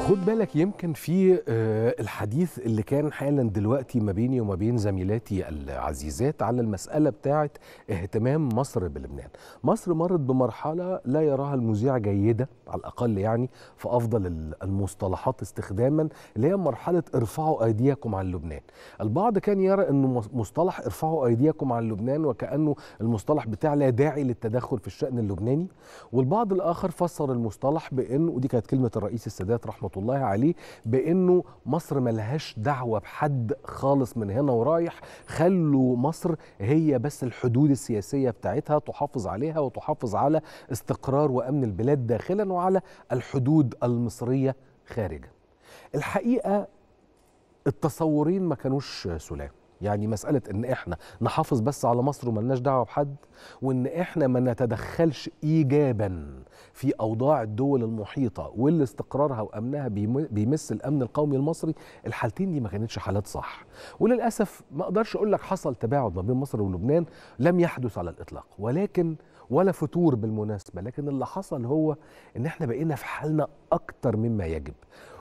خد بالك يمكن في آه، الحديث اللي كان حالا دلوقتي ما بيني وما بين زميلاتي العزيزات على المسألة بتاعة اهتمام مصر بلبنان مصر مرت بمرحلة لا يراها المذيع جيدة على الأقل يعني في أفضل ال- المصطلحات استخداما اللي هي مرحلة ارفعوا أيديكم عن لبنان البعض كان يرى أنه مص- مصطلح ارفعوا أيديكم عن لبنان وكأنه المصطلح بتاع لا داعي للتدخل في الشأن اللبناني والبعض الآخر فسر المصطلح بأنه ودي كانت كلمة الرئيس السادات رحمة الله عليه بأنه مصر ملهاش دعوة بحد خالص من هنا ورايح خلوا مصر هي بس الحدود السياسية بتاعتها تحافظ عليها وتحافظ على استقرار وأمن البلاد داخلا وعلى الحدود المصرية خارجا الحقيقة التصورين ما كانوش سلام يعني مسألة إن إحنا نحافظ بس على مصر وملناش دعوة بحد وإن إحنا ما نتدخلش إيجابا في أوضاع الدول المحيطة واللي استقرارها وأمنها بيم- بيمس الأمن القومي المصري الحالتين دي ما كانتش حالات صح وللأسف ما أقدرش أقول لك حصل تباعد ما بين مصر ولبنان لم يحدث على الإطلاق ولكن ولا فتور بالمناسبة لكن اللي حصل هو إن إحنا بقينا في حالنا أكتر مما يجب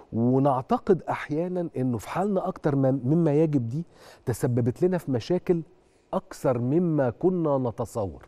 ونعتقد احيانا انه في حالنا اكتر ما- مما يجب دي تسببت لنا في مشاكل اكثر مما كنا نتصور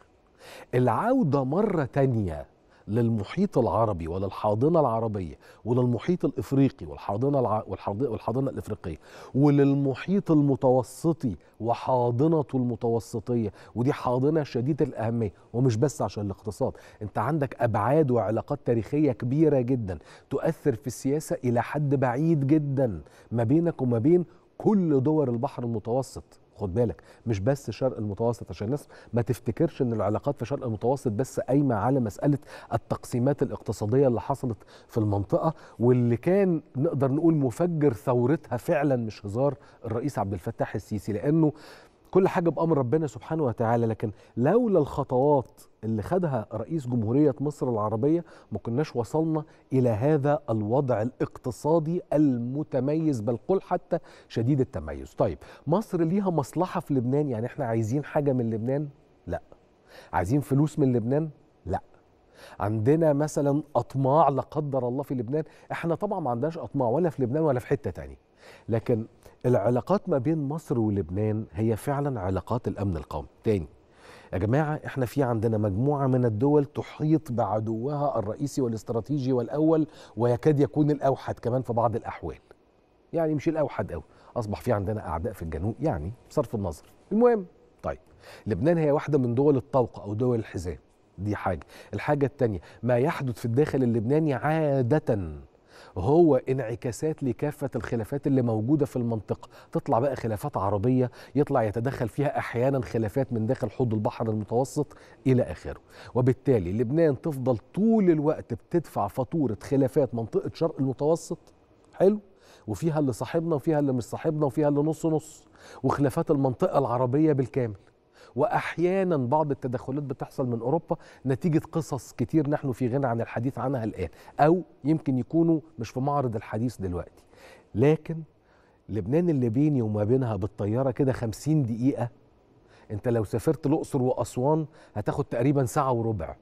العوده مره تانية للمحيط العربي وللحاضنه العربيه وللمحيط الافريقي والحاضنه الع... والحاضنه والحاضنه الافريقيه وللمحيط المتوسطي وحاضنته المتوسطيه ودي حاضنه شديده الاهميه ومش بس عشان الاقتصاد انت عندك ابعاد وعلاقات تاريخيه كبيره جدا تؤثر في السياسه الى حد بعيد جدا ما بينك وما بين كل دول البحر المتوسط خد بالك مش بس شرق المتوسط عشان الناس ما تفتكرش ان العلاقات في شرق المتوسط بس قايمه على مساله التقسيمات الاقتصاديه اللي حصلت في المنطقه واللي كان نقدر نقول مفجر ثورتها فعلا مش هزار الرئيس عبد الفتاح السيسي لانه كل حاجه بامر ربنا سبحانه وتعالى لكن لولا الخطوات اللي خدها رئيس جمهوريه مصر العربيه ما كناش وصلنا الى هذا الوضع الاقتصادي المتميز بل قل حتى شديد التميز طيب مصر ليها مصلحه في لبنان يعني احنا عايزين حاجه من لبنان لا عايزين فلوس من لبنان لا عندنا مثلا اطماع لا قدر الله في لبنان احنا طبعا ما عندناش اطماع ولا في لبنان ولا في حته تانية لكن العلاقات ما بين مصر ولبنان هي فعلا علاقات الامن القومي تاني يا جماعه احنا في عندنا مجموعه من الدول تحيط بعدوها الرئيسي والاستراتيجي والاول ويكاد يكون الاوحد كمان في بعض الاحوال يعني مش الاوحد قوي اصبح في عندنا اعداء في الجنوب يعني بصرف النظر المهم طيب لبنان هي واحده من دول الطوق او دول الحزام دي حاجه الحاجه الثانيه ما يحدث في الداخل اللبناني عاده هو انعكاسات لكافة الخلافات اللي موجودة في المنطقة تطلع بقى خلافات عربية يطلع يتدخل فيها أحيانا خلافات من داخل حوض البحر المتوسط إلى آخره وبالتالي لبنان تفضل طول الوقت بتدفع فاتورة خلافات منطقة شرق المتوسط حلو وفيها اللي صاحبنا وفيها اللي مش صاحبنا وفيها اللي نص نص وخلافات المنطقة العربية بالكامل واحيانا بعض التدخلات بتحصل من اوروبا نتيجه قصص كتير نحن في غنى عن الحديث عنها الان او يمكن يكونوا مش في معرض الحديث دلوقتي لكن لبنان اللي بيني وما بينها بالطياره كده 50 دقيقه انت لو سافرت الاقصر واسوان هتاخد تقريبا ساعه وربع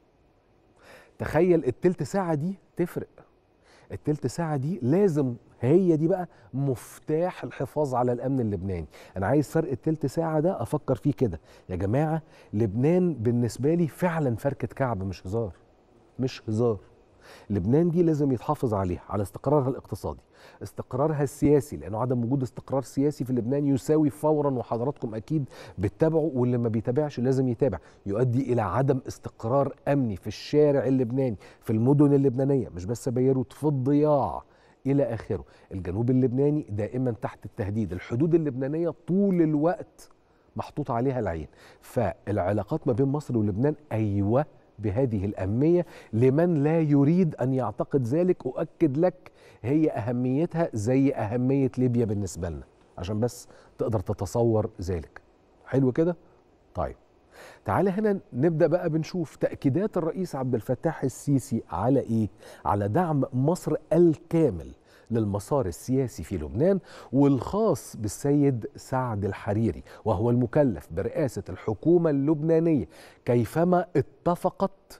تخيل التلت ساعه دي تفرق التلت ساعة دي لازم هي دي بقى مفتاح الحفاظ على الأمن اللبناني أنا عايز فرق التلت ساعة ده أفكر فيه كده يا جماعة لبنان بالنسبة لي فعلا فركة كعب مش هزار مش هزار لبنان دي لازم يتحافظ عليها على استقرارها الاقتصادي استقرارها السياسي لانه عدم وجود استقرار سياسي في لبنان يساوي فورا وحضراتكم اكيد بتتابعوا واللي ما بيتابعش لازم يتابع يؤدي الى عدم استقرار امني في الشارع اللبناني في المدن اللبنانيه مش بس بيروت في الضياع الى اخره الجنوب اللبناني دائما تحت التهديد الحدود اللبنانيه طول الوقت محطوط عليها العين فالعلاقات ما بين مصر ولبنان ايوه بهذه الأهمية لمن لا يريد أن يعتقد ذلك أؤكد لك هي أهميتها زي أهمية ليبيا بالنسبة لنا عشان بس تقدر تتصور ذلك حلو كده؟ طيب تعالى هنا نبدأ بقى بنشوف تأكيدات الرئيس عبد الفتاح السيسي على إيه؟ على دعم مصر الكامل للمسار السياسي في لبنان والخاص بالسيد سعد الحريري وهو المكلف برئاسة الحكومة اللبنانية كيفما اتفقت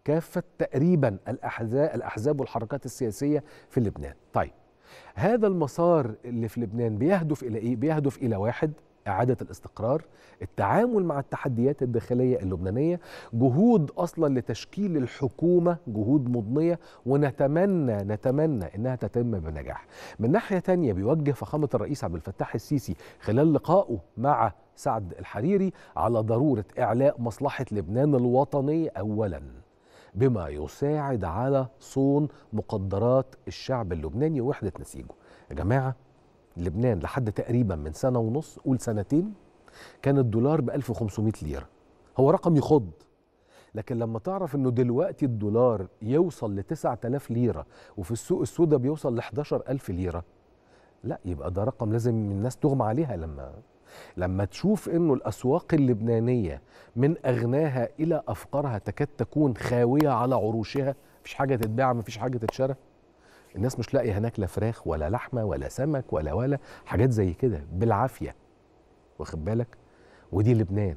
كافه تقريبا الاحزاب الاحزاب والحركات السياسيه في لبنان طيب هذا المسار اللي في لبنان بيهدف الى ايه بيهدف الى واحد إعادة الاستقرار التعامل مع التحديات الداخلية اللبنانية جهود أصلا لتشكيل الحكومة جهود مضنية ونتمنى نتمنى أنها تتم بنجاح من ناحية تانية بيوجه فخامة الرئيس عبد الفتاح السيسي خلال لقائه مع سعد الحريري على ضرورة إعلاء مصلحة لبنان الوطنية أولاً بما يساعد على صون مقدرات الشعب اللبناني ووحدة نسيجه يا جماعة لبنان لحد تقريبا من سنة ونص قول سنتين كان الدولار ب 1500 ليرة هو رقم يخض لكن لما تعرف انه دلوقتي الدولار يوصل ل 9000 ليرة وفي السوق السوداء بيوصل ل 11000 ليرة لا يبقى ده رقم لازم الناس تغمى عليها لما لما تشوف انه الاسواق اللبنانيه من اغناها الى افقرها تكاد تكون خاويه على عروشها مفيش حاجه تتباع مفيش حاجه تتشرى الناس مش لاقيه هناك لا فراخ ولا لحمه ولا سمك ولا ولا حاجات زي كده بالعافيه واخد بالك ودي لبنان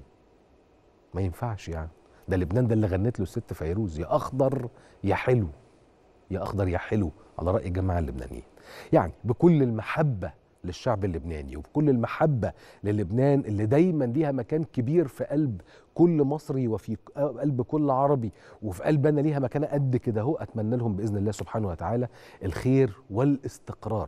ما ينفعش يعني ده لبنان ده اللي غنت له الست فيروز يا اخضر يا حلو يا اخضر يا حلو على راي الجماعه اللبنانيين يعني بكل المحبه للشعب اللبناني وبكل المحبة للبنان اللي دايما ليها مكان كبير في قلب كل مصري وفي قلب كل عربي وفي قلب أنا ليها مكانة قد كده هو أتمنى لهم بإذن الله سبحانه وتعالى الخير والاستقرار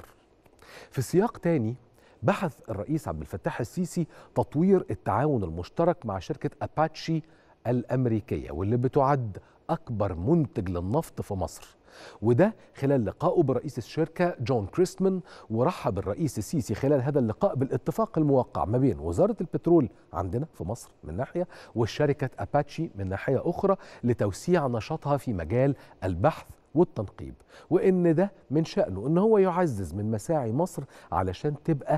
في سياق تاني بحث الرئيس عبد الفتاح السيسي تطوير التعاون المشترك مع شركة أباتشي الأمريكية واللي بتعد أكبر منتج للنفط في مصر وده خلال لقائه برئيس الشركة جون كريستمان ورحب الرئيس السيسي خلال هذا اللقاء بالاتفاق الموقع ما بين وزارة البترول عندنا في مصر من ناحية والشركة أباتشي من ناحية أخرى لتوسيع نشاطها في مجال البحث والتنقيب وان ده من شانه ان هو يعزز من مساعي مصر علشان تبقى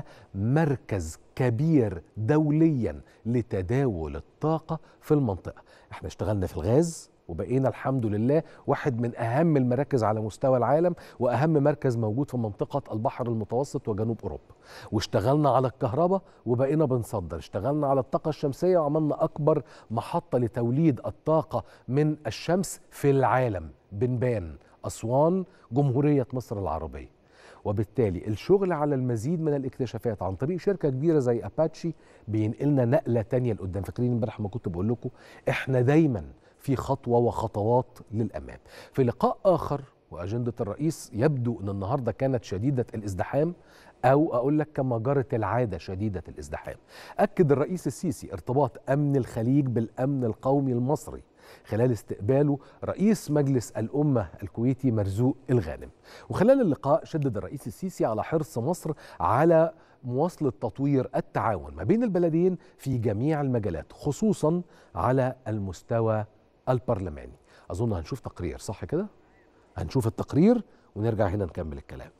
مركز كبير دوليا لتداول الطاقه في المنطقه احنا اشتغلنا في الغاز وبقينا الحمد لله واحد من اهم المراكز على مستوى العالم واهم مركز موجود في منطقه البحر المتوسط وجنوب اوروبا واشتغلنا على الكهرباء وبقينا بنصدر اشتغلنا على الطاقه الشمسيه وعملنا اكبر محطه لتوليد الطاقه من الشمس في العالم بنبان اسوان جمهوريه مصر العربيه وبالتالي الشغل على المزيد من الاكتشافات عن طريق شركه كبيره زي اباتشي بينقلنا نقله تانية لقدام فاكرين امبارح ما كنت بقول لكم احنا دايما في خطوه وخطوات للامام. في لقاء اخر واجنده الرئيس يبدو ان النهارده كانت شديده الازدحام او اقول لك كما جرت العاده شديده الازدحام. اكد الرئيس السيسي ارتباط امن الخليج بالامن القومي المصري خلال استقباله رئيس مجلس الامه الكويتي مرزوق الغانم. وخلال اللقاء شدد الرئيس السيسي على حرص مصر على مواصلة تطوير التعاون ما بين البلدين في جميع المجالات خصوصا على المستوى البرلماني أظن هنشوف تقرير صح كده؟ هنشوف التقرير ونرجع هنا نكمل الكلام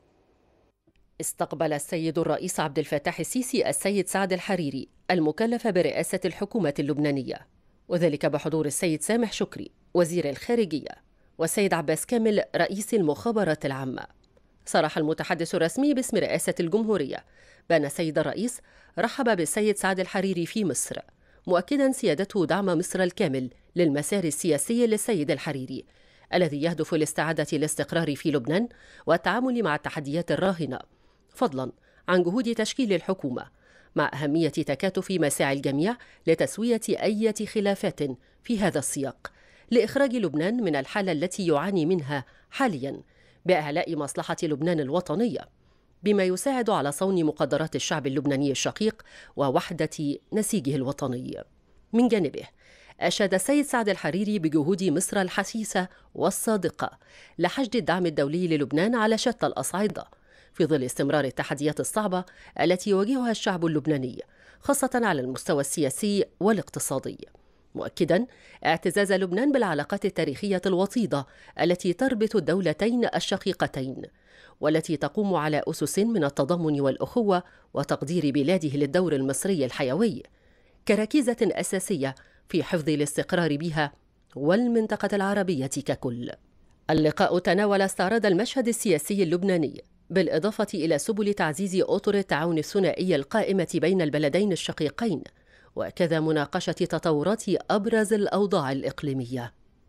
استقبل السيد الرئيس عبد الفتاح السيسي السيد سعد الحريري المكلف برئاسة الحكومة اللبنانية وذلك بحضور السيد سامح شكري وزير الخارجية والسيد عباس كامل رئيس المخابرات العامة صرح المتحدث الرسمي باسم رئاسة الجمهورية بأن السيد الرئيس رحب بالسيد سعد الحريري في مصر مؤكدا سيادته دعم مصر الكامل للمسار السياسي للسيد الحريري الذي يهدف لاستعادة الاستقرار في لبنان والتعامل مع التحديات الراهنة فضلا عن جهود تشكيل الحكومة مع أهمية تكاتف مساعي الجميع لتسوية أي خلافات في هذا السياق لإخراج لبنان من الحالة التي يعاني منها حاليا بإعلاء مصلحة لبنان الوطنية بما يساعد على صون مقدرات الشعب اللبناني الشقيق ووحدة نسيجه الوطني من جانبه أشاد السيد سعد الحريري بجهود مصر الحسيسة والصادقة لحشد الدعم الدولي للبنان على شتى الأصعدة في ظل استمرار التحديات الصعبة التي يواجهها الشعب اللبناني خاصة على المستوى السياسي والاقتصادي مؤكدا اعتزاز لبنان بالعلاقات التاريخية الوطيدة التي تربط الدولتين الشقيقتين والتي تقوم على أسس من التضامن والأخوة وتقدير بلاده للدور المصري الحيوي كركيزة أساسية في حفظ الاستقرار بها والمنطقة العربية ككل. اللقاء تناول استعراض المشهد السياسي اللبناني بالإضافة إلى سبل تعزيز أطر التعاون الثنائي القائمة بين البلدين الشقيقين وكذا مناقشة تطورات أبرز الأوضاع الإقليمية.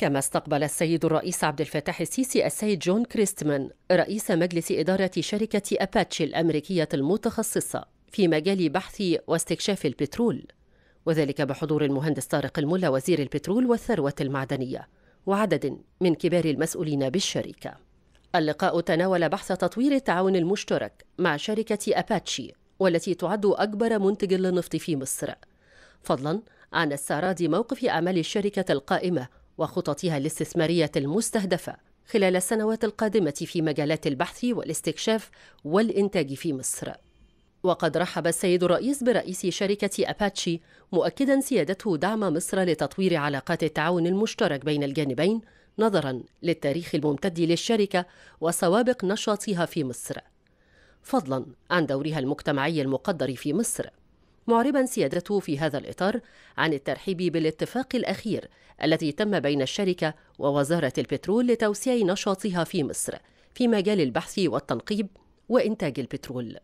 كما استقبل السيد الرئيس عبد الفتاح السيسي السيد جون كريستمان رئيس مجلس إدارة شركة أباتشي الأمريكية المتخصصة في مجال بحث واستكشاف البترول وذلك بحضور المهندس طارق الملا وزير البترول والثروة المعدنية وعدد من كبار المسؤولين بالشركة اللقاء تناول بحث تطوير التعاون المشترك مع شركة أباتشي والتي تعد أكبر منتج للنفط في مصر فضلا عن استعراض موقف أعمال الشركة القائمة وخططها الاستثمارية المستهدفة خلال السنوات القادمة في مجالات البحث والاستكشاف والإنتاج في مصر وقد رحب السيد الرئيس برئيس شركة أباتشي مؤكدا سيادته دعم مصر لتطوير علاقات التعاون المشترك بين الجانبين نظرا للتاريخ الممتد للشركة وسوابق نشاطها في مصر فضلا عن دورها المجتمعي المقدر في مصر معربا سيادته في هذا الإطار عن الترحيب بالاتفاق الأخير الذي تم بين الشركة ووزارة البترول لتوسيع نشاطها في مصر في مجال البحث والتنقيب وإنتاج البترول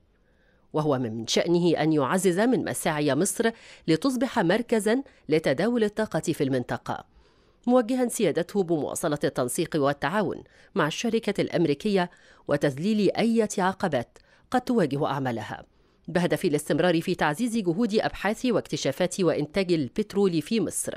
وهو من شأنه أن يعزز من مساعي مصر لتصبح مركزا لتداول الطاقة في المنطقة موجها سيادته بمواصلة التنسيق والتعاون مع الشركة الأمريكية وتذليل أي عقبات قد تواجه أعمالها بهدف الاستمرار في تعزيز جهود أبحاث واكتشافات وإنتاج البترول في مصر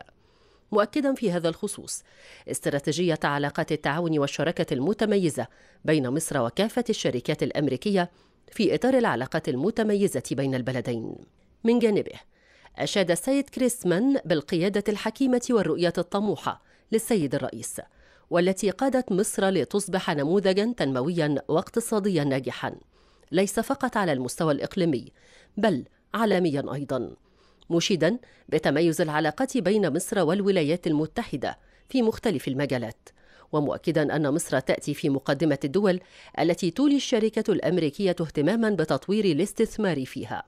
مؤكدا في هذا الخصوص استراتيجية علاقات التعاون والشراكة المتميزة بين مصر وكافة الشركات الأمريكية في إطار العلاقات المتميزة بين البلدين من جانبه أشاد السيد كريسمان بالقيادة الحكيمة والرؤية الطموحة للسيد الرئيس والتي قادت مصر لتصبح نموذجا تنمويا واقتصاديا ناجحا ليس فقط على المستوى الإقليمي بل عالميا أيضا مشيدا بتميز العلاقات بين مصر والولايات المتحدة في مختلف المجالات ومؤكدا أن مصر تأتي في مقدمة الدول التي تولي الشركة الأمريكية اهتماما بتطوير الاستثمار فيها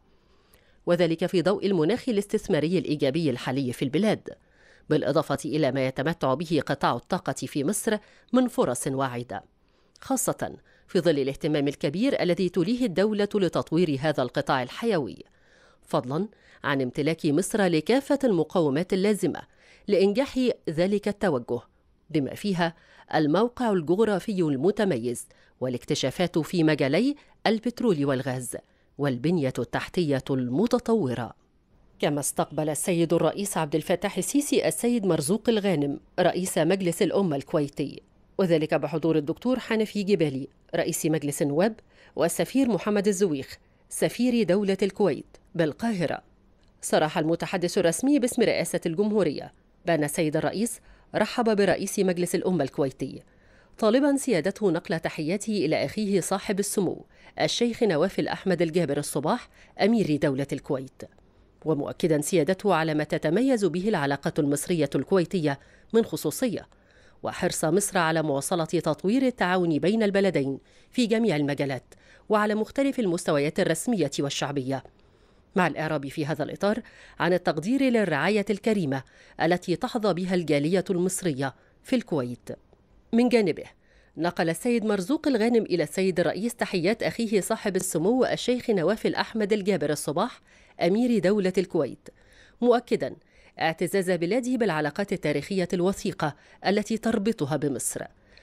وذلك في ضوء المناخ الاستثماري الإيجابي الحالي في البلاد بالإضافة إلى ما يتمتع به قطاع الطاقة في مصر من فرص واعدة خاصة في ظل الاهتمام الكبير الذي توليه الدولة لتطوير هذا القطاع الحيوي فضلا عن امتلاك مصر لكافة المقومات اللازمة لإنجاح ذلك التوجه بما فيها الموقع الجغرافي المتميز والاكتشافات في مجالي البترول والغاز والبنية التحتية المتطورة كما استقبل السيد الرئيس عبد الفتاح السيسي السيد مرزوق الغانم رئيس مجلس الأمة الكويتي وذلك بحضور الدكتور حنفي جبالي رئيس مجلس النواب والسفير محمد الزويخ سفير دولة الكويت بالقاهرة صرح المتحدث الرسمي باسم رئاسة الجمهورية بأن السيد الرئيس رحب برئيس مجلس الأمة الكويتي طالبا سيادته نقل تحياته إلى أخيه صاحب السمو الشيخ نواف الأحمد الجابر الصباح أمير دولة الكويت ومؤكدا سيادته على ما تتميز به العلاقة المصرية الكويتية من خصوصية وحرص مصر على مواصلة تطوير التعاون بين البلدين في جميع المجالات وعلى مختلف المستويات الرسمية والشعبية مع الإعراب في هذا الإطار عن التقدير للرعاية الكريمة التي تحظى بها الجالية المصرية في الكويت من جانبه نقل السيد مرزوق الغانم إلى السيد الرئيس تحيات أخيه صاحب السمو الشيخ نواف الأحمد الجابر الصباح أمير دولة الكويت مؤكدا اعتزاز بلاده بالعلاقات التاريخية الوثيقة التي تربطها بمصر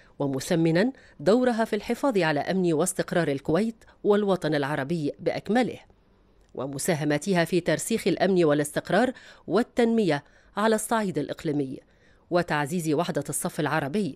ومثمنا دورها في الحفاظ على أمن واستقرار الكويت والوطن العربي بأكمله ومساهمتها في ترسيخ الامن والاستقرار والتنميه على الصعيد الاقليمي وتعزيز وحده الصف العربي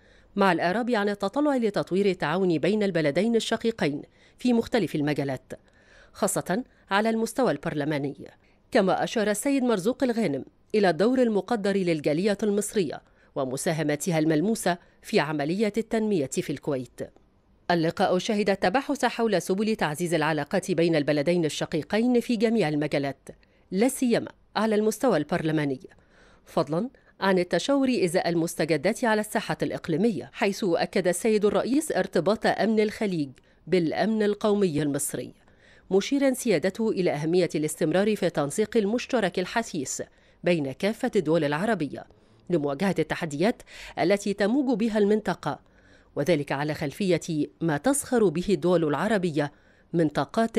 مع الاعراب عن التطلع لتطوير التعاون بين البلدين الشقيقين في مختلف المجالات خاصه على المستوى البرلماني كما اشار السيد مرزوق الغانم الى الدور المقدر للجاليه المصريه ومساهمتها الملموسه في عمليه التنميه في الكويت اللقاء شهد التباحث حول سبل تعزيز العلاقات بين البلدين الشقيقين في جميع المجالات لا سيما على المستوى البرلماني فضلا عن التشاور ازاء المستجدات على الساحه الاقليميه حيث اكد السيد الرئيس ارتباط امن الخليج بالامن القومي المصري مشيرا سيادته الى اهميه الاستمرار في التنسيق المشترك الحثيث بين كافه الدول العربيه لمواجهه التحديات التي تموج بها المنطقه وذلك على خلفيه ما تسخر به الدول العربيه من طاقات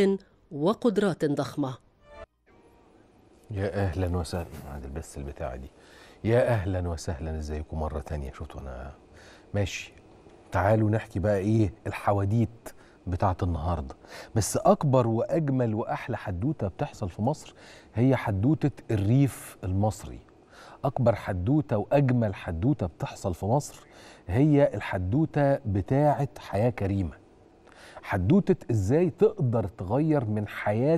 وقدرات ضخمه يا اهلا وسهلا هذا البث البتاعه دي يا اهلا وسهلا ازيكم مره تانية شفتوا انا ماشي تعالوا نحكي بقى ايه الحواديت بتاعت النهارده بس اكبر واجمل واحلى حدوته بتحصل في مصر هي حدوته الريف المصري اكبر حدوته واجمل حدوته بتحصل في مصر هي الحدوته بتاعه حياه كريمه حدوته ازاي تقدر تغير من حياه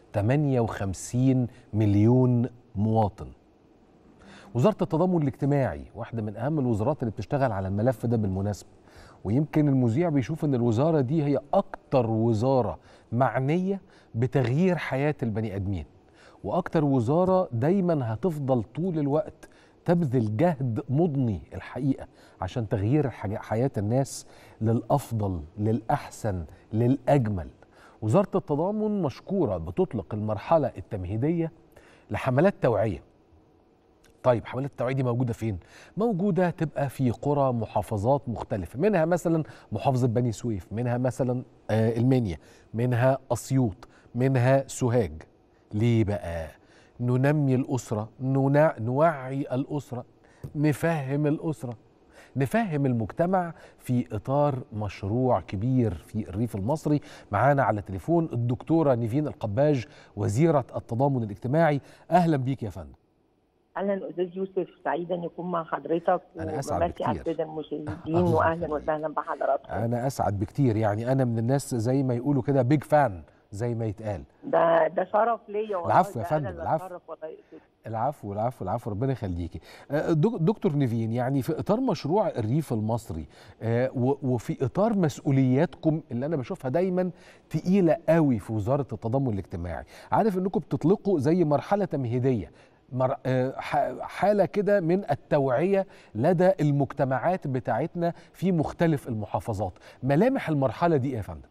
58 مليون مواطن وزاره التضامن الاجتماعي واحده من اهم الوزارات اللي بتشتغل على الملف ده بالمناسبه ويمكن المذيع بيشوف ان الوزاره دي هي اكتر وزاره معنيه بتغيير حياه البني ادمين واكتر وزاره دايما هتفضل طول الوقت تبذل جهد مضني الحقيقه عشان تغيير حياه الناس للافضل للاحسن للاجمل وزاره التضامن مشكوره بتطلق المرحله التمهيديه لحملات توعيه طيب حملات التوعيه دي موجوده فين؟ موجوده تبقى في قرى محافظات مختلفه، منها مثلا محافظه بني سويف، منها مثلا آه المنيا، منها اسيوط، منها سوهاج. ليه بقى؟ ننمي الاسره، ننع... نوعي الاسره، نفهم الاسره، نفهم المجتمع في اطار مشروع كبير في الريف المصري، معانا على تليفون الدكتوره نيفين القباج وزيره التضامن الاجتماعي، اهلا بيك يا فندم. اهلا استاذ يوسف سعيده ان يكون مع حضرتك انا اسعد بكتير على الساده المشاهدين واهلا وسهلا بحضراتكم انا اسعد بكتير يعني انا من الناس زي ما يقولوا كده بيج فان زي ما يتقال ده ده شرف ليا والله العفو يا ده فندم أنا اللي العفو أتشرف والله يا أستاذ. العفو العفو العفو ربنا يخليكي آه، دك- دكتور نيفين يعني في اطار مشروع الريف المصري آه، و- وفي اطار مسؤولياتكم اللي انا بشوفها دايما تقيله قوي في وزاره التضامن الاجتماعي عارف انكم بتطلقوا زي مرحله تمهيديه مر... آه، ح- حاله كده من التوعيه لدى المجتمعات بتاعتنا في مختلف المحافظات ملامح المرحله دي ايه يا فندم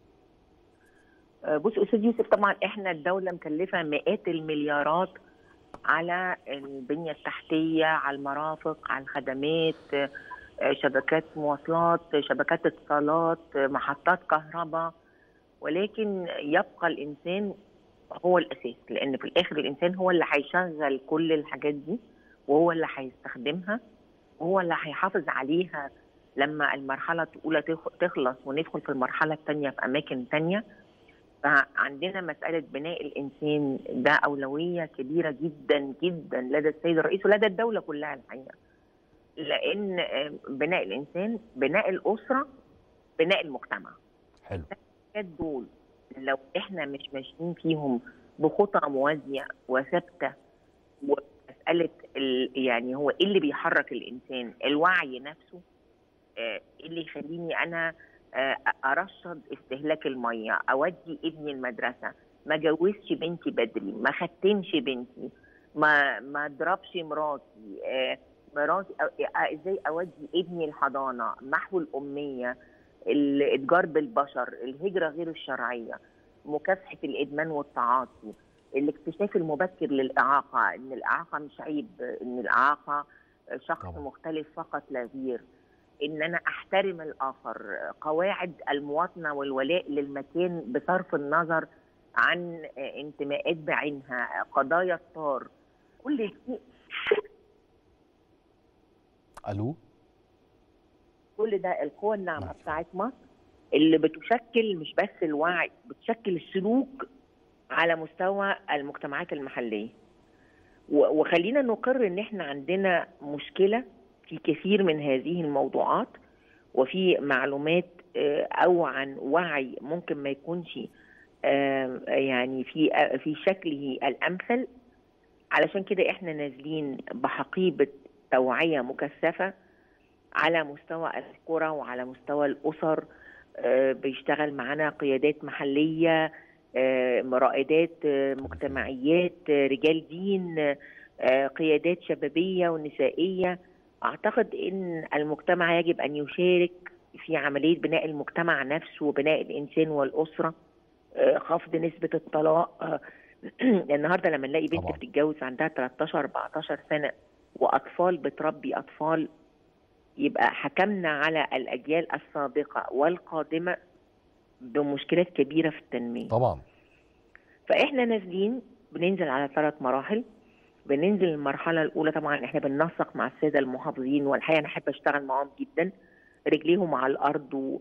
آه، بص استاذ يوسف طبعا احنا الدوله مكلفه مئات المليارات على البنيه التحتيه على المرافق على الخدمات آه، شبكات مواصلات شبكات اتصالات آه، محطات كهرباء ولكن يبقى الانسان هو الاساس لان في الاخر الانسان هو اللي هيشغل كل الحاجات دي وهو اللي هيستخدمها وهو اللي هيحافظ عليها لما المرحله الاولى تخ- تخلص وندخل في المرحله الثانيه في اماكن ثانيه فعندنا مساله بناء الانسان ده اولويه كبيره جدا جدا لدى السيد الرئيس ولدى الدوله كلها الحقيقه لان آه، بناء الانسان بناء الاسره بناء المجتمع حلو الحاجات دول لو احنا مش ماشيين فيهم بخطى موازيه وثابته ومساله ال- يعني هو ايه اللي بيحرك الانسان الوعي نفسه آه، ايه اللي يخليني انا آه، ارشد استهلاك الميه اودي ابني المدرسه ما جوزش بنتي بدري ما ختمش بنتي ما ما اضربش مراتي آه، مراتي أو- آه، ازاي اودي ابني الحضانه محو الاميه الاتجار بالبشر الهجره غير الشرعيه مكافحه الادمان والتعاطي الاكتشاف المبكر للاعاقه ان الاعاقه مش عيب ان الاعاقه شخص طبعا. مختلف فقط لا غير ان انا احترم الاخر قواعد المواطنه والولاء للمكان بصرف النظر عن انتماءات بعينها قضايا الطار كل دي الو كل ده القوى الناعمه نعم. بتاعت مصر اللي بتشكل مش بس الوعي بتشكل السلوك على مستوى المجتمعات المحليه و- وخلينا نقر ان احنا عندنا مشكله في كثير من هذه الموضوعات وفي معلومات آه، او عن وعي ممكن ما يكونش آه، يعني في آه، في شكله الامثل علشان كده احنا نازلين بحقيبه توعيه مكثفه على مستوى القرى وعلى مستوى الاسر آه، بيشتغل معانا قيادات محليه آه، رائدات آه، مجتمعيات آه، رجال دين آه، قيادات شبابيه ونسائيه اعتقد ان المجتمع يجب ان يشارك في عمليه بناء المجتمع نفسه وبناء الانسان والاسره آه، خفض نسبه الطلاق آه، النهارده لما نلاقي بنت طبعاً. بتتجوز عندها 13 14 سنه واطفال بتربي اطفال يبقى حكمنا على الاجيال السابقه والقادمه بمشكلات كبيره في التنميه طبعا فاحنا نازلين بننزل على ثلاث مراحل بننزل المرحله الاولى طبعا احنا بننسق مع الساده المحافظين والحقيقه انا احب اشتغل معاهم جدا رجليهم على الارض و...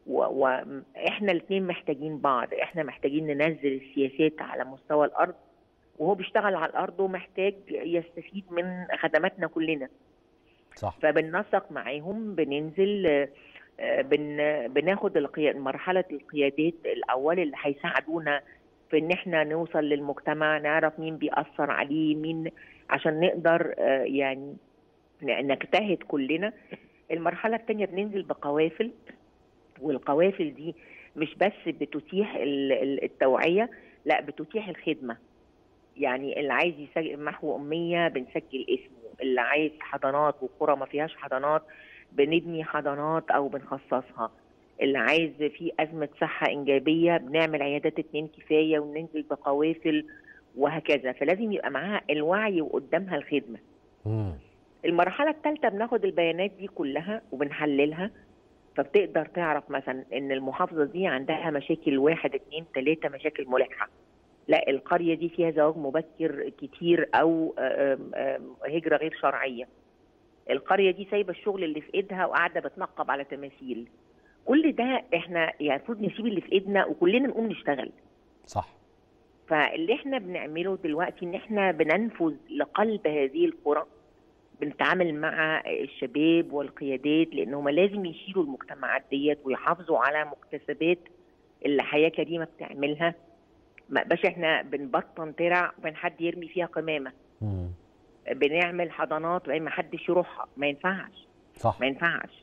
واحنا الاثنين محتاجين بعض احنا محتاجين ننزل السياسات على مستوى الارض وهو بيشتغل على الارض ومحتاج يستفيد من خدماتنا كلنا صح فبننسق معاهم بننزل آه، بن بناخد القيا- مرحله القيادات الاول اللي هيساعدونا في ان احنا نوصل للمجتمع نعرف مين بيأثر عليه مين عشان نقدر آه، يعني ن- نجتهد كلنا المرحله الثانيه بننزل بقوافل والقوافل دي مش بس بتتيح ال- ال- التوعيه لا بتتيح الخدمه يعني اللي عايز يسجل محو اميه بنسجل اسمه اللي عايز حضانات وقرى ما فيهاش حضانات بنبني حضانات او بنخصصها اللي عايز في ازمه صحه انجابيه بنعمل عيادات اتنين كفايه وننزل بقوافل وهكذا فلازم يبقى معاها الوعي وقدامها الخدمه مم. المرحله الثالثه بناخد البيانات دي كلها وبنحللها فبتقدر تعرف مثلا ان المحافظه دي عندها مشاكل واحد اتنين تلاته مشاكل ملحه لا القريه دي فيها زواج مبكر كتير او آم، آم، هجره غير شرعيه القريه دي سايبه الشغل اللي في ايدها وقاعده بتنقب على تماثيل كل ده احنا يعني المفروض نسيب اللي في ايدنا وكلنا نقوم نشتغل صح فاللي احنا بنعمله دلوقتي ان احنا بننفذ لقلب هذه القرى بنتعامل مع الشباب والقيادات لان هم لازم يشيلوا المجتمعات ديت ويحافظوا على مكتسبات اللي حياه كريمه بتعملها ما بقاش احنا بنبطن ترع وبين حد يرمي فيها قمامه مم. بنعمل حضانات وبين ما حدش يروحها ما ينفعش صح ما ينفعش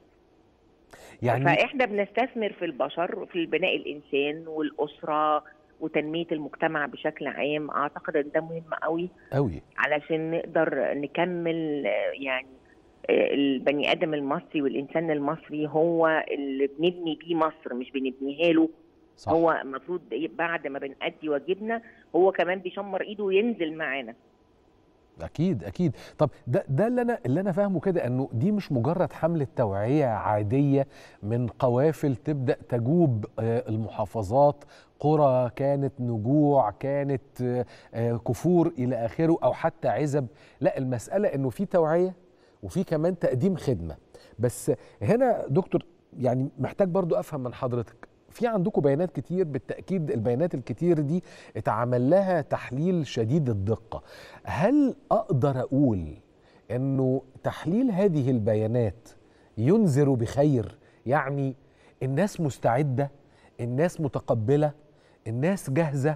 يعني فاحنا بنستثمر في البشر في بناء الانسان والاسره وتنميه المجتمع بشكل عام اعتقد ان ده مهم قوي قوي علشان نقدر نكمل آه، يعني آه، البني ادم المصري والانسان المصري هو اللي بنبني بيه مصر مش بنبنيها له صح هو المفروض بعد ما بنأدي واجبنا هو كمان بيشمر ايده وينزل معانا اكيد اكيد طب ده ده اللي انا اللي انا فاهمه كده انه دي مش مجرد حمله توعيه عاديه من قوافل تبدا تجوب آه، المحافظات قرى كانت نجوع كانت آه، آه، كفور الى اخره او حتى عزب لا المساله انه في توعيه وفي كمان تقديم خدمه بس هنا دكتور يعني محتاج برضو افهم من حضرتك في عندكم بيانات كتير بالتاكيد البيانات الكتير دي اتعمل لها تحليل شديد الدقه هل اقدر اقول انه تحليل هذه البيانات ينذر بخير يعني الناس مستعده الناس متقبله الناس جاهزه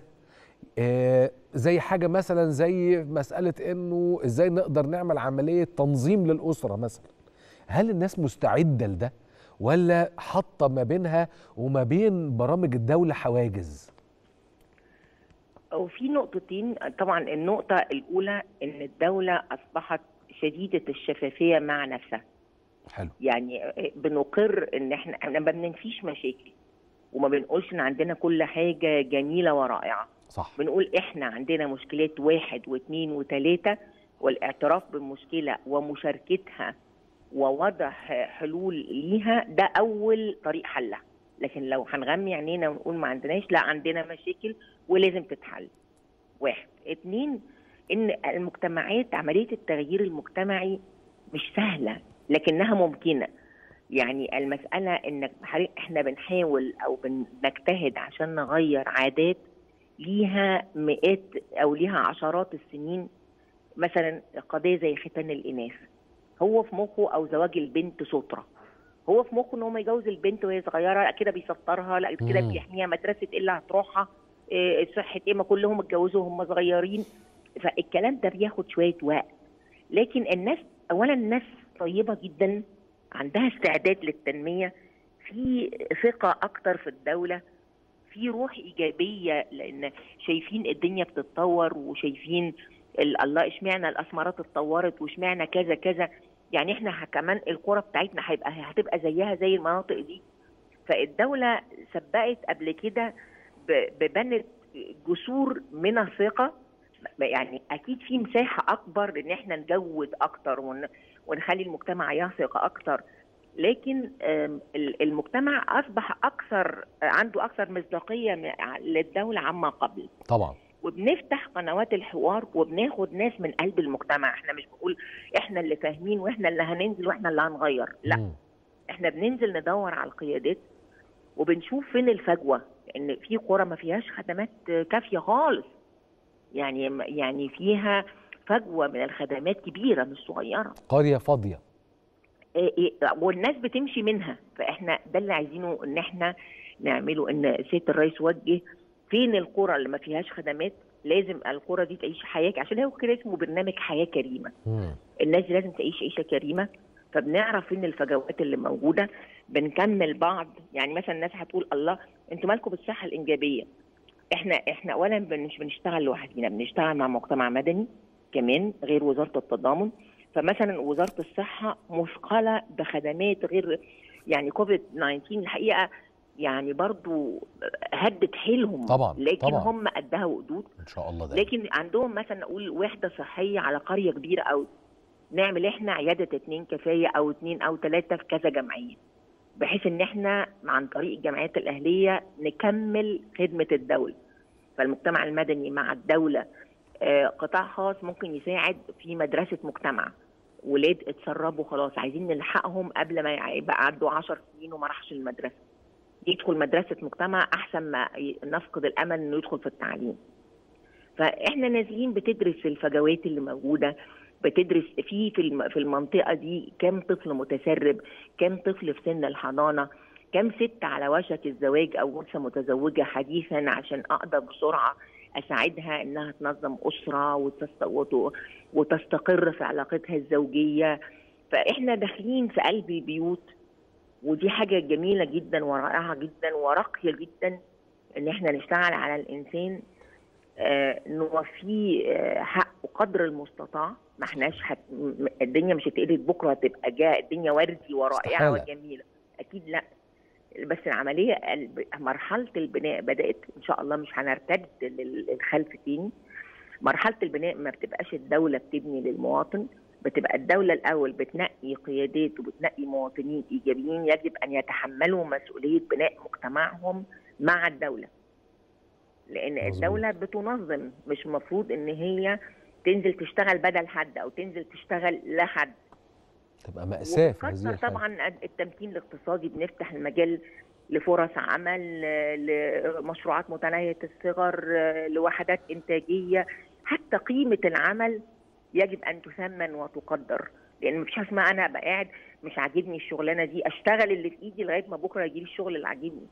آه زي حاجه مثلا زي مساله انه ازاي نقدر نعمل عمليه تنظيم للاسره مثلا هل الناس مستعده لده ولا حاطه ما بينها وما بين برامج الدوله حواجز وفي نقطتين طبعا النقطة الأولى إن الدولة أصبحت شديدة الشفافية مع نفسها حلو يعني بنقر إن إحنا إحنا ما بننفيش مشاكل وما بنقولش إن عندنا كل حاجة جميلة ورائعة صح بنقول إحنا عندنا مشكلات واحد واثنين وثلاثة والاعتراف بالمشكلة ومشاركتها ووضع حلول ليها ده أول طريق حلها لكن لو هنغمي عينينا ونقول ما عندناش لا عندنا مشاكل ولازم تتحل واحد اتنين ان المجتمعات عمليه التغيير المجتمعي مش سهله لكنها ممكنه يعني المساله انك احنا بنحاول او بنجتهد عشان نغير عادات ليها مئات او ليها عشرات السنين مثلا قضيه زي ختان الاناث هو في مخه او زواج البنت ستره هو في مخه ان هو ما يجوز البنت وهي صغيره كده بيسطرها لا كده مم. بيحميها مدرسه ايه اللي هتروحها إيه صحه ايه ما كلهم اتجوزوا وهم صغيرين فالكلام ده بياخد شويه وقت لكن الناس اولا الناس طيبه جدا عندها استعداد للتنميه في ثقه اكتر في الدوله في روح ايجابيه لان شايفين الدنيا بتتطور وشايفين ال- الله اشمعنى الاسمرات اتطورت واشمعنى كذا كذا يعني احنا ه- كمان القرى بتاعتنا هيبقى هتبقى زيها زي المناطق دي فالدوله سبقت قبل كده ب- ببنت جسور من الثقه يعني اكيد في مساحه اكبر ان احنا نجود اكتر ون ونخلي المجتمع يثق اكتر لكن آم، ال- المجتمع اصبح اكثر عنده اكثر مصداقيه م- للدوله عما قبل طبعا وبنفتح قنوات الحوار وبناخد ناس من قلب المجتمع احنا مش بنقول احنا اللي فاهمين واحنا اللي هننزل واحنا اللي هنغير لا مم. احنا بننزل ندور على القيادات وبنشوف فين الفجوه لان في قرى ما فيهاش خدمات كافيه خالص يعني يعني فيها فجوه من الخدمات كبيره مش صغيره قريه فاضيه إيه إيه والناس بتمشي منها فاحنا ده اللي عايزينه ان احنا نعمله ان سياده الرئيس وجه فين القرى اللي ما فيهاش خدمات لازم القرى دي تعيش حياه عشان هو كده اسمه برنامج حياه كريمه مم. الناس دي لازم تعيش عيشه كريمه فبنعرف فين الفجوات اللي موجوده بنكمل بعض يعني مثلا الناس هتقول الله انتوا مالكم بالصحه الانجابيه احنا احنا اولا بن- مش بنشتغل لوحدينا بنشتغل مع مجتمع مدني كمان غير وزاره التضامن فمثلا وزاره الصحه مثقله بخدمات غير يعني كوفيد 19 الحقيقه يعني برضو هدت حيلهم طبعاً، لكن طبعاً. هم قدها وقدود ان شاء الله ده لكن عندهم مثلا نقول وحده صحيه على قريه كبيره قوي نعمل احنا عياده اتنين كفايه او اتنين او ثلاثه في كذا جمعيه بحيث ان احنا عن طريق الجمعيات الاهليه نكمل خدمه الدوله فالمجتمع المدني مع الدوله آه، قطاع خاص ممكن يساعد في مدرسه مجتمع ولاد اتسربوا خلاص عايزين نلحقهم قبل ما يبقى عدوا 10 سنين وما راحش المدرسه يدخل مدرسه مجتمع احسن ما ي- نفقد الامل انه يدخل في التعليم فاحنا نازلين بتدرس الفجوات اللي موجوده بتدرس في في الم- في المنطقه دي كم طفل متسرب كم طفل في سن الحضانه كم ست على وشك الزواج او لسه متزوجه حديثا عشان اقدر بسرعه اساعدها انها تنظم اسره وتست... وت... وتستقر في علاقتها الزوجيه فاحنا داخلين في قلب البيوت ودي حاجه جميله جدا ورائعه جدا وراقيه جدا ان احنا نشتغل على الانسان آه، نوفيه آه، حقه قدر المستطاع ما احناش حت... م- الدنيا مش هتقلب بكره هتبقى جا الدنيا وردي ورائعه استحالة. وجميله اكيد لا بس العمليه الب- مرحله البناء بدات ان شاء الله مش هنرتد لل- للخلف تاني مرحله البناء ما بتبقاش الدوله بتبني للمواطن بتبقى الدولة الأول بتنقي قيادات وبتنقي مواطنين إيجابيين يجب أن يتحملوا مسؤولية بناء مجتمعهم مع الدولة لأن مظبوط. الدولة بتنظم مش مفروض إن هي تنزل تشتغل بدل حد أو تنزل تشتغل لحد تبقى مأساة في هذه وبنكتر الحالة طبعا التمكين الاقتصادي بنفتح المجال لفرص عمل لمشروعات متناهية الصغر لوحدات إنتاجية حتى قيمة العمل يجب أن تثمن وتقدر لأن مفيش حاجة اسمها أنا أبقى قاعد مش عاجبني الشغلانة دي أشتغل اللي في إيدي لغاية ما بكرة يجيلي الشغل اللي عاجبني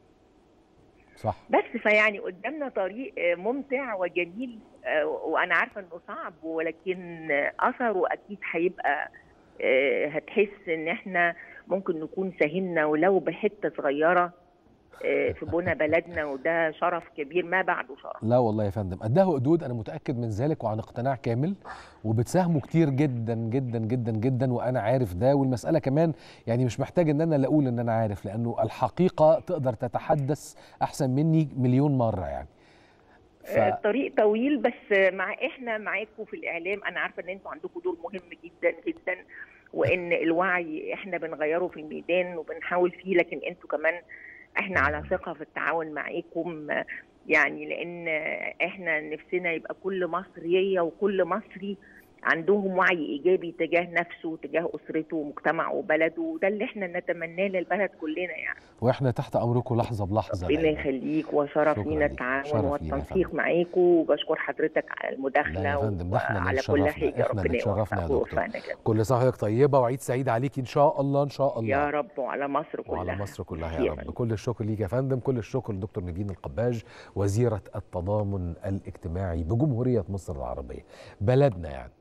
صح بس فيعني قدامنا طريق آه، ممتع وجميل آه، وانا عارفه انه صعب ولكن آه، اثره اكيد هيبقى آه، هتحس ان احنا ممكن نكون ساهمنا ولو بحته صغيره آه، في بنى بلدنا وده شرف كبير ما بعده شرف لا والله يا فندم قدها حدود انا متاكد من ذلك وعن اقتناع كامل وبتساهموا كتير جدا جدا جدا جدا وانا عارف ده والمساله كمان يعني مش محتاج ان انا لا اقول ان انا عارف لانه الحقيقه تقدر تتحدث احسن مني مليون مره يعني ف... آه، الطريق طويل بس آه، مع احنا معاكم في الاعلام انا عارفه ان انتوا عندكم دور مهم جدا جدا وان الوعي احنا بنغيره في الميدان وبنحاول فيه لكن انتوا كمان احنا على ثقه في التعاون معاكم آه، يعني لان آه، احنا نفسنا يبقى كل مصريه وكل مصري عندهم وعي ايجابي تجاه نفسه وتجاه اسرته ومجتمعه وبلده وده اللي اححنا نتمناه للبلد كلنا يعني واحنا تحت امركم لحظه بلحظه ربنا دايماً. يخليك وشرف شكراً لينا ليك. التعاون شرف لينا يا والتنسيق فندم. معاكم وبشكر حضرتك على لا المداخله يا فندم ده احنا اللي وعلى كل اتشرفنا حاجه احنا اللي ربنا اتشرفنا يا يوفقك دكتور ويوفقنا كده. كل سنه وحضرتك طيبه وعيد سعيد عليك ان شاء الله ان شاء الله يا رب وعلى مصر كلها وعلى مصر كلها ميرسي يا رب فندم. كل الشكر ليك يا فندم كل الشكر لدكتور نيفين القباج وزيرة التضامن الاجتماعي بجمهورية مصر العربية بلدنا يعني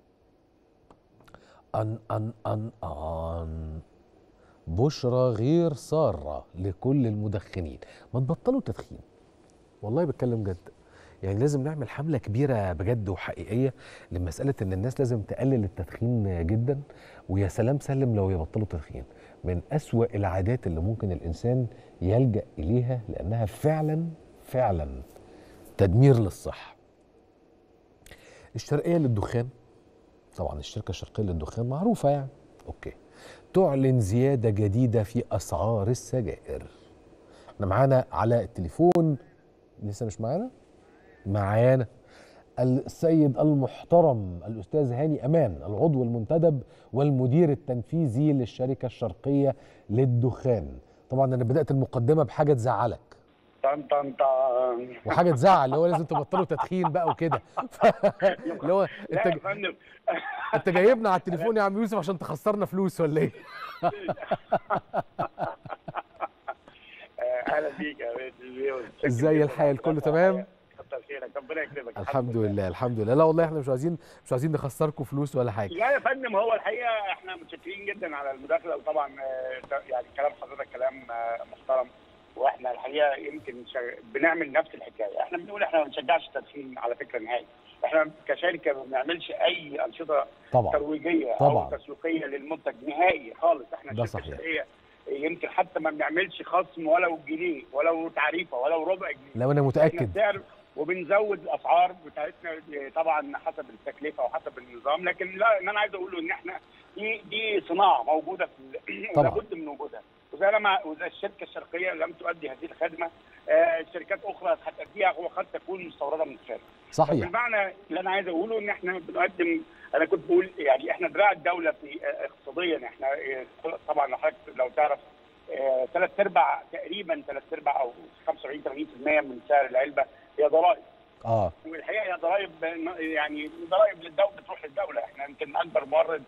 أن أن أن أن بشرى غير سارة لكل المدخنين ما تبطلوا تدخين والله بتكلم جد يعني لازم نعمل حملة كبيرة بجد وحقيقية لمسألة إن الناس لازم تقلل التدخين جدا ويا سلام سلم لو يبطلوا تدخين من أسوأ العادات اللي ممكن الإنسان يلجأ إليها لأنها فعلا فعلا تدمير للصحة الشرقية للدخان طبعا الشركة الشرقية للدخان معروفة يعني أوكي تعلن زيادة جديدة في أسعار السجائر احنا معانا على التليفون لسه مش معانا معانا السيد المحترم الاستاذ هاني امان العضو المنتدب والمدير التنفيذي للشركه الشرقيه للدخان طبعا انا بدات المقدمه بحاجه تزعلك طن طن طن وحاجه تزعل اللي هو لازم تبطلوا تدخين بقى وكده ف- اللي هو لا انت يا فندم انت جايبنا على التليفون يا عم يوسف عشان تخسرنا فلوس ولا ايه آه، اهلا بيك يا باشا ازاي الحال؟ كله تمام؟ كتر خيرك ربنا يكرمك الحمد لله الحمد لله لا والله احنا مش عايزين مش عايزين نخسركم فلوس ولا حاجه لا يا فندم هو الحقيقه احنا متشكرين جدا على المداخله وطبعا آه، ده- يعني كلام حضرتك كلام آه، محترم واحنا الحقيقه يمكن شا- بنعمل نفس الحكايه احنا بنقول احنا ما بنشجعش التدخين على فكره نهائي احنا كشركه ما بنعملش اي انشطه طبعا ترويجيه طبعاً. او تسويقيه للمنتج نهائي خالص احنا ده الشركة صحيح. الشرقية يمكن حتى ما بنعملش خصم ولو جنيه ولو تعريفه ولو ربع جنيه لو انا احنا متاكد السعر وبنزود الاسعار بتاعتنا طبعا حسب التكلفه وحسب النظام لكن لا ان انا عايز اقول له ان احنا دي دي صناعه موجوده في ال- طبعاً. ولابد من وجودها وزي لما وزي الشركه الشرقيه لم تؤدي هذه الخدمه آه، شركات اخرى هتأديها وقد تكون مستورده من الخارج صحيح بالمعنى اللي انا عايز اقوله ان احنا بنقدم انا كنت بقول يعني احنا دراع الدوله في آه، اقتصاديا احنا آه، طبعا لو حضرتك لو تعرف ثلاث ارباع تقريبا ثلاث ارباع او 75 80% من سعر العلبه هي ضرائب اه والحقيقه هي ضرائب يعني ضرائب للدوله بتروح للدوله احنا يمكن اكبر مورد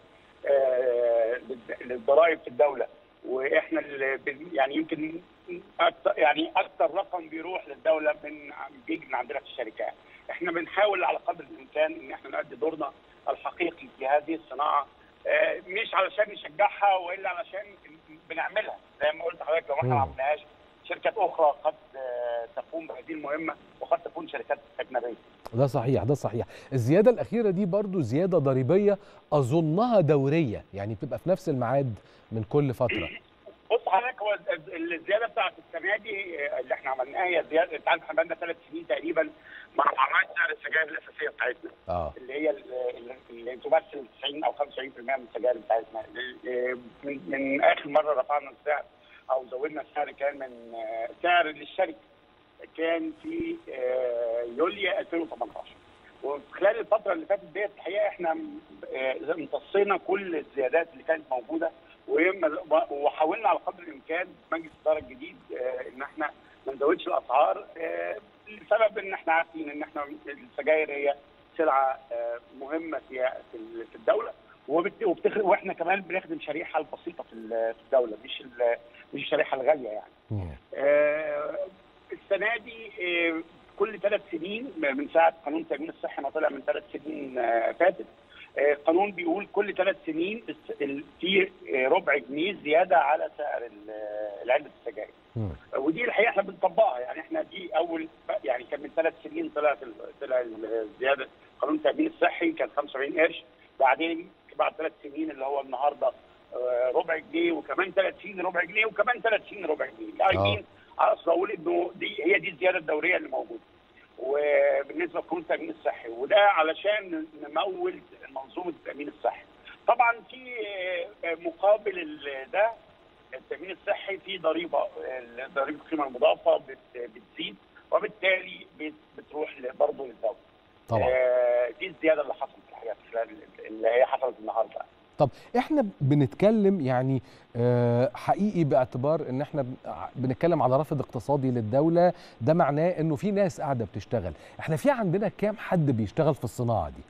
آه، للد- للضرائب في الدوله واحنا اللي بن- يعني يمكن اكثر يعني اكثر رقم بيروح للدوله من بيجي من عندنا في الشركات احنا بنحاول على قدر الامكان ان احنا نؤدي دورنا الحقيقي في هذه الصناعه آه، مش علشان نشجعها والا علشان بنعملها زي ما قلت لحضرتك لو احنا مم. ما عملناهاش شركات اخرى قد آه، تقوم بهذه المهمه وقد تكون شركات اجنبيه ده صحيح ده صحيح الزياده الاخيره دي برضو زياده ضريبيه اظنها دوريه يعني بتبقى في نفس الميعاد من كل فتره بص حضرتك هو الزياده بتاعت السنه دي آه، اللي احنا عملناها هي زياده انت عارف احنا بقالنا ثلاث سنين تقريبا مع معاملات سعر السجاير الاساسيه بتاعتنا اه اللي هي ال- اللي- اللي تمثل 90 او 95% من السجاير بتاعتنا آه، من, من اخر مره رفعنا السعر او زودنا السعر كان من آه، سعر للشركه كان في آه، يوليو 2018 وخلال الفتره اللي فاتت ديت الحقيقه احنا آه، امتصينا كل الزيادات اللي كانت موجوده وإما- وحاولنا على قدر الامكان مجلس الاداره الجديد آه، ان احنا ما نزودش الاسعار آه، لسبب ان احنا عارفين ان احنا السجاير هي سلعه آه، مهمه في في ال- في الدوله وبت- وبتخ- واحنا كمان بنخدم شريحه البسيطه في ال- في الدوله مش ال- مش الشريحه الغاليه يعني. مم. آه، السنه دي آه، كل ثلاث سنين من ساعه قانون التامين الصحي ما طلع من ثلاث سنين آه، فاتت آه، قانون بيقول كل ثلاث سنين الس- ال- في آه، ربع جنيه زياده على سعر ال- العلبه السجاير مم. ودي الحقيقه احنا بنطبقها يعني احنا دي اول يعني كان من ثلاث سنين طلعت ال- طلع الزياده قانون التامين الصحي كان 75 قرش بعدين بعد ثلاث سنين اللي هو النهارده آه، ربع جنيه وكمان ثلاث سنين ربع جنيه وكمان ثلاث سنين ربع جنيه عايزين عاوز اقول انه دي هي دي الزياده الدوريه اللي موجوده وبالنسبه لقانون التامين الصحي وده علشان نمول منظومه التامين الصحي طبعا في آه، مقابل ال- ده التامين الصحي في ضريبه آه، ضريبه القيمه المضافه بت- بتزيد وبالتالي بت- بتروح ل- برضه للدوله طبعا آه، دي الزياده اللي حصلت الحقيقه خلال اللي هي حصلت النهارده طب احنا بنتكلم يعني آه، حقيقي باعتبار ان احنا بن- بنتكلم على رافد اقتصادي للدوله ده معناه انه في ناس قاعده بتشتغل احنا في عندنا كام حد بيشتغل في الصناعه دي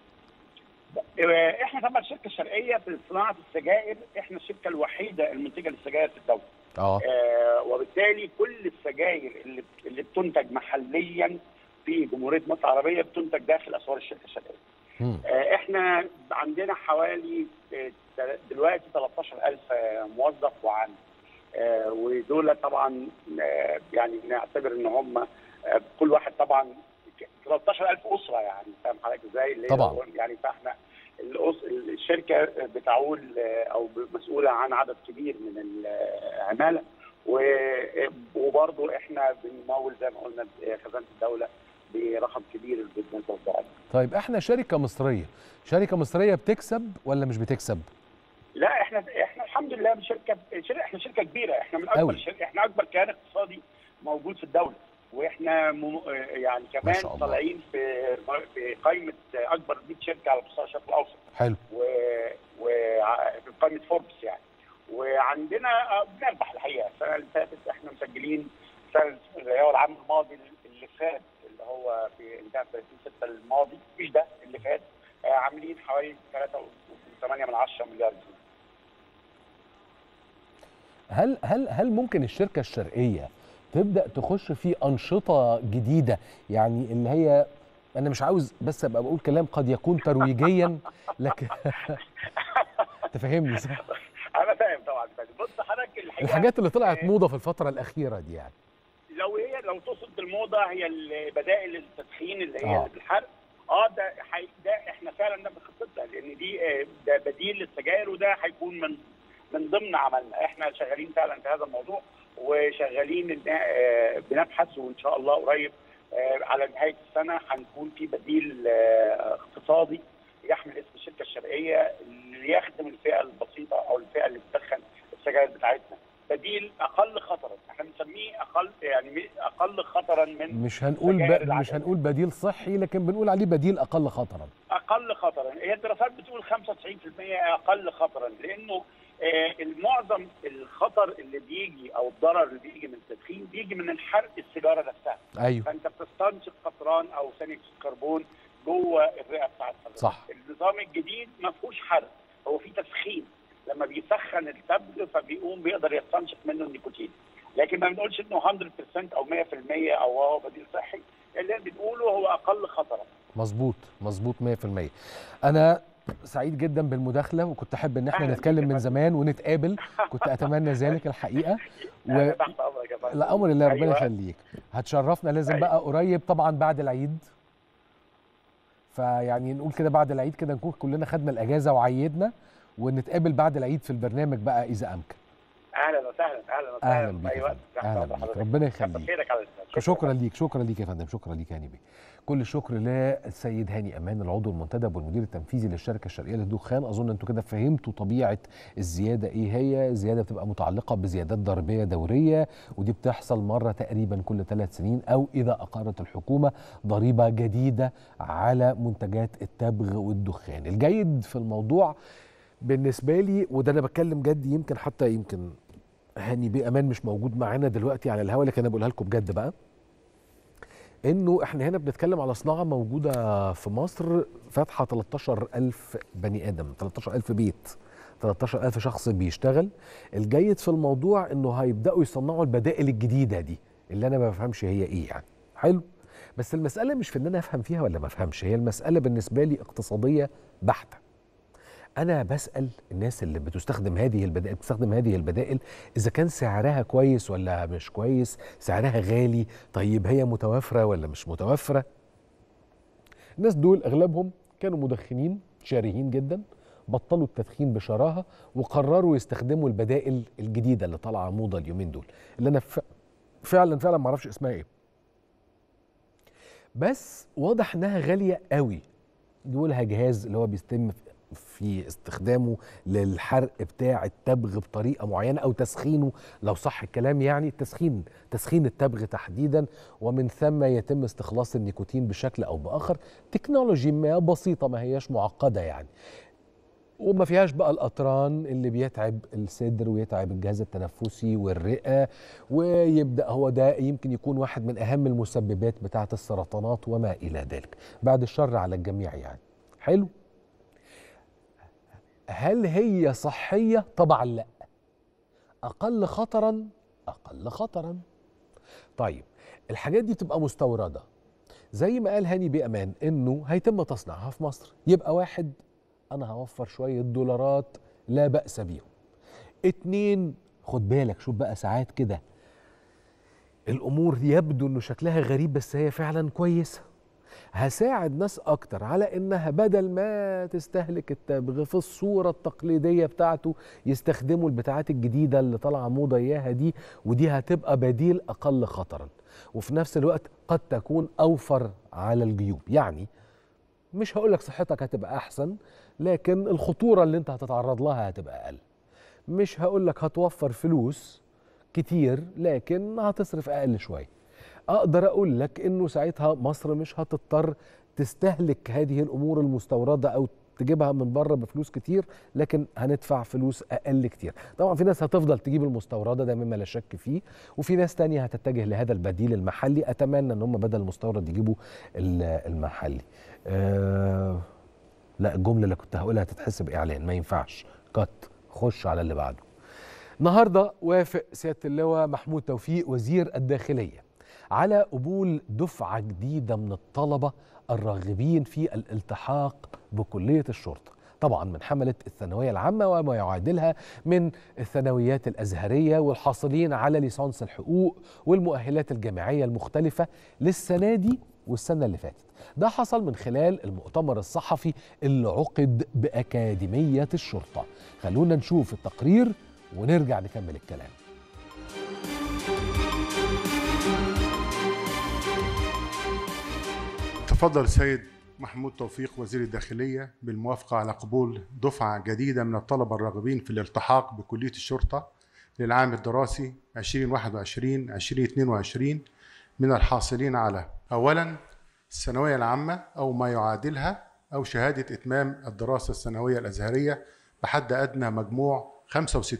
آه، احنا طبعا الشركه الشرقيه في صناعه السجائر احنا الشركه الوحيده المنتجه للسجائر في الدوله اه آه، وبالتالي كل السجاير اللي اللي بتنتج محليا في جمهوريه مصر العربيه بتنتج داخل اسوار الشركه الشرقيه. مم. آه، احنا عندنا حوالي آه، دلوقتي 13000 آه، موظف وعامل آه، ودول طبعا آه، يعني نعتبر ان هم آه، كل واحد طبعا 13000 اسره يعني فاهم حضرتك ازاي؟ اللي هي طبعاً. يعني فاحنا الأس... الشركه بتعول آه، او مسؤوله عن عدد كبير من العماله و- وبرضه احنا بنمول زي ما قلنا خزانه الدوله برقم كبير بالنسبه للضرائب. طيب احنا شركه مصريه شركه مصريه بتكسب ولا مش بتكسب لا احنا احنا الحمد لله شركه شركة احنا شركه كبيره احنا من اكبر أوي. شركة احنا اكبر كيان اقتصادي موجود في الدوله واحنا مم... يعني ما كمان شاء الله. طالعين في في قائمه اكبر 100 شركه على مستوى الشرق الاوسط حلو و... وفي قائمه فوربس يعني وعندنا آه، بنربح الحقيقه السنه اللي فاتت احنا مسجلين السنه اللي هو العام الماضي اللي فات اللي هو في انتهى 30 6 الماضي مش ده اللي فات آه، عاملين حوالي 3.8 من 10 مليار جنيه هل هل هل ممكن الشركه الشرقيه تبدا تخش في انشطه جديده يعني اللي هي انا مش عاوز بس ابقى بقول كلام قد يكون ترويجيا لكن تفهمني صح انا فاهم طبعا فاهم. بص حضرتك الحقيقه الحاجات اللي طلعت آه، موضه في الفتره الاخيره دي يعني لو هي لو تقصد بالموضه هي البدائل التدخين اللي هي آه. اللي بالحرق اه ده حي... ده احنا فعلا ده بنخطط لان دي آه، ده بديل للسجاير وده هيكون من من ضمن عملنا احنا شغالين فعلا في هذا الموضوع وشغالين إن- آه، بنبحث وان شاء الله قريب آه، على نهايه السنه هنكون في بديل آه، اقتصادي يحمل اسم الشركه الشرقيه اللي يخدم الفئه البسيطه او الفئه اللي بتدخن السجاير بتاعتنا بديل اقل خطرا احنا بنسميه اقل يعني اقل خطرا من مش هنقول سجاير ب... مش العادية. هنقول بديل صحي لكن بنقول عليه بديل اقل خطرا اقل خطرا هي الدراسات بتقول 95% اقل خطرا لانه آه، المعظم الخطر اللي بيجي او الضرر اللي بيجي من التدخين بيجي من الحرق السيجاره نفسها ايوه فانت بتستنشق قطران او ثاني اكسيد الكربون جوه الرئه بتاعت حضرتك صح. النظام الجديد ما فيهوش حرق هو في تسخين لما بيسخن التبغ فبيقوم بيقدر يستنشق منه النيكوتين لكن ما بنقولش انه 100% او 100% او هو بديل صحي اللي بنقوله هو اقل خطرا مظبوط مظبوط 100% انا سعيد جدا بالمداخله وكنت احب ان احنا أهلاً بيك نتكلم يا من فندم. زمان ونتقابل كنت اتمنى ذلك الحقيقه أنا و... تحت امرك يا فندم لا امر الله ربنا أيوة. يخليك هتشرفنا لازم أيوة. بقى قريب طبعا بعد العيد فيعني نقول كده بعد العيد كده نكون كلنا خدنا الاجازه وعيدنا ونتقابل بعد العيد في البرنامج بقى اذا امكن اهلا وسهلا اهلا وسهلا اهلا بيك في أي يا وقت. فندم. تحت اهلا أمر بيك حضرتك. ربنا كتر يخليك خيرك على الإسلام. شكرا ليك شكرا ليك يا فندم شكرا ليك يا هاني بيه كل الشكر للسيد هاني امان العضو المنتدب والمدير التنفيذي للشركه الشرقيه للدخان اظن انتوا كده فهمتوا طبيعه الزياده ايه هي الزياده بتبقى متعلقه بزيادات ضريبيه دوريه ودي بتحصل مره تقريبا كل ثلاث سنين او اذا اقرت الحكومه ضريبه جديده على منتجات التبغ والدخان الجيد في الموضوع بالنسبه لي وده انا بتكلم جد يمكن حتى يمكن هاني بيه امان مش موجود معانا دلوقتي على الهوا لكن انا بقولها لكم بجد بقى انه احنا هنا بنتكلم على صناعه موجوده في مصر فاتحه 13000 بني ادم 13000 بيت 13000 شخص بيشتغل الجيد في الموضوع انه هيبداوا يصنعوا البدائل الجديده دي اللي انا ما بفهمش هي ايه يعني حلو بس المساله مش في ان انا افهم فيها ولا ما افهمش هي المساله بالنسبه لي اقتصاديه بحته انا بسال الناس اللي بتستخدم هذه البدائل بتستخدم هذه البدائل اذا كان سعرها كويس ولا مش كويس سعرها غالي طيب هي متوافره ولا مش متوافره الناس دول اغلبهم كانوا مدخنين شارهين جدا بطلوا التدخين بشراهه وقرروا يستخدموا البدائل الجديده اللي طالعه موضه اليومين دول اللي انا ف... فعلا فعلا ما اعرفش اسمها ايه بس واضح انها غاليه قوي دولها جهاز اللي هو بيتم في استخدامه للحرق بتاع التبغ بطريقه معينه او تسخينه لو صح الكلام يعني تسخين تسخين التبغ تحديدا ومن ثم يتم استخلاص النيكوتين بشكل او باخر تكنولوجي ما بسيطه ما هياش معقده يعني وما فيهاش بقى القطران اللي بيتعب الصدر ويتعب الجهاز التنفسي والرئه ويبدا هو ده يمكن يكون واحد من اهم المسببات بتاعه السرطانات وما الى ذلك بعد الشر على الجميع يعني حلو هل هي صحيه طبعا لا اقل خطرا اقل خطرا طيب الحاجات دي بتبقى مستورده زي ما قال هاني بأمان انه هيتم تصنيعها في مصر يبقى واحد انا هوفر شويه دولارات لا باس بيهم اتنين خد بالك شوف بقى ساعات كده الامور يبدو انه شكلها غريب بس هي فعلا كويسه هساعد ناس اكتر على انها بدل ما تستهلك التبغ في الصوره التقليديه بتاعته يستخدموا البتاعات الجديده اللي طالعه موضه اياها دي ودي هتبقى بديل اقل خطرا وفي نفس الوقت قد تكون اوفر على الجيوب يعني مش هقول لك صحتك هتبقى احسن لكن الخطوره اللي انت هتتعرض لها هتبقى اقل مش هقول لك هتوفر فلوس كتير لكن هتصرف اقل شويه اقدر اقول لك انه ساعتها مصر مش هتضطر تستهلك هذه الامور المستورده او تجيبها من بره بفلوس كتير لكن هندفع فلوس اقل كتير طبعا في ناس هتفضل تجيب المستورده ده مما لا شك فيه وفي ناس تانية هتتجه لهذا البديل المحلي اتمنى ان هم بدل المستورد يجيبوا المحلي أه لا الجمله اللي كنت هقولها هتتحسب اعلان ما ينفعش كت خش على اللي بعده النهارده وافق سياده اللواء محمود توفيق وزير الداخليه على قبول دفعه جديده من الطلبه الراغبين في الالتحاق بكليه الشرطه طبعا من حمله الثانويه العامه وما يعادلها من الثانويات الازهريه والحاصلين على ليسانس الحقوق والمؤهلات الجامعيه المختلفه للسنه دي والسنه اللي فاتت ده حصل من خلال المؤتمر الصحفي اللي عقد باكاديميه الشرطه خلونا نشوف التقرير ونرجع نكمل الكلام تفضل السيد محمود توفيق وزير الداخلية بالموافقة على قبول دفعة جديدة من الطلبة الراغبين في الالتحاق بكلية الشرطة للعام الدراسي 2021-2022 من الحاصلين على أولا الثانوية العامة أو ما يعادلها أو شهادة إتمام الدراسة الثانوية الأزهرية بحد أدنى مجموع 65%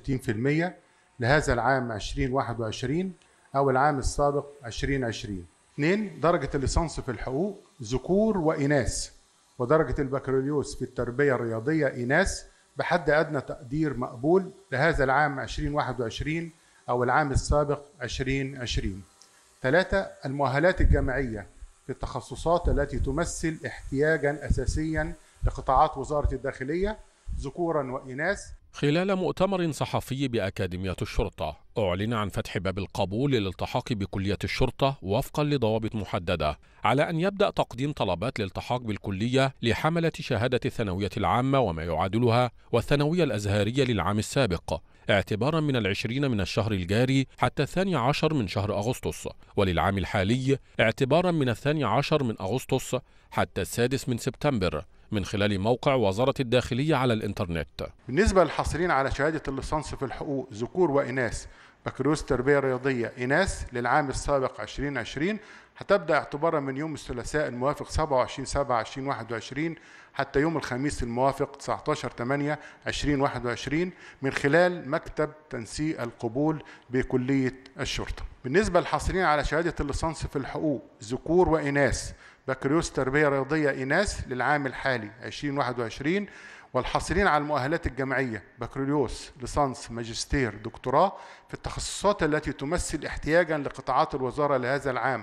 لهذا العام 2021 أو العام السابق 2020 اثنين درجة الليسانس في الحقوق ذكور وإناث ودرجة البكالوريوس في التربية الرياضية إناث بحد أدنى تقدير مقبول لهذا العام 2021 أو العام السابق 2020 ثلاثة المؤهلات الجامعية في التخصصات التي تمثل احتياجا أساسيا لقطاعات وزارة الداخلية ذكورا وإناث خلال مؤتمر صحفي بأكاديمية الشرطة أعلن عن فتح باب القبول للالتحاق بكلية الشرطة وفقا لضوابط محددة على أن يبدأ تقديم طلبات الالتحاق بالكلية لحملة شهادة الثانوية العامة وما يعادلها والثانوية الأزهرية للعام السابق اعتبارا من العشرين من الشهر الجاري حتى الثاني عشر من شهر أغسطس وللعام الحالي اعتبارا من الثاني عشر من أغسطس حتى السادس من سبتمبر من خلال موقع وزارة الداخلية على الإنترنت بالنسبة للحاصلين على شهادة الليسانس في الحقوق ذكور وإناث بكالوريوس تربية رياضية إناث للعام السابق 2020 هتبدأ اعتبارا من يوم الثلاثاء الموافق 27 7 2021 حتى يوم الخميس الموافق 19 8 2021 من خلال مكتب تنسيق القبول بكلية الشرطة. بالنسبة للحاصلين على شهادة الليسانس في الحقوق ذكور وإناث بكالوريوس تربية رياضية إناث للعام الحالي 2021 والحاصلين على المؤهلات الجامعية بكالوريوس ليسانس ماجستير دكتوراه في التخصصات التي تمثل احتياجا لقطاعات الوزارة لهذا العام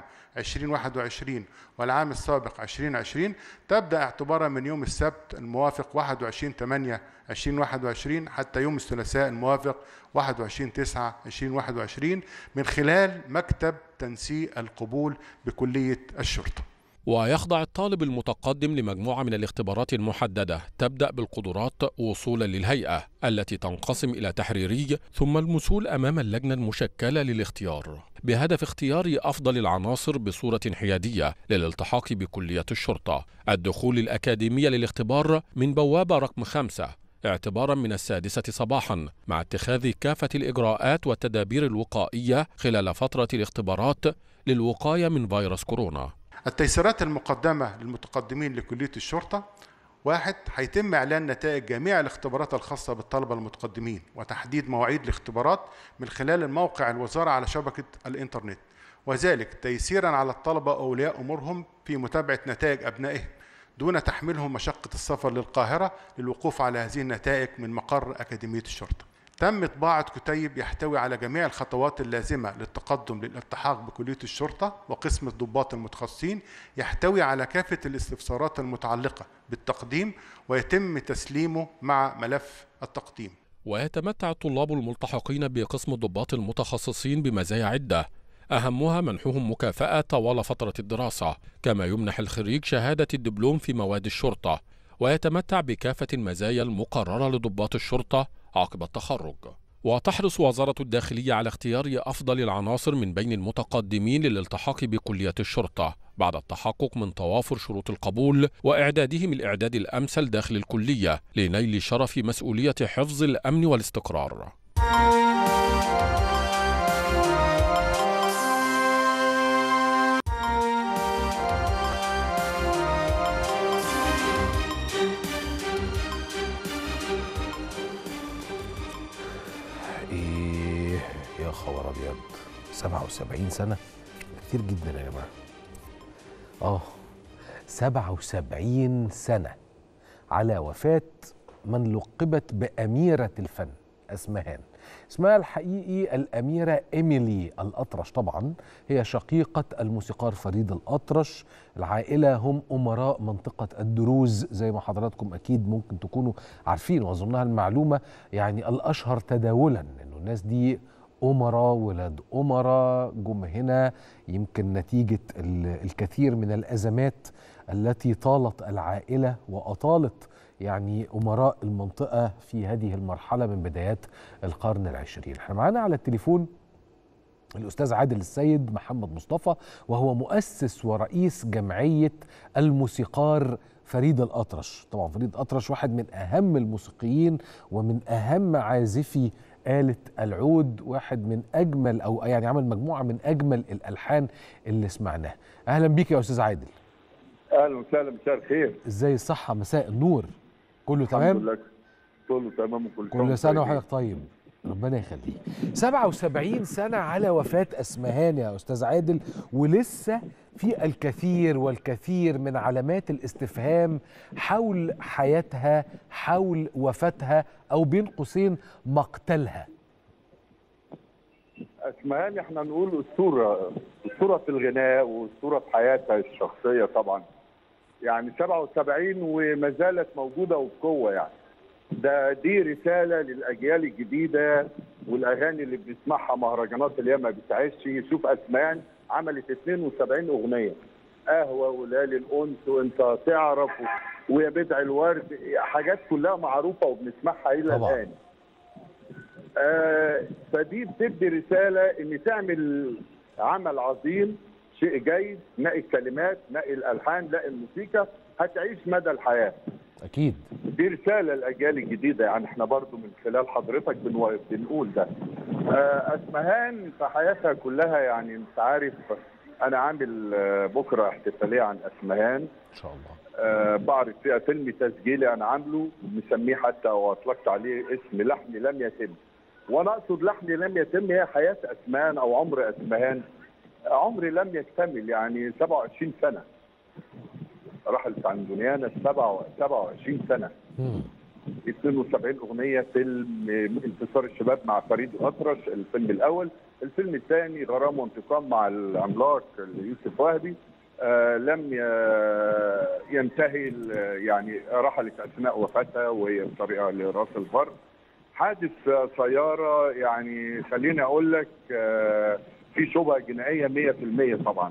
2021 والعام السابق 2020 تبدأ اعتبارا من يوم السبت الموافق 21 8 2021 حتى يوم الثلاثاء الموافق 21 9 2021 من خلال مكتب تنسيق القبول بكلية الشرطة. ويخضع الطالب المتقدم لمجموعة من الاختبارات المحددة تبدأ بالقدرات وصولا للهيئة التي تنقسم إلى تحريري ثم المسؤول أمام اللجنة المشكلة للاختيار بهدف اختيار أفضل العناصر بصورة حيادية للالتحاق بكلية الشرطة الدخول الأكاديمية للاختبار من بوابة رقم خمسة اعتبارا من السادسة صباحا مع اتخاذ كافة الإجراءات والتدابير الوقائية خلال فترة الاختبارات للوقاية من فيروس كورونا التيسيرات المقدمة للمتقدمين لكلية الشرطة واحد هيتم إعلان نتائج جميع الاختبارات الخاصة بالطلبة المتقدمين وتحديد مواعيد الاختبارات من خلال الموقع الوزارة على شبكة الإنترنت وذلك تيسيرا على الطلبة أولياء أمورهم في متابعة نتائج أبنائهم دون تحملهم مشقة السفر للقاهرة للوقوف على هذه النتائج من مقر أكاديمية الشرطة تم طباعة كتيب يحتوي على جميع الخطوات اللازمة للتقدم للالتحاق بكلية الشرطة وقسم الضباط المتخصصين يحتوي على كافة الاستفسارات المتعلقة بالتقديم ويتم تسليمه مع ملف التقديم ويتمتع الطلاب الملتحقين بقسم الضباط المتخصصين بمزايا عدة أهمها منحهم مكافأة طوال فترة الدراسة كما يمنح الخريج شهادة الدبلوم في مواد الشرطة ويتمتع بكافة المزايا المقررة لضباط الشرطة عقب التخرج وتحرص وزارة الداخلية على اختيار أفضل العناصر من بين المتقدمين للالتحاق بكلية الشرطة بعد التحقق من توافر شروط القبول وإعدادهم الإعداد الأمثل داخل الكلية لنيل شرف مسؤولية حفظ الأمن والاستقرار. 77 سنة كتير جدا يا جماعة اه 77 سنة على وفاة من لقبت بأميرة الفن أسمهان اسمها الحقيقي الأميرة إيميلي الأطرش طبعا هي شقيقة الموسيقار فريد الأطرش العائلة هم أمراء منطقة الدروز زي ما حضراتكم أكيد ممكن تكونوا عارفين وأظنها المعلومة يعني الأشهر تداولا إنه الناس دي أمراء ولاد أمراء جم هنا يمكن نتيجة الكثير من الأزمات التي طالت العائلة وأطالت يعني أمراء المنطقة في هذه المرحلة من بدايات القرن العشرين احنا معانا على التليفون الأستاذ عادل السيد محمد مصطفى وهو مؤسس ورئيس جمعية الموسيقار فريد الأطرش طبعا فريد الأطرش واحد من أهم الموسيقيين ومن أهم عازفي آلة العود واحد من أجمل أو يعني عمل مجموعة من أجمل الألحان اللي سمعناها أهلا بيك يا أستاذ عادل اهلا وسهلا مساء الخير ازاي الصحة مساء النور كله الحمد تمام لله كله تمام وكل كل سنة طيبين. وحضرتك طيب ربنا يخليك 77 سنة على وفاة أسمهان يا أستاذ عادل ولسه في الكثير والكثير من علامات الاستفهام حول حياتها حول وفاتها أو بين قوسين مقتلها اسمهان احنا نقول اسطوره اسطوره في الغناء واسطوره في حياتها الشخصيه طبعا يعني 77 وما زالت موجوده وبقوه يعني ده دي رساله للاجيال الجديده والاغاني اللي بنسمعها مهرجانات اللي هي ما بتعيش شوف اسمهان عملت 72 اغنيه قهوه وليالي الانس وانت تعرف و- ويا بدع الورد حاجات كلها معروفه وبنسمعها الى طبعاً. الان آه، فدي بتدي رساله ان تعمل عمل عظيم شيء جيد نقي الكلمات نقي الالحان نقي الموسيقى هتعيش مدى الحياه أكيد دي رساله للاجيال الجديده يعني احنا برضو من خلال حضرتك بنو- بنقول ده آه، اسمهان في حياتها كلها يعني انت عارف انا عامل آه، بكره احتفاليه عن اسمهان إن شاء الله آه، بعرض فيها فيلم تسجيلي انا عامله مسميه حتى واطلقت عليه اسم لحن لم يتم وانا اقصد لحن لم يتم هي حياه اسمان او عمر اسمهان عمري لم يكتمل يعني 27 سنه رحلت عن دنيانا 27 سنه مم. 72 اغنيه فيلم انتصار الشباب مع فريد الاطرش الفيلم الاول الفيلم الثاني غرام وانتقام مع العملاق يوسف وهبي آه لم ي- ينتهي ال- يعني رحلت اثناء وفاتها وهي في طريقها لراس البر حادث سياره يعني خليني اقول لك آه في شبهه جنائيه 100% طبعا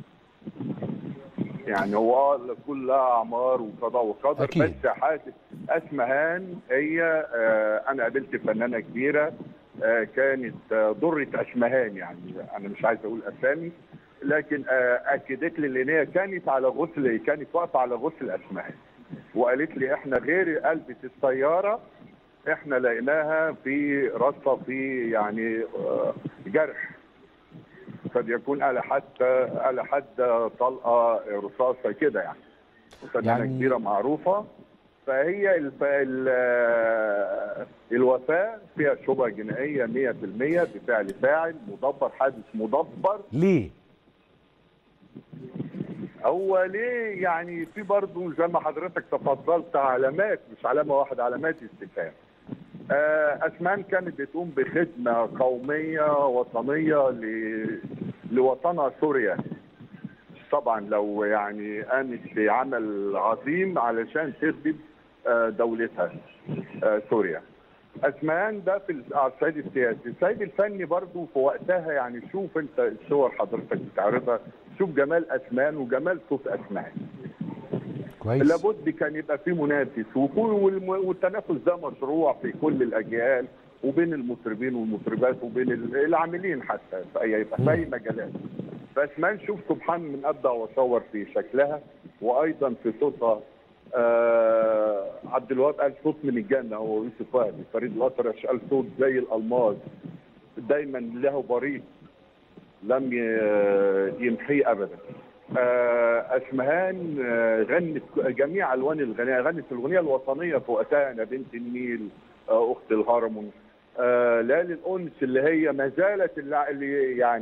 يعني هو كلها اعمار وقضاء وقدر أكيد. بس حادث اسمهان هي آه انا قابلت فنانه كبيره آه كانت آه ضره اسمهان يعني انا مش عايز اقول اسامي لكن آه اكدت لي ان هي كانت على غسل كانت واقفه على غسل اسمهان وقالت لي احنا غير قلبة السياره احنا لقيناها في رصه في يعني آه جرح قد يكون على حد على حد طلقه رصاصه كده يعني فنانه يعني- يعني كبيره معروفه فهي الف... ال... الوفاه فيها شبهه جنائيه 100% بفعل فاعل مدبر حادث مدبر ليه؟ هو ليه يعني في برضه زي ما حضرتك تفضلت علامات مش علامه واحده علامات استفهام آه، اسمان كانت بتقوم بخدمه قوميه وطنيه ل... لوطنها سوريا طبعا لو يعني قامت بعمل عظيم علشان تخدم آه، دولتها آه، سوريا اسمان ده في على الصعيد السياسي الصعيد الفني برضه في وقتها يعني شوف انت الصور حضرتك بتعرضها شوف جمال اسمان وجمال صوت اسمان كويس لابد كان يبقى في منافس وكل والم- والتنافس ده مشروع في كل الاجيال وبين المطربين والمطربات وبين ال- العاملين حتى في اي يبقى في اي مجالات بس ما نشوف سبحان من ابدع وصور في شكلها وايضا في صوتها آه عبد الوهاب قال صوت من الجنه هو يوسف وهبي فريد الاطرش قال صوت زي الالماس دايما له بريق لم ي- يمحيه ابدا آه، اسمهان آه، غنت جميع الوان الغناء غنت الاغنيه الوطنيه في وقتها انا بنت النيل آه، اخت الهرمون آه، ليالي الانس اللي هي ما زالت اللي اللي يعني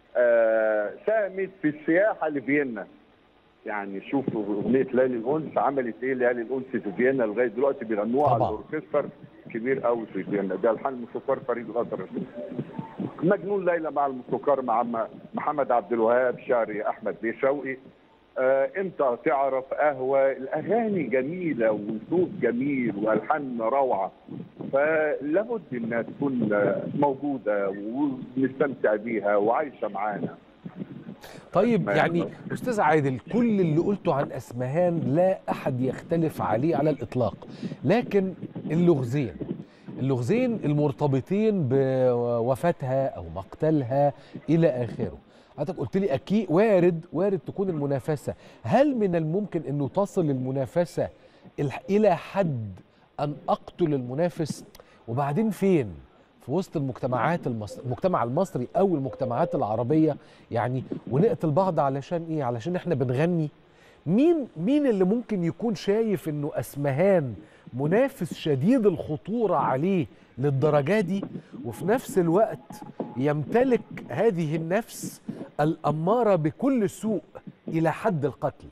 آه، ساهمت في السياحه لفيينا يعني شوف اغنيه ليالي الانس عملت ايه ليالي الانس في فيينا لغايه دلوقتي بيغنوها على طبعا. الاوركستر كبير قوي في فيينا ده الحان الموسيقار فريد الاطرش مجنون ليلى مع الموسيقار مع م- محمد عبد الوهاب شعري احمد بيه شوقي آه، امتى تعرف قهوه الاغاني جميله وصوت جميل والحان روعه فلابد انها تكون آه، موجوده ونستمتع بيها وعايشه معانا طيب ما- يعني استاذ عادل كل اللي قلته عن اسمهان لا احد يختلف عليه على الاطلاق لكن اللغزين اللغزين المرتبطين بوفاتها او مقتلها الى اخره حضرتك قلت لي اكيد وارد وارد تكون المنافسه هل من الممكن انه تصل المنافسه الح- الى حد ان اقتل المنافس وبعدين فين في وسط المجتمعات المصر... المجتمع المصري او المجتمعات العربيه يعني ونقتل بعض علشان ايه علشان احنا بنغني مين مين اللي ممكن يكون شايف انه اسمهان منافس شديد الخطوره عليه للدرجه دي وفي نفس الوقت يمتلك هذه النفس الاماره بكل سوء الى حد القتل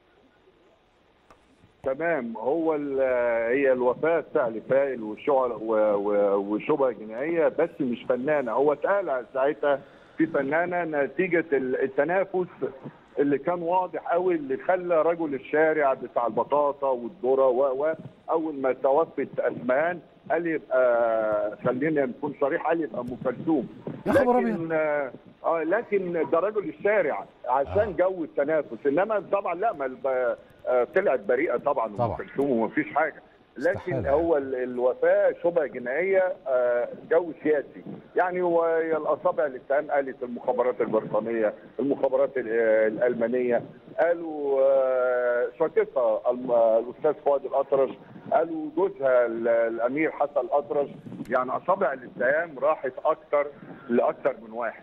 تمام هو ال- هي الوفاه فعل فاعل وشعر و- و- وشبهه جنائيه بس مش فنانه هو اتقال ساعتها في فنانه نتيجه ال- التنافس اللي كان واضح قوي اللي خلى رجل الشارع بتاع البطاطا والذره و و اول ما توفت اسمان قال يبقى خلينا نكون صريح قال يبقى ام كلثوم يا خبر لكن آه آه، لكن ده رجل الشارع عشان جو التنافس انما طبعا لا ما الب- آه، طلعت بريئه طبعا طبعا. ام كلثوم ومفيش حاجه لكن استحالة. هو ال- الوفاه شبهه جنائيه آه، جو سياسي يعني هو هي الاصابع اللي اتهم قالت المخابرات البريطانيه المخابرات ال- آه، الالمانيه قالوا آه، شقيقها الم- آه، الاستاذ فؤاد الاطرش قالوا جوزها ال- الامير حسن الاطرش يعني اصابع الاتهام راحت اكتر لاكتر من واحد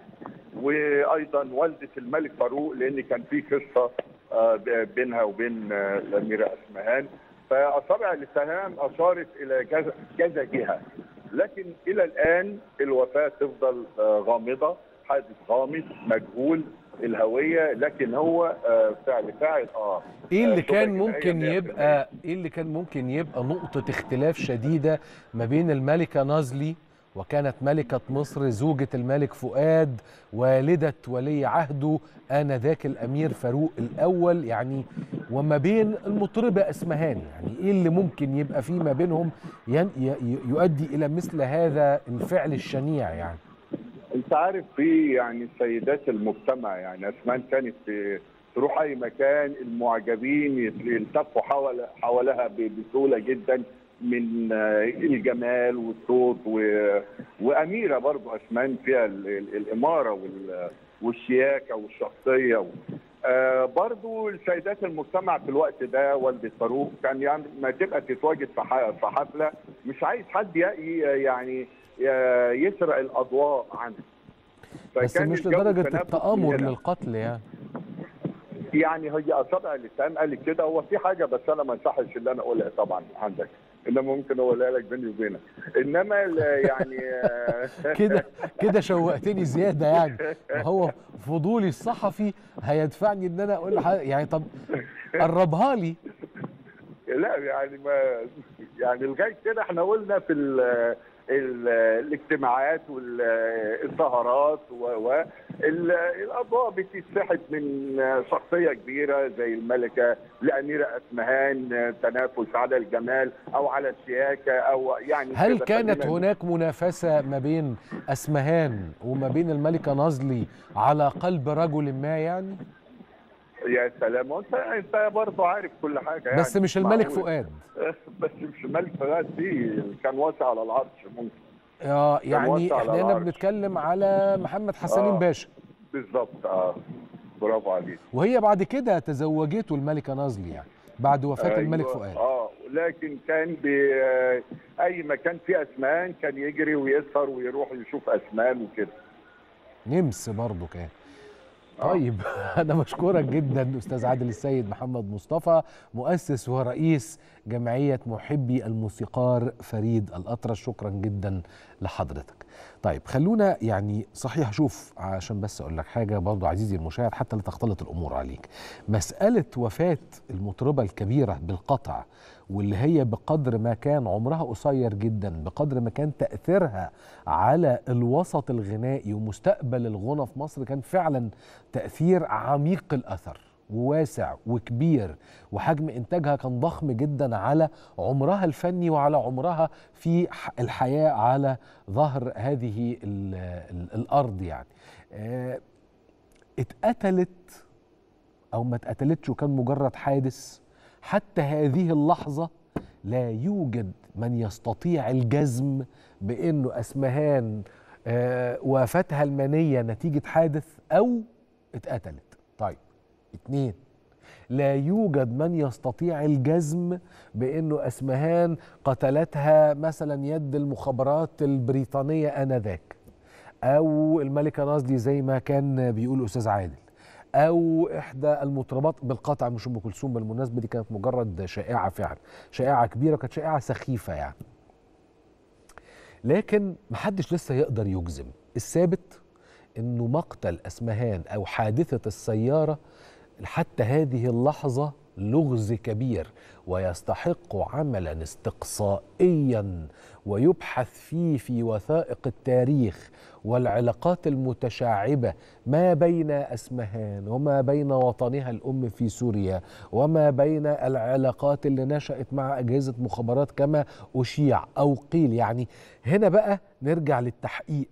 وايضا والده الملك فاروق لان كان في قصه آه، ب- بينها وبين آه، الاميره اسمهان فاصابع الاتهام اشارت الى كذا كذا جهه لكن الى الان الوفاه تفضل آه، غامضه حادث غامض مجهول الهويه لكن هو آه، فعل فاعل اه ايه اللي آه، شبهة كان جنائية ممكن 100%. يبقى ايه اللي كان ممكن يبقى نقطة اختلاف شديدة ما بين الملكة نازلي وكانت ملكة مصر زوجة الملك فؤاد والدة ولي عهده آنذاك الأمير فاروق الأول يعني وما بين المطربة أسمهان يعني إيه اللي ممكن يبقى فيه ما بينهم ين- ي- يؤدي إلى مثل هذا الفعل الشنيع يعني انت عارف في يعني سيدات المجتمع يعني اسمان كانت في- تروح اي مكان المعجبين يت- يلتفوا حول حولها ب- بسهوله جدا من آه، الجمال والصوت و... واميره برضو اسمان فيها ال... ال... الاماره وال... والشياكه والشخصيه و... آه برضو السيدات المجتمع في الوقت ده والدة فاروق كان يعني ما تبقى تتواجد في ح- في حفله مش عايز حد ي- ي- يعني ي- يسرق الاضواء عنها بس فكان مش الجو لدرجة تنافس التآمر هنا. للقتل يعني يعني هي اصابع اللسان قالت كده هو في حاجه بس انا ما يصحش اللي انا اقولها طبعا عندك انما ممكن اقولها لك بيني وبينك انما ال- يعني آه، كده كده شوقتني زياده يعني ما هو فضولي الصحفي هيدفعني ان انا اقول حاجة يعني طب قربها لي لا يعني ما يعني لغايه كده احنا قلنا في ال ال الاجتماعات والسهرات و ال- الاضواء بتتسحب من شخصيه كبيره زي الملكه لاميره اسمهان تنافس على الجمال او على الشياكه او يعني هل كده كانت خلينا- هناك منافسه ما بين اسمهان وما بين الملكه نازلي على قلب رجل ما يعني يا سلام وانت انت برضه عارف كل حاجه يعني بس مش الملك معقول. فؤاد بس مش الملك فؤاد دي كان واسع على العرش ممكن اه يعني واسع على احنا هنا العرش. بنتكلم على محمد حسنين آه. باشا بالظبط اه برافو عليك وهي بعد كده تزوجته الملكه نازلي يعني بعد وفاه أيوة. الملك فؤاد اه لكن كان بي اي مكان فيه اسمان كان يجري ويسهر ويروح يشوف اسمان وكده نمس برضه كان طيب انا بشكرك جدا استاذ عادل السيد محمد مصطفى مؤسس ورئيس جمعيه محبي الموسيقار فريد الاطرش شكرا جدا لحضرتك طيب خلونا يعني صحيح شوف عشان بس اقول لك حاجه برضو عزيزي المشاهد حتى لا تختلط الامور عليك مساله وفاه المطربه الكبيره بالقطع واللي هي بقدر ما كان عمرها قصير جدا بقدر ما كان تاثيرها على الوسط الغنائي ومستقبل الغنى في مصر كان فعلا تاثير عميق الاثر وواسع وكبير وحجم انتاجها كان ضخم جدا على عمرها الفني وعلى عمرها في ح- الحياه على ظهر هذه ال ال الارض يعني آه، اتقتلت او ما اتقتلتش وكان مجرد حادث حتى هذه اللحظه لا يوجد من يستطيع الجزم بانه اسمهان آه، وفاتها المنيه نتيجه حادث او اتقتلت طيب اتنين لا يوجد من يستطيع الجزم بانه اسمهان قتلتها مثلا يد المخابرات البريطانيه انذاك او الملكه نازلي زي ما كان بيقول الاستاذ عادل او احدى المطربات بالقطع مش ام كلثوم بالمناسبه دي كانت مجرد شائعه فعلا شائعه كبيره كانت شائعه سخيفه يعني لكن محدش لسه يقدر يجزم الثابت انه مقتل اسمهان او حادثه السياره حتى هذه اللحظه لغز كبير ويستحق عملا استقصائيا ويبحث فيه في وثائق التاريخ والعلاقات المتشعبه ما بين اسمهان وما بين وطنها الام في سوريا وما بين العلاقات اللي نشات مع اجهزه مخابرات كما اشيع او قيل يعني هنا بقى نرجع للتحقيق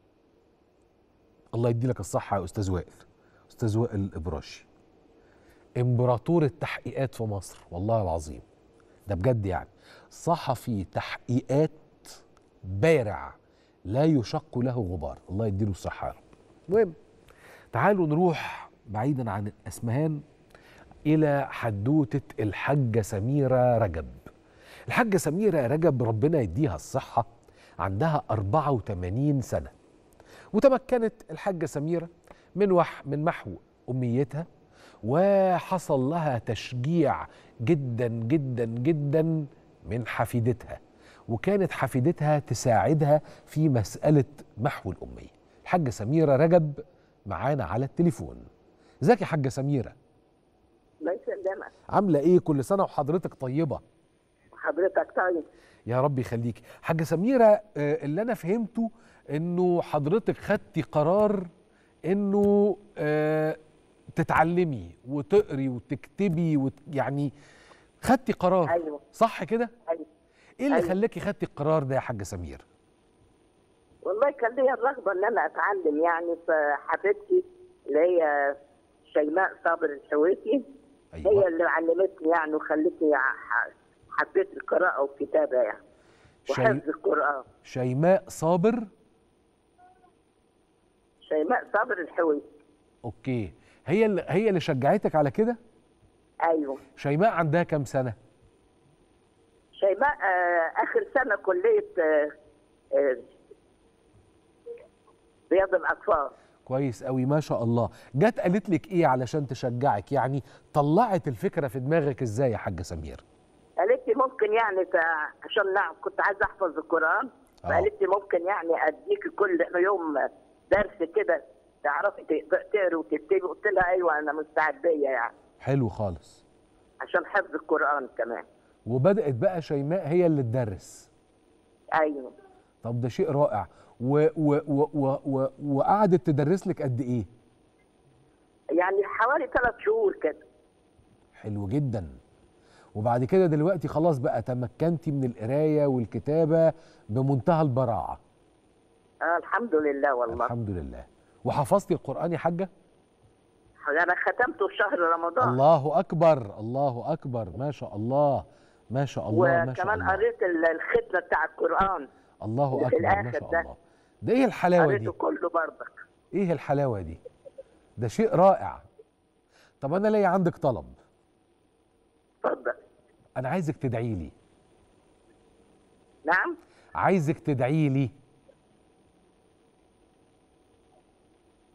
الله يدي لك الصحه يا استاذ وائل استاذ وائل الابراشي امبراطور التحقيقات في مصر والله العظيم ده بجد يعني صحفي تحقيقات بارع لا يشق له غبار الله يديله الصحه يا رب المهم تعالوا نروح بعيدا عن اسمهان الى حدوته الحاجه سميره رجب الحاجه سميره رجب ربنا يديها الصحه عندها 84 سنه وتمكنت الحاجه سميره من وح من محو اميتها وحصل لها تشجيع جدا جدا جدا من حفيدتها وكانت حفيدتها تساعدها في مسألة محو الأمية الحاجة سميرة رجب معانا على التليفون ازيك يا حاجة سميرة الله يسلمك عاملة ايه كل سنة وحضرتك طيبة حضرتك طيب يا رب يخليك حاجة سميرة آه، اللي أنا فهمته إنه حضرتك خدتي قرار إنه آه، تتعلمي وتقري وتكتبي وت... يعني خدتي قرار ايوه صح كده؟ ايوه إيه اللي أيوة. خلاكي خدتي القرار ده يا حاجة سميرة؟ والله كان ليا الرغبه ان انا اتعلم يعني فحبيبتي اللي هي شيماء صابر الحويتي هي أيوه اللي علمتني يعني وخلتني ح- حبيت القراءه والكتابه يعني شي... وحفظ القران شيماء صابر شيماء صابر الحويتي أوكي هي اللي هي اللي شجعتك على كده؟ ايوه شيماء عندها كام سنة؟ شيماء آه اخر سنه كليه آه آه رياض الاطفال كويس قوي ما شاء الله جت قالت لك ايه علشان تشجعك يعني طلعت الفكره في دماغك ازاي يا حاجه سمير قالت لي ممكن يعني ت- عشان نعم كنت عايزه احفظ القران آه. فقالت لي ممكن يعني اديك كل يوم درس كده تعرفي ت- تقري وتكتبي قلت لها ايوه انا مستعديه يعني حلو خالص عشان حفظ القران كمان وبدات بقى شيماء هي اللي تدرس ايوه طب ده شيء رائع و و و و و وقعدت تدرس لك قد ايه يعني حوالي ثلاث شهور كده حلو جدا وبعد كده دلوقتي خلاص بقى تمكنتي من القرايه والكتابه بمنتهى البراعه آه الحمد لله والله الحمد لله وحفظتي القران يا حاجه انا ختمته في شهر رمضان الله اكبر الله اكبر ما شاء الله ما شاء الله ما شاء وكمان الله قريت ال- الختمه بتاع القران الله اللي في اكبر ما الآخر شاء ده. الله ده ايه الحلاوه دي قريته كله برضك ايه الحلاوه دي ده شيء رائع طب انا ليا عندك طلب اتفضل انا عايزك تدعي لي نعم عايزك تدعي لي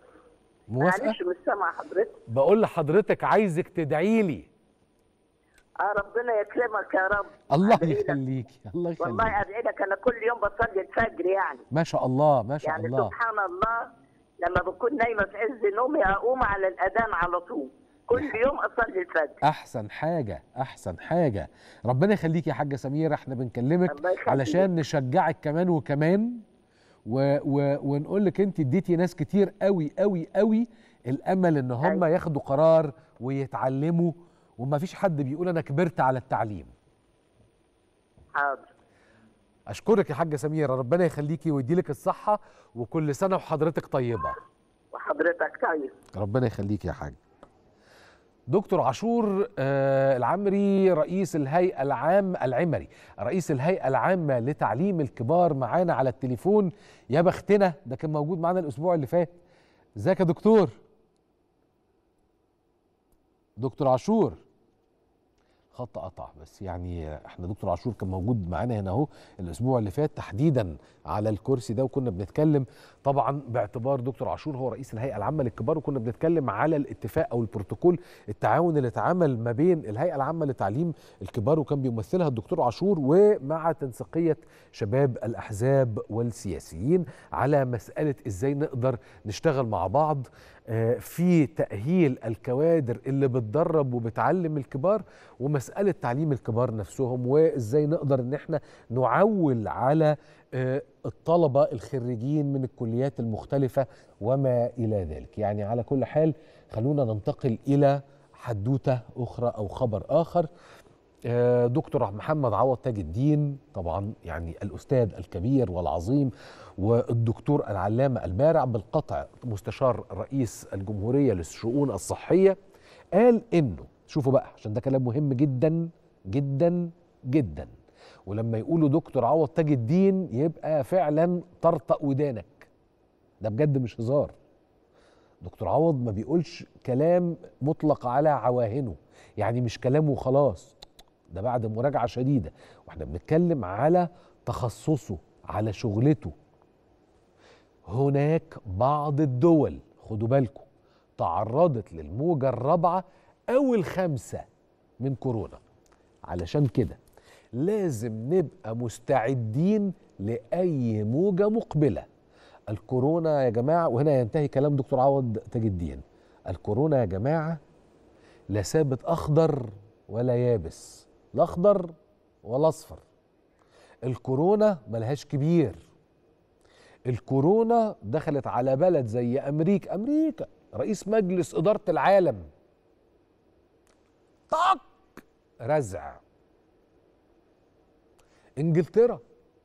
موافقه معلش مش سامع حضرتك بقول لحضرتك عايزك تدعي لي اه ربنا يكرمك يا رب الله أدعي لك. يخليكي الله والله يخليكي ادعي لك انا كل يوم بصلي الفجر يعني ما شاء الله ما شاء يعني الله سبحان الله لما بكون نايمه في عز نومي اقوم على الاذان على طول كل يوم اصلي الفجر احسن حاجه احسن حاجه ربنا يخليكي يا حاجه سميره احنا بنكلمك الله يخليك. علشان نشجعك كمان وكمان و و ونقول لك انت اديتي ناس كتير قوي قوي قوي الامل ان هم أيوة. ياخدوا قرار ويتعلموا وما فيش حد بيقول انا كبرت على التعليم حاضر اشكرك يا حاجه سميره ربنا يخليكي ويديلك الصحه وكل سنه وحضرتك طيبه وحضرتك طيب ربنا يخليك يا حاج دكتور عاشور آه، العمري رئيس الهيئة العام العمري رئيس الهيئة العامة لتعليم الكبار معانا على التليفون يا بختنا ده كان موجود معانا الأسبوع اللي فات ازيك يا دكتور دكتور عاشور خط قطع بس يعني احنا دكتور عاشور كان موجود معانا هنا اهو الاسبوع اللي فات تحديدا على الكرسي ده وكنا بنتكلم طبعا باعتبار دكتور عاشور هو رئيس الهيئه العامه للكبار وكنا بنتكلم على الاتفاق او البروتوكول التعاون اللي اتعمل ما بين الهيئه العامه لتعليم الكبار وكان بيمثلها الدكتور عاشور ومع تنسيقيه شباب الاحزاب والسياسيين على مساله ازاي نقدر نشتغل مع بعض آه، في تأهيل الكوادر اللي بتدرب وبتعلم الكبار ومسألة تعليم الكبار نفسهم وإزاي نقدر إن احنا نعول على آه، الطلبة الخريجين من الكليات المختلفة وما إلى ذلك يعني على كل حال خلونا ننتقل إلى حدوتة أخرى أو خبر آخر آه، دكتور محمد عوض تاج الدين طبعا يعني الاستاذ الكبير والعظيم والدكتور العلامه البارع بالقطع مستشار رئيس الجمهوريه للشؤون الصحيه قال انه شوفوا بقى عشان ده كلام مهم جدا جدا جدا ولما يقولوا دكتور عوض تاج الدين يبقى فعلا طرطق ودانك ده بجد مش هزار دكتور عوض ما بيقولش كلام مطلق على عواهنه يعني مش كلامه وخلاص ده بعد مراجعة شديدة واحنا بنتكلم على تخصصه على شغلته هناك بعض الدول خدوا بالكم تعرضت للموجة الرابعة أو الخامسة من كورونا علشان كده لازم نبقى مستعدين لأي موجة مقبلة الكورونا يا جماعة وهنا ينتهي كلام دكتور عوض تاج الدين الكورونا يا جماعة لا ثابت أخضر ولا يابس لا أخضر ولا أصفر الكورونا ملهاش كبير الكورونا دخلت على بلد زي أمريكا أمريكا رئيس مجلس إدارة العالم طق رزع انجلترا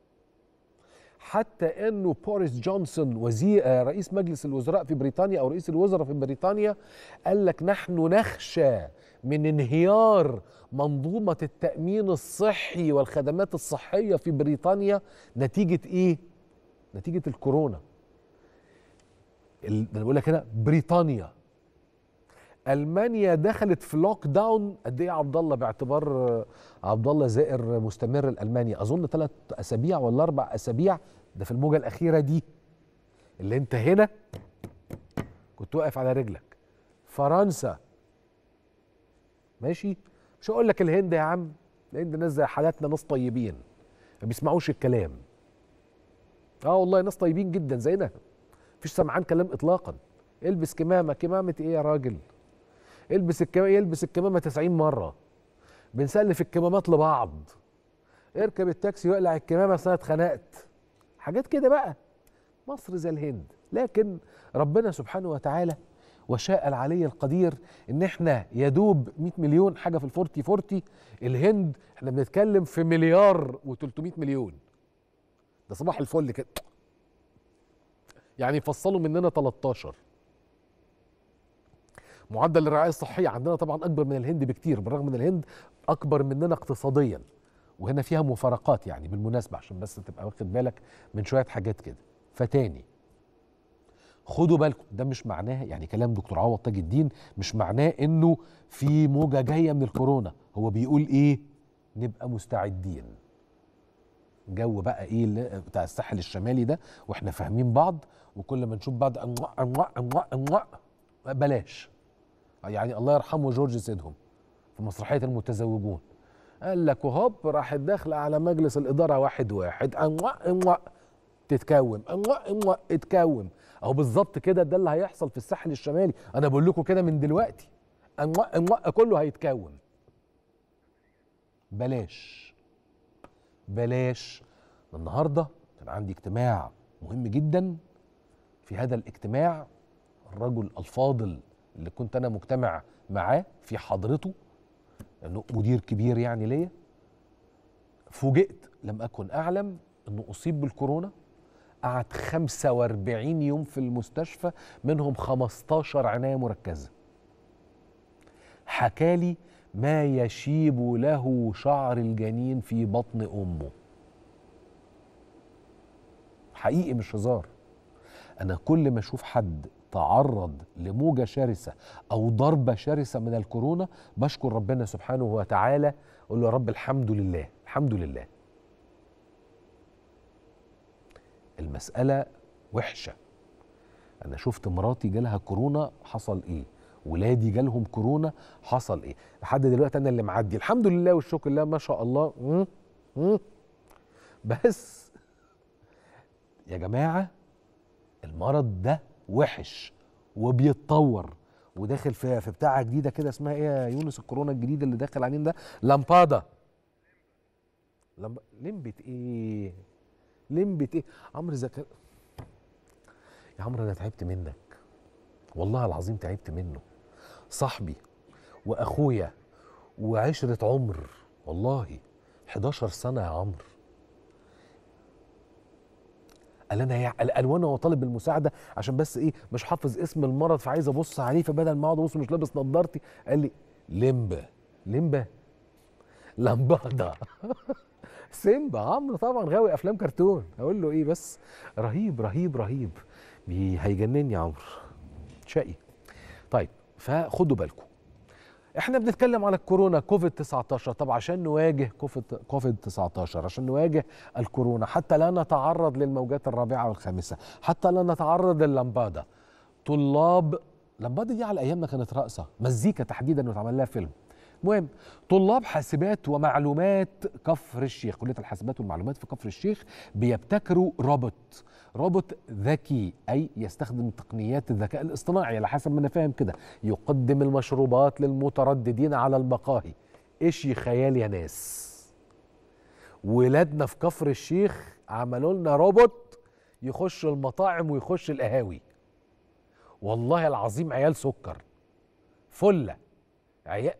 حتى انه بوريس جونسون وزير آه، رئيس مجلس الوزراء في بريطانيا او رئيس الوزراء في بريطانيا قال لك نحن نخشى من انهيار منظومه التامين الصحي والخدمات الصحيه في بريطانيا نتيجه ايه؟ نتيجه الكورونا. ال- انا بقول لك هنا بريطانيا المانيا دخلت في لوك داون قد ايه يا عبد الله باعتبار آه، عبد الله زائر مستمر لالمانيا اظن ثلاث اسابيع ولا اربع اسابيع ده في الموجه الاخيره دي اللي انت هنا كنت واقف على رجلك فرنسا ماشي مش هقول لك الهند يا عم الهند ناس زي حالاتنا ناس طيبين ما بيسمعوش الكلام اه والله ناس طيبين جدا زينا مفيش سمعان كلام اطلاقا البس كمامه كمامه ايه يا راجل البس الكمامه يلبس الكمامه 90 مره بنسلف الكمامات لبعض اركب التاكسي واقلع الكمامه أصل انا اتخنقت حاجات كده بقى مصر زي الهند لكن ربنا سبحانه وتعالى وشاء العلي القدير ان احنا يدوب 100 مليون حاجه في الفورتي فورتي الهند احنا بنتكلم في مليار و300 مليون ده صباح الفل كده يعني يفصلوا مننا 13 معدل الرعايه الصحيه عندنا طبعا اكبر من الهند بكتير بالرغم ان الهند اكبر مننا اقتصاديا وهنا فيها مفارقات يعني بالمناسبه عشان بس تبقى واخد بالك من شويه حاجات كده فتاني خدوا بالكم ده مش معناه يعني كلام دكتور عوض تاج الدين مش معناه انه في موجه جايه من الكورونا هو بيقول ايه نبقى مستعدين جو بقى ايه اللي- بتاع الساحل الشمالي ده واحنا فاهمين بعض وكل ما نشوف بعض أنواع أنواع أنواع أنواع بلاش يعني الله يرحمه جورج سيدهم في مسرحيه المتزوجون قال لك وهوب راحت داخله على مجلس الاداره واحد واحد انواع انواع تتكوم انواع انواع اتكوم اهو بالظبط كده ده اللي هيحصل في الساحل الشمالي انا بقول لكم كده من دلوقتي انواع انواع كله هيتكوم بلاش بلاش النهارده كان عندي اجتماع مهم جدا في هذا الاجتماع الرجل الفاضل اللي كنت انا مجتمع معاه في حضرته انه مدير كبير يعني ليا فوجئت لم اكن اعلم انه اصيب بالكورونا قعد 45 يوم في المستشفى منهم 15 عنايه مركزه حكالي ما يشيب له شعر الجنين في بطن امه حقيقي مش هزار انا كل ما اشوف حد تعرض لموجة شرسة أو ضربة شرسة من الكورونا بشكر ربنا سبحانه وتعالى أقول له يا رب الحمد لله الحمد لله المسألة وحشة أنا شفت مراتي جالها كورونا حصل إيه ولادي جالهم كورونا حصل إيه لحد دلوقتي أنا اللي معدي الحمد لله والشكر لله ما شاء الله مم. مم. بس يا جماعة المرض ده وحش وبيتطور وداخل في في بتاعه جديده كده اسمها ايه يا يونس الكورونا الجديد اللي داخل علينا ده لامبادا لمب... لمبة ايه لمبة ايه عمرو زكر يا عمرو انا تعبت منك والله العظيم تعبت منه صاحبي واخويا وعشرة عمر والله 11 سنة يا عمرو قال انا يا قال وانا هو طالب المساعده عشان بس ايه مش حافظ اسم المرض فعايز ابص عليه فبدل ما اقعد ابص مش لابس نضارتي قال لي لمبه لمبه لمبادا سيمبا عمرو طبعا غاوي افلام كرتون اقول له ايه بس رهيب رهيب رهيب بي هيجنني يا عمرو شقي طيب فخدوا بالكم احنا بنتكلم على الكورونا كوفيد 19 طب عشان نواجه كوفيد كوفيد 19 عشان نواجه الكورونا حتى لا نتعرض للموجات الرابعه والخامسه حتى لا نتعرض لللمبادا طلاب لمبادا دي على ايامنا كانت رقصه مزيكا تحديدا واتعمل لها فيلم المهم طلاب حاسبات ومعلومات كفر الشيخ كليه الحاسبات والمعلومات في كفر الشيخ بيبتكروا روبوت روبوت ذكي اي يستخدم تقنيات الذكاء الاصطناعي على حسب ما انا فاهم كده يقدم المشروبات للمترددين على المقاهي ايش خيال يا ناس ولادنا في كفر الشيخ عملوا لنا روبوت يخش المطاعم ويخش القهاوي والله العظيم عيال سكر فله عيال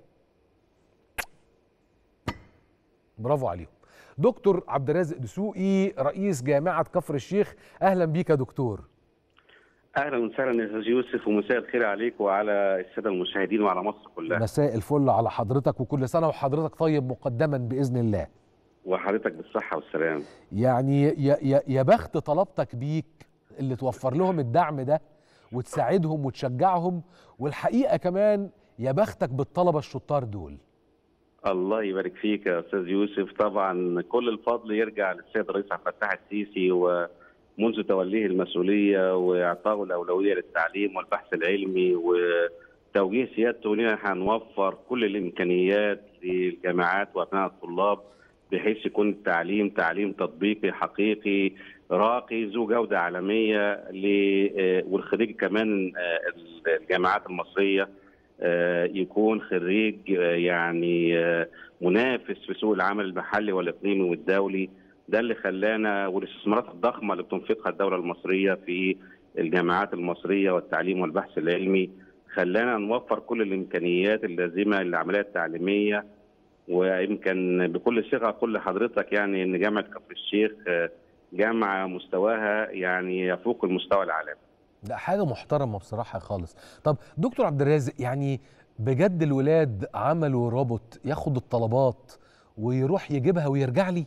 برافو عليهم دكتور عبد الرازق دسوقي رئيس جامعه كفر الشيخ اهلا بيك يا دكتور اهلا وسهلا يا استاذ يوسف ومساء الخير عليك وعلى الساده المشاهدين وعلى مصر كلها مساء الفل على حضرتك وكل سنه وحضرتك طيب مقدما باذن الله وحضرتك بالصحه والسلام يعني يا يا يا بخت طلبتك بيك اللي توفر لهم الدعم ده وتساعدهم وتشجعهم والحقيقه كمان يا بختك بالطلبه الشطار دول الله يبارك فيك يا استاذ يوسف طبعا كل الفضل يرجع للسيد الرئيس عبد الفتاح السيسي ومنذ توليه المسؤوليه واعطائه الاولويه للتعليم والبحث العلمي وتوجيه سيادته لنا هنوفر كل الامكانيات للجامعات وابناء الطلاب بحيث يكون التعليم تعليم تطبيقي حقيقي راقي ذو جوده عالميه والخريج كمان الجامعات المصريه يكون خريج يعني منافس في سوق العمل المحلي والاقليمي والدولي ده اللي خلانا والاستثمارات الضخمه اللي بتنفقها الدوله المصريه في الجامعات المصريه والتعليم والبحث العلمي خلانا نوفر كل الامكانيات اللازمه للعمليه التعليميه ويمكن بكل ثقه اقول لحضرتك يعني ان جامعه كفر الشيخ جامعه مستواها يعني يفوق المستوى العالمي. ده حاجه محترمه بصراحه خالص طب دكتور عبد الرازق يعني بجد الولاد عملوا روبوت ياخد الطلبات ويروح يجيبها ويرجع لي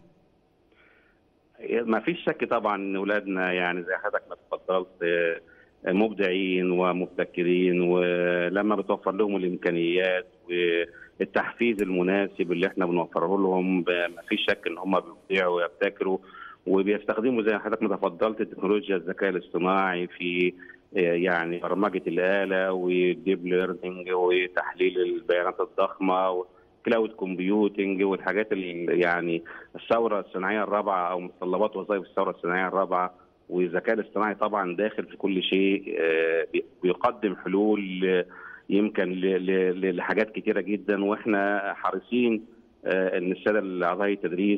ما فيش شك طبعا ان اولادنا يعني زي حضرتك ما اتفضلت مبدعين ومبتكرين ولما بتوفر لهم الامكانيات والتحفيز المناسب اللي احنا بنوفره لهم ما فيش شك ان هم بيبدعوا ويبتكروا وبيستخدموا زي حضرتك ما تفضلت تكنولوجيا الذكاء الاصطناعي في يعني برمجه الاله والديب ليرنينج وتحليل البيانات الضخمه كلاود كومبيوتنج والحاجات اللي يعني الثوره الصناعيه الرابعه او متطلبات وظائف الثوره الصناعيه الرابعه والذكاء الاصطناعي طبعا داخل في كل شيء آه، بي- بيقدم حلول آه، يمكن ل- ل- لحاجات كتيره جدا واحنا حريصين آه، ان الساده اعضاء التدريس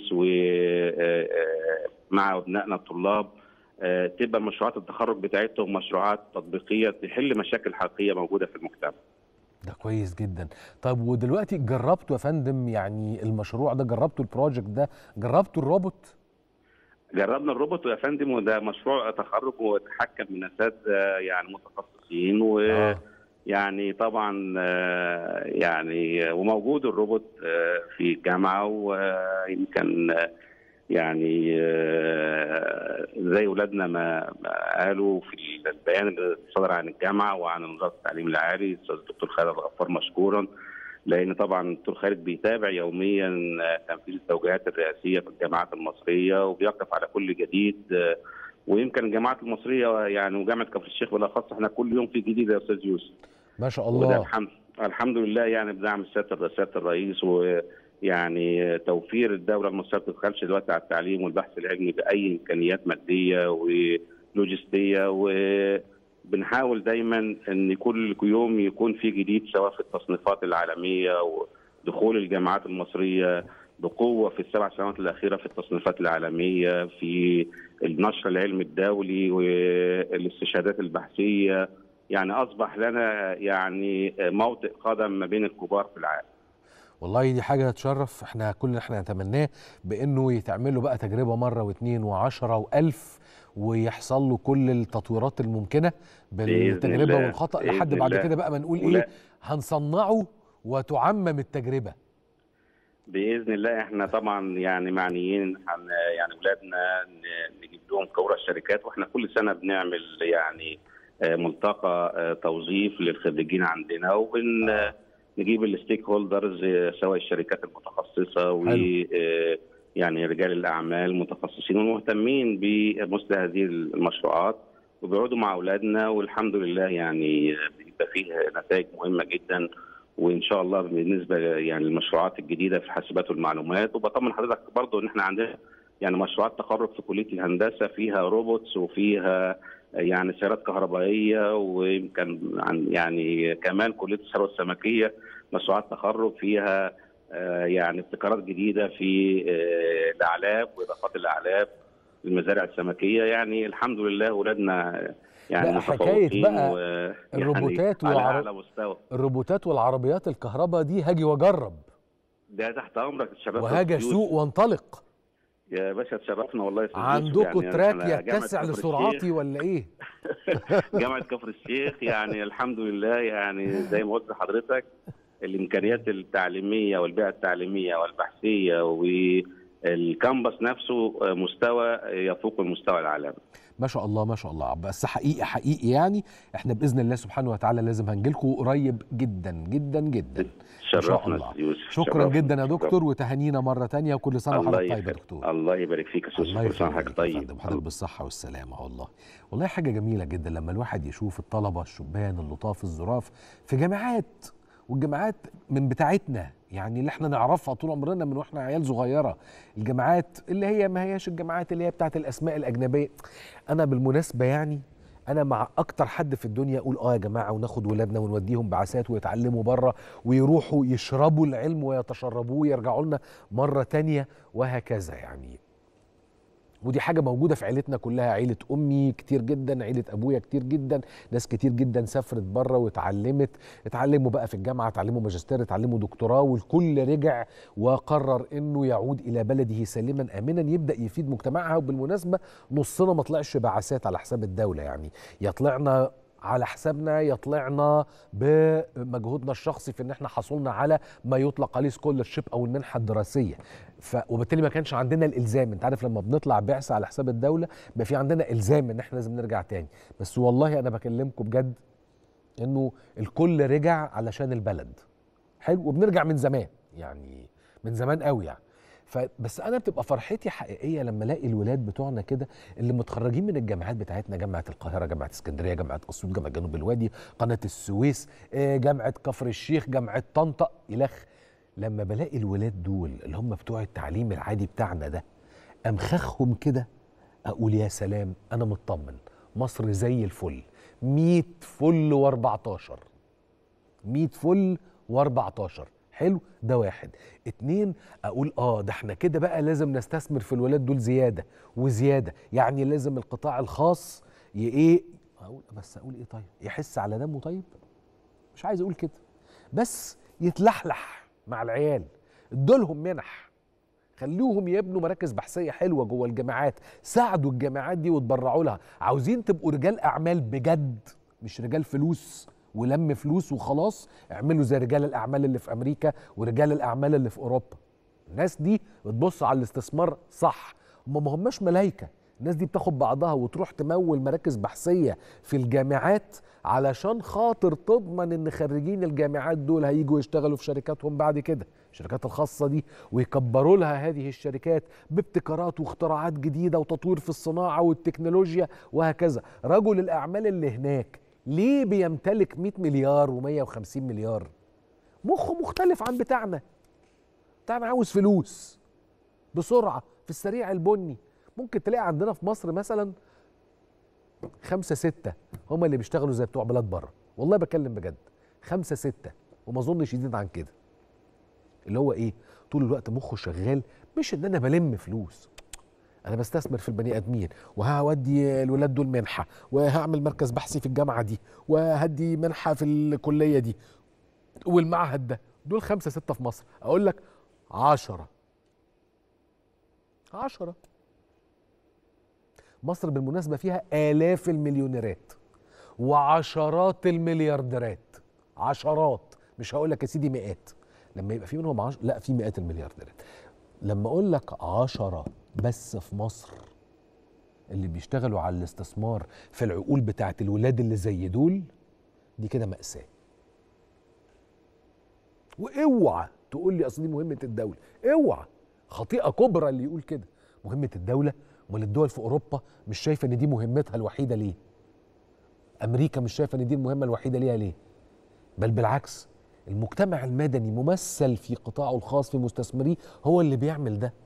ومع ابنائنا الطلاب آه، تبقى مشروعات التخرج بتاعتهم مشروعات تطبيقيه تحل مشاكل حقيقيه موجوده في المجتمع. ده كويس جدا طب ودلوقتي جربتوا يا فندم يعني المشروع ده جربتوا البروجكت ده جربتوا الروبوت جربنا الروبوت يا فندم وده مشروع تخرج وتحكم من اساتذه يعني متخصصين و آه. يعني طبعا آه، يعني وموجود الروبوت آه، في الجامعه ويمكن آه، يعني آه، زي اولادنا ما ما قالوا في البيان اللي صدر عن الجامعه وعن وزاره التعليم العالي الاستاذ الدكتور خالد الغفار مشكورا لان طبعا الدكتور خالد بيتابع يوميا آه، تنفيذ التوجيهات الرئاسيه في الجامعات المصريه وبيقف على كل جديد آه، ويمكن الجامعات المصريه يعني وجامعه كفر الشيخ بالاخص احنا كل يوم في جديد يا استاذ يوسف ما شاء وده الله الحمد الحمد لله يعني بدعم سياده سياده الرئيس ويعني توفير الدوله المصريه ما بتبخلش دلوقتي على التعليم والبحث العلمي باي امكانيات ماديه ولوجستيه وبنحاول دايما ان كل يوم يكون في جديد سواء في التصنيفات العالميه ودخول الجامعات المصريه بقوه في السبع سنوات الاخيره في التصنيفات العالميه في النشر العلمي الدولي والاستشهادات البحثيه يعني اصبح لنا يعني موطئ قدم ما بين الكبار في العالم والله دي حاجة تشرف احنا كل اللي احنا نتمناه بانه يتعمل له بقى تجربة مرة واثنين وعشرة والف ويحصل له كل التطويرات الممكنة بالتجربة الله، والخطأ بإذن لحد بعد الله. كده بقى ما نقول ولا- ايه هنصنعه وتعمم التجربة باذن الله احنا طبعا يعني معنيين هن يعني اولادنا ن- نجيب لهم كوره الشركات واحنا كل سنه بنعمل يعني آه، ملتقى آه، توظيف للخريجين عندنا وبن آه، نجيب الستيك هولدرز آه، سواء الشركات المتخصصه و حلو. آه، يعني رجال الاعمال المتخصصين والمهتمين بمثل هذه المشروعات وبيقعدوا مع اولادنا والحمد لله يعني آه، بيبقى فيه نتائج مهمه جدا وان شاء الله بالنسبه يعني للمشروعات الجديده في الحاسبات والمعلومات وبطمن حضرتك برضو ان احنا عندنا يعني مشروعات تخرج في كليه الهندسه فيها روبوتس وفيها يعني سيارات كهربائيه ويمكن عن يعني كمان كليه الثروه السمكيه مشروعات تخرج فيها آه، يعني ابتكارات جديده في آه، الاعلاف واضافات الاعلاف المزارع السمكيه يعني الحمد لله اولادنا يعني لا، حكاية متفوقين بقى و- يعني الروبوتات على والعر- اعلى مستوى الروبوتات والعربيات الكهرباء دي هاجي واجرب ده تحت امرك الشباب وهاجي يوسف. اسوق وانطلق يا باشا تشرفنا والله يا أستاذ يوسف. عندكم يعني تراك إحنا جامعة يتسع كفر لسرعتي الشيخ- ولا ايه جامعه كفر الشيخ يعني الحمد لله يعني زي ما قلت لحضرتك الامكانيات التعليميه والبيئه التعليميه والبحثيه والكامبس نفسه مستوى يفوق المستوى العالمي ما شاء الله ما شاء الله بس حقيقي حقيقي يعني احنا باذن الله سبحانه وتعالى لازم هنجيلكم قريب جدا جدا جدا ان شاء شرفنا الله أستاذ يوسف شكرا شرفنا. جدا يا شكراً. دكتور وتهانينا مره تانية وكل سنه الله وحضرتك طيب يا يبارك دكتور الله يبارك فيك يا أستاذ الله يوسف كل سنه يخليك وحضرتك يا طيب فندم حضرتك بالصحه والسلامه والله والله حاجه جميله جدا لما الواحد يشوف الطلبه الشبان اللطاف الظراف في جامعات والجامعات من بتاعتنا يعني اللي احنا نعرفها طول عمرنا من واحنا عيال صغيره الجامعات اللي هي ما هياش الجامعات اللي هي بتاعت الاسماء الاجنبيه انا بالمناسبه يعني انا مع اكتر حد في الدنيا اقول اه يا جماعه وناخد ولادنا ونوديهم بعثات ويتعلموا بره ويروحوا يشربوا العلم ويتشربوه ويرجعوا لنا مره تانية وهكذا يعني ودي حاجة موجودة في عيلتنا كلها عيلة أمي كتير جدا عيلة أبويا كتير جدا ناس كتير جدا سافرت بره واتعلمت اتعلموا بقى في الجامعة اتعلموا ماجستير اتعلموا دكتوراه والكل رجع وقرر انه يعود الى بلده سالما امنا يبدا يفيد مجتمعها وبالمناسبة نصنا ما طلعش بعثات على حساب الدولة يعني يا طلعنا على حسابنا يطلعنا بمجهودنا الشخصي في ان احنا حصلنا على ما يطلق عليه سكولرشيب او المنحه الدراسيه ف وبالتالي ما كانش عندنا الالزام انت عارف لما بنطلع بعثه على حساب الدوله بقى في عندنا الزام ان احنا لازم نرجع تاني بس والله انا بكلمكم بجد انه الكل رجع علشان البلد حلو وبنرجع من زمان يعني من زمان قوي يعني فبس انا بتبقى فرحتي حقيقيه لما الاقي الولاد بتوعنا كده اللي متخرجين من الجامعات بتاعتنا جامعه القاهره جامعه اسكندريه جامعه اسيوط جامعه جنوب الوادي قناه السويس آه، جامعه كفر الشيخ جامعه طنطا الخ لما بلاقي الولاد دول اللي هم بتوع التعليم العادي بتاعنا ده امخخهم كده اقول يا سلام انا مطمن مصر زي الفل 100 فل و14 100 فل و14 حلو ده واحد اتنين اقول اه ده احنا كده بقى لازم نستثمر في الولاد دول زياده وزياده يعني لازم القطاع الخاص ي- ايه اقول بس اقول ايه طيب يحس على دمه طيب مش عايز اقول كده بس يتلحلح مع العيال ادولهم منح خلوهم يبنوا مراكز بحثيه حلوه جوه الجامعات ساعدوا الجامعات دي وتبرعوا لها عاوزين تبقوا رجال اعمال بجد مش رجال فلوس ولم فلوس وخلاص اعملوا زي رجال الاعمال اللي في امريكا ورجال الاعمال اللي في اوروبا الناس دي بتبص على الاستثمار صح هم ما هماش ملايكه الناس دي بتاخد بعضها وتروح تمول مراكز بحثيه في الجامعات علشان خاطر تضمن ان خريجين الجامعات دول هيجوا يشتغلوا في شركاتهم بعد كده الشركات الخاصه دي ويكبروا لها هذه الشركات بابتكارات واختراعات جديده وتطوير في الصناعه والتكنولوجيا وهكذا رجل الاعمال اللي هناك ليه بيمتلك 100 مليار و150 مليار مخه مختلف عن بتاعنا بتاعنا عاوز فلوس بسرعه في السريع البني ممكن تلاقي عندنا في مصر مثلا خمسة ستة هم اللي بيشتغلوا زي بتوع بلاد بره والله بكلم بجد خمسة ستة وما اظنش يزيد عن كده اللي هو ايه طول الوقت مخه شغال مش ان انا بلم فلوس انا بستثمر في البني ادمين وهودي الولاد دول منحه وهعمل مركز بحثي في الجامعه دي وهدي منحه في الكليه دي والمعهد ده دول خمسه سته في مصر اقول لك عشرة عشرة مصر بالمناسبة فيها آلاف المليونيرات وعشرات المليارديرات عشرات مش هقول لك يا سيدي مئات لما يبقى في منهم عش... لا في مئات المليارديرات لما اقول لك عشرة بس في مصر اللي بيشتغلوا على الاستثمار في العقول بتاعت الولاد اللي زي دول دي كده مأساة واوعى تقول لي اصل دي مهمة الدولة اوعى خطيئة كبرى اللي يقول كده مهمة الدولة امال الدول في اوروبا مش شايفة ان دي مهمتها الوحيدة ليه امريكا مش شايفة ان دي المهمة الوحيدة ليها ليه بل بالعكس المجتمع المدني ممثل في قطاعه الخاص في مستثمريه هو اللي بيعمل ده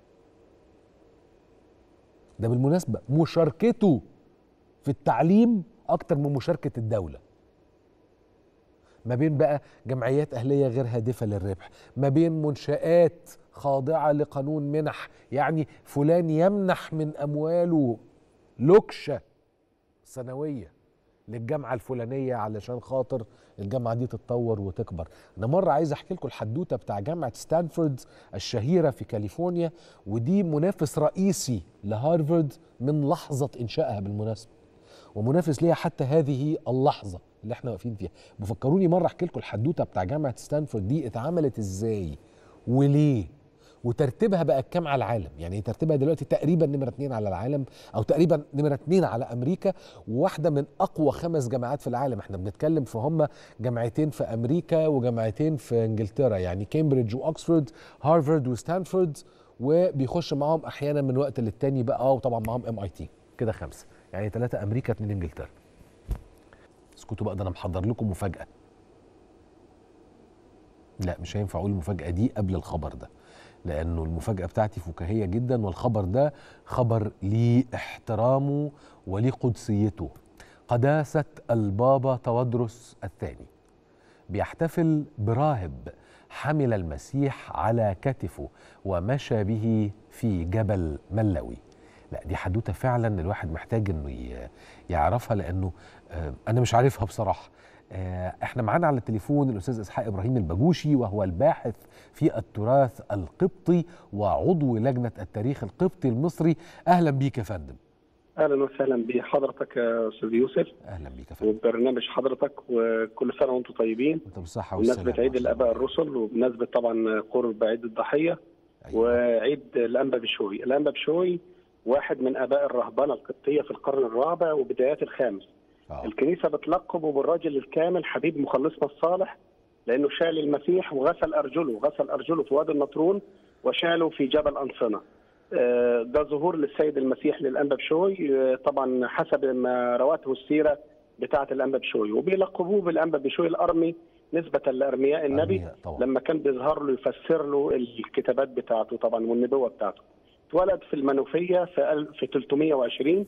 ده بالمناسبة مشاركته في التعليم أكتر من مشاركة الدولة ما بين بقى جمعيات أهلية غير هادفة للربح ما بين منشآت خاضعة لقانون منح يعني فلان يمنح من أمواله لكشة سنوية للجامعة الفلانية علشان خاطر الجامعة دي تتطور وتكبر أنا مرة عايز أحكي لكم الحدوتة بتاع جامعة ستانفورد الشهيرة في كاليفورنيا ودي منافس رئيسي لهارفارد من لحظة إنشائها بالمناسبة ومنافس ليها حتى هذه اللحظة اللي احنا واقفين فيها بفكروني مرة أحكي لكم الحدوتة بتاع جامعة ستانفورد دي اتعملت إزاي وليه وترتيبها بقى كام على العالم يعني ترتيبها دلوقتي تقريبا نمرة اتنين على العالم او تقريبا نمرة اتنين على امريكا وواحدة من اقوى خمس جامعات في العالم احنا بنتكلم في هم جامعتين في امريكا وجامعتين في انجلترا يعني كامبريدج واكسفورد هارفارد وستانفورد وبيخش معاهم احيانا من وقت للتاني بقى اه وطبعا معاهم ام اي تي كده خمسة يعني ثلاثة امريكا اتنين انجلترا اسكتوا بقى ده انا محضر لكم مفاجأة لا مش هينفع اقول المفاجأة دي قبل الخبر ده لانه المفاجاه بتاعتي فكاهيه جدا والخبر ده خبر ليه احترامه وليه قدسيته قداسه البابا تودرس الثاني بيحتفل براهب حمل المسيح على كتفه ومشى به في جبل ملوي لا دي حدوته فعلا الواحد محتاج انه يعرفها لانه انا مش عارفها بصراحه احنا معانا على التليفون الاستاذ اسحاق ابراهيم البجوشي وهو الباحث في التراث القبطي وعضو لجنه التاريخ القبطي المصري اهلا بيك يا فندم اهلا وسهلا بحضرتك يا استاذ يوسف اهلا بيك يا فندم وبرنامج حضرتك وكل سنه وانتم طيبين انت بالصحه والسلامه بمناسبه عيد الاباء الرسل وبمناسبه طبعا قرب عيد الضحيه أيوة. وعيد الانبا بشوي الانبا بشوي واحد من اباء الرهبنه القبطيه في القرن الرابع وبدايات الخامس أوه. الكنيسه بتلقبه بالرجل الكامل حبيب مخلصنا الصالح لانه شال المسيح وغسل ارجله غسل ارجله في وادي النطرون وشاله في جبل انصنه ده ظهور للسيد المسيح للانبا بشوي طبعا حسب ما رواته السيره بتاعه الانبا بشوي وبيلقبوه بالانبا بشوي الارمي نسبه لارمياء النبي أرمياء طبعا. لما كان بيظهر له يفسر له الكتابات بتاعته طبعا والنبوه بتاعته اتولد في المنوفيه في ال- في 320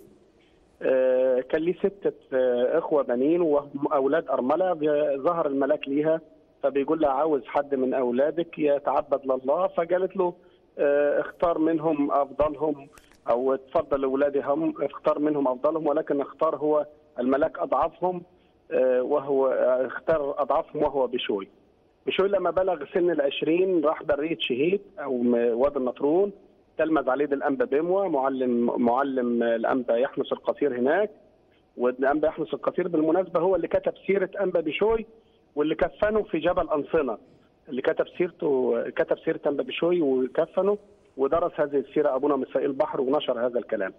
آه، كان ليه ستة آه، إخوة بنين وأولاد أرملة ب- ظهر الملاك ليها فبيقول لها عاوز حد من أولادك يتعبد لله فقالت له آه، اختار منهم أفضلهم أو اتفضل أولادي هم اختار منهم أفضلهم ولكن اختار هو الملاك أضعفهم آه، وهو آه، اختار أضعفهم وهو بشوي بشوي لما بلغ سن العشرين راح برية شهيد أو م- وادي النطرون تلمذ عليه الأنبا بموى معلم معلم الأنبا يحنس القصير هناك والأنبا يحنس القصير بالمناسبة هو اللي كتب سيرة أنبا بشوي واللي كفنه في جبل أنصنة اللي كتب سيرته كتب سيرة أنبا بشوي وكفنه ودرس هذه السيرة أبونا مسائل البحر ونشر هذا الكلام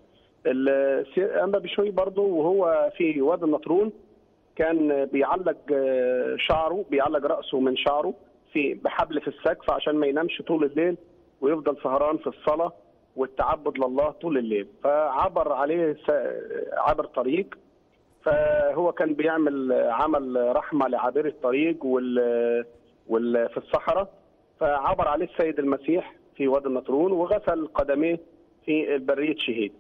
السي- أنبا بشوي برضه وهو في وادي النطرون كان بيعلق آه، شعره بيعلق رأسه من شعره في بحبل في السقف عشان ما ينامش طول الليل ويفضل سهران في الصلاة والتعبد لله طول الليل فعبر عليه س- عبر طريق فهو كان بيعمل عمل رحمة لعابري الطريق وال, وال في الصحراء فعبر عليه السيد المسيح في وادي النطرون وغسل قدميه في برية شهيد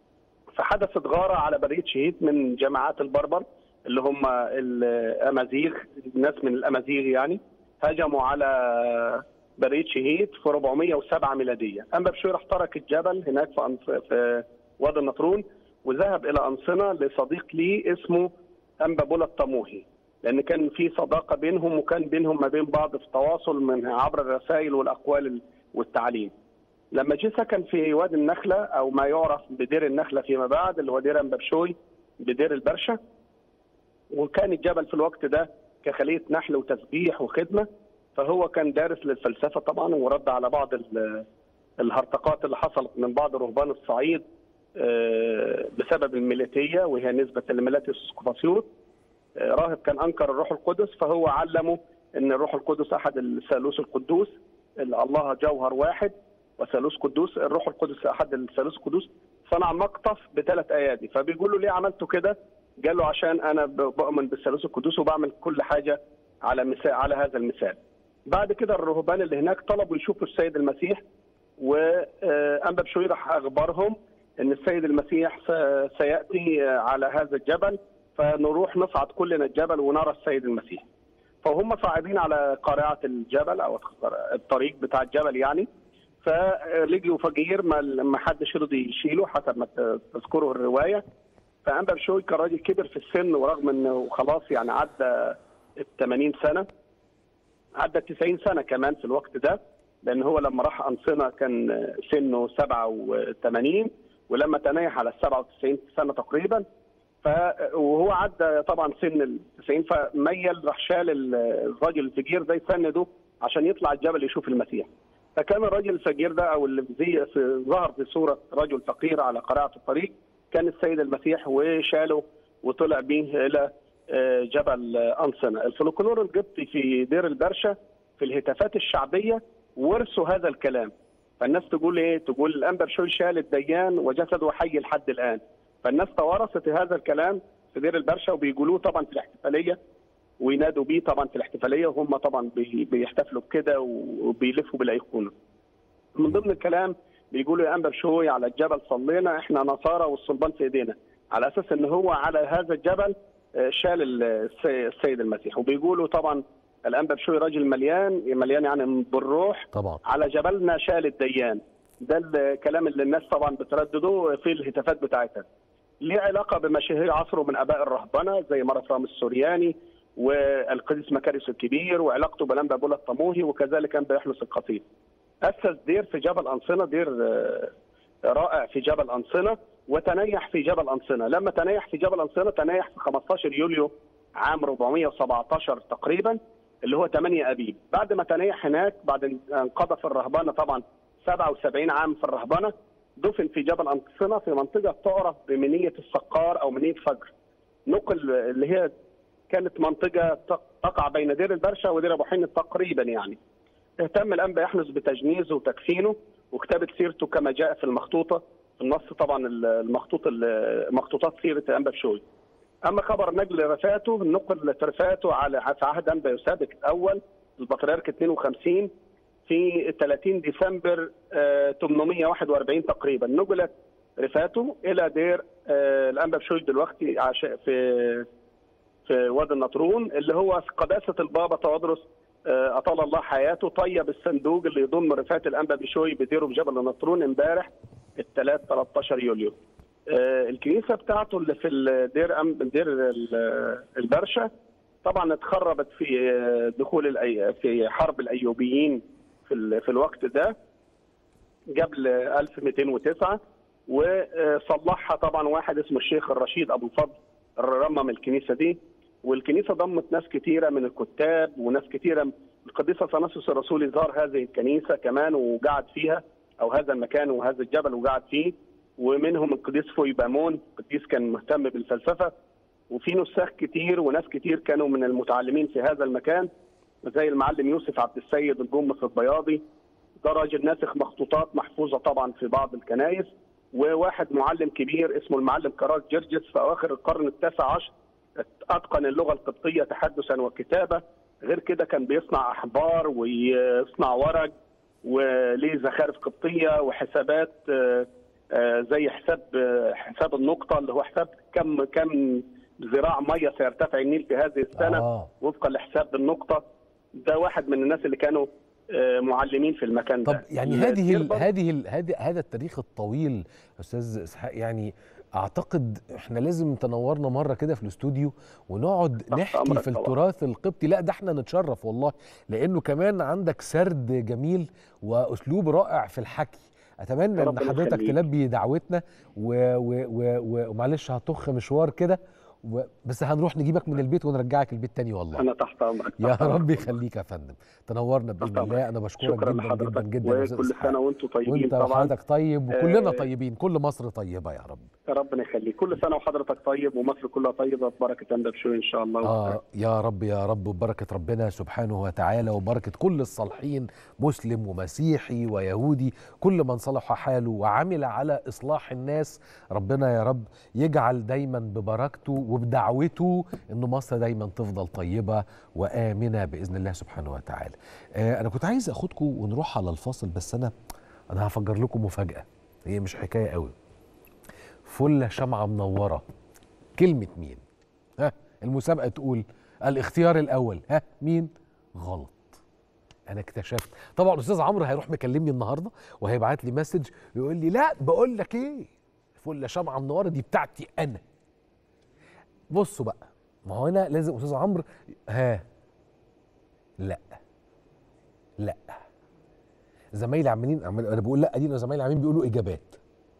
فحدثت غارة على برية شهيد من جماعات البربر اللي هم الأمازيغ ناس من الأمازيغ يعني هجموا على برية شهيد في 407 ميلادية أما بشوي راح ترك الجبل هناك في, أنص- في وادي النطرون وذهب إلى أنصنة لصديق لي اسمه أنبا بولا الطموحي لأن كان في صداقة بينهم وكان بينهم ما بين بعض في تواصل من عبر الرسائل والأقوال والتعليم لما جه سكن في وادي النخلة أو ما يعرف بدير النخلة فيما بعد اللي هو دير أنبا بشوي بدير البرشا وكان الجبل في الوقت ده كخلية نحل وتسبيح وخدمة فهو كان دارس للفلسفة طبعا ورد على بعض ال- الهرطقات اللي حصلت من بعض رهبان الصعيد آه، بسبب الميليتية وهي نسبة لميلاتيوس سكوفاسيوس آه، راهب كان أنكر الروح القدس فهو علمه أن الروح القدس أحد الثالوث القدوس اللي الله جوهر واحد وثالوث قدوس الروح القدس أحد الثالوث القدوس صنع مقطف بثلاث أيادي فبيقول له ليه عملته كده قال له عشان أنا ب- بؤمن بالثالوث القدوس وبعمل كل حاجة على مثال على هذا المثال بعد كده الرهبان اللي هناك طلبوا يشوفوا السيد المسيح وأنبا بشوي راح أخبرهم أن السيد المسيح س- سيأتي على هذا الجبل فنروح نصعد كلنا الجبل ونرى السيد المسيح فهم صاعدين على قارعة الجبل أو الطريق بتاع الجبل يعني فلقيوا فقير ما ما حدش رضي يشيله حسب ما ت- تذكره الرواية فأنبا بشوي كان راجل كبر في السن ورغم أنه خلاص يعني عدى ال 80 سنة عدى 90 سنة كمان في الوقت ده لأن هو لما راح أنصنة كان سنه 87 ولما تنايح على 97 سنة تقريبا ف وهو عدى طبعا سن ال 90 فميل راح شال ال- الراجل الفقير ده يسنده عشان يطلع الجبل يشوف المسيح فكان الراجل الفقير ده او اللي زي في ظهر في صوره رجل فقير على قارعه الطريق كان السيد المسيح وشاله وطلع به الى آه، جبل آه، انصنه، الفلكلور القبطي في دير البرشه في الهتافات الشعبيه ورثوا هذا الكلام فالناس تقول ايه؟ تقول الانبا بشوي شال الديان وجسده حي لحد الان فالناس توارثت هذا الكلام في دير البرشه وبيقولوه طبعا في الاحتفاليه وينادوا بيه طبعا في الاحتفاليه وهم طبعا بي- بيحتفلوا بكده وبيلفوا بالايقونه. من ضمن الكلام بيقولوا يا انبا بشوي على الجبل صلينا احنا نصارى والصلبان في ايدينا على اساس ان هو على هذا الجبل آه، شال ال- السي- السيد المسيح وبيقولوا طبعا الانبا بشوي راجل مليان مليان يعني بالروح طبعا على جبلنا شال الديان ده الكلام اللي الناس طبعا بتردده في الهتافات بتاعتها ليه علاقه بمشاهير عصره من اباء الرهبنه زي مرة رامي السورياني والقديس مكاريس الكبير وعلاقته بلانبا بولا الطموهي وكذلك انبا يحنس القصير. اسس دير في جبل انصنه دير آه، رائع في جبل انصنه وتنيح في جبل انصنه، لما تنيح في جبل انصنه تنيح في 15 يوليو عام 417 تقريبا اللي هو 8 ابيب، بعد ما تنيح هناك بعد ان انقضى في الرهبنه طبعا 77 عام في الرهبنه دفن في جبل انصنه في منطقه تعرف بمنيه السقار او منيه فجر. نقل اللي هي كانت منطقه تق- تقع بين دير البرشا ودير ابو حين تقريبا يعني. اهتم الانبا يحنس بتجنيزه وتكفينه وكتابه سيرته كما جاء في المخطوطه في النص طبعا المخطوط مخطوطات سيره الانبا بشوي. اما خبر نقل رفاته نقل رفاته على في عهد انبا يوسابك الاول البطريرك 52 في 30 ديسمبر آه، 841 تقريبا نقلت رفاته الى دير آه، الانبا بشوي دلوقتي عش- في في وادي النطرون اللي هو قداسه البابا تودرس آه، اطال الله حياته طيب الصندوق اللي يضم رفات الانبا بشوي بديره بجبل النطرون امبارح الثلاث 13 يوليو آه، الكنيسه بتاعته اللي في الدير أم- دير ال- البرشه طبعا اتخربت في آه، دخول الأي... في حرب الايوبيين في ال... في الوقت ده قبل 1209 وصلحها طبعا واحد اسمه الشيخ الرشيد ابو الفضل رمم الكنيسه دي والكنيسه ضمت ناس كثيره من الكتاب وناس كثيره القديس اثناسيوس الرسولي زار هذه الكنيسه كمان وقعد فيها او هذا المكان وهذا الجبل وقعد فيه ومنهم القديس فويبامون قديس كان مهتم بالفلسفه وفي نساخ كتير وناس كتير كانوا من المتعلمين في هذا المكان زي المعلم يوسف عبد السيد الجمص البياضي ده راجل ناسخ مخطوطات محفوظه طبعا في بعض الكنائس وواحد معلم كبير اسمه المعلم كراس جرجس في اواخر القرن التاسع عشر اتقن اللغه القبطيه تحدثا وكتابه غير كده كان بيصنع احبار ويصنع ورق وليه زخارف قبطيه وحسابات آه، آه، زي حساب آه، حساب النقطه اللي هو حساب كم كم ذراع ميه سيرتفع النيل في هذه السنه آه. وفقا لحساب النقطه ده واحد من الناس اللي كانوا آه، معلمين في المكان ده طب يعني هذه ال الدير هذه ال هذه هذا التاريخ الطويل استاذ اسحاق يعني اعتقد احنا لازم تنورنا مره كده في الاستوديو ونقعد نحكي أمرك في طبعا. التراث القبطي لا ده احنا نتشرف والله لانه كمان عندك سرد جميل واسلوب رائع في الحكي اتمنى ان ربنا حضرتك يخليك. تلبي دعوتنا و- و- و- و- ومعلش هتخ مشوار كده و- بس هنروح نجيبك من البيت ونرجعك البيت تاني والله انا تحت امرك يا تحت أمرك. رب يخليك يا فندم تنورنا باذن تحت الله انا بشكرك شكرا جدا لحضرتك جدا جدا يا أستاذ وكل إسحاق. سنه وانتم طيبين وانت طبعا وحضرتك طيب وكلنا آه، طيبين كل مصر طيبه يا رب ربنا يخليك كل سنه وحضرتك طيب ومصر كلها طيبه ببركه انت بشوي ان شاء الله اه يا رب يا رب وبركه ربنا سبحانه وتعالى وبركه كل الصالحين مسلم ومسيحي ويهودي كل من صلح حاله وعمل على اصلاح الناس ربنا يا رب يجعل دايما ببركته وبدعوته ان مصر دايما تفضل طيبه وامنه باذن الله سبحانه وتعالى. آه انا كنت عايز اخدكم ونروح على الفاصل بس انا انا هفجر لكم مفاجاه هي مش حكايه قوي. فله شمعه منوره كلمه مين؟ ها المسابقه تقول الاختيار الاول ها مين غلط انا اكتشفت طبعا استاذ عمرو هيروح مكلمني النهارده وهيبعت لي مسج يقول لي لا بقول لك ايه فله شمعه منوره دي بتاعتي انا بصوا بقى ما هو انا لازم استاذ عمرو ها لا لا زمايلي عمالين عمال انا بقول لا دي أنا زمايلي عمالين بيقولوا اجابات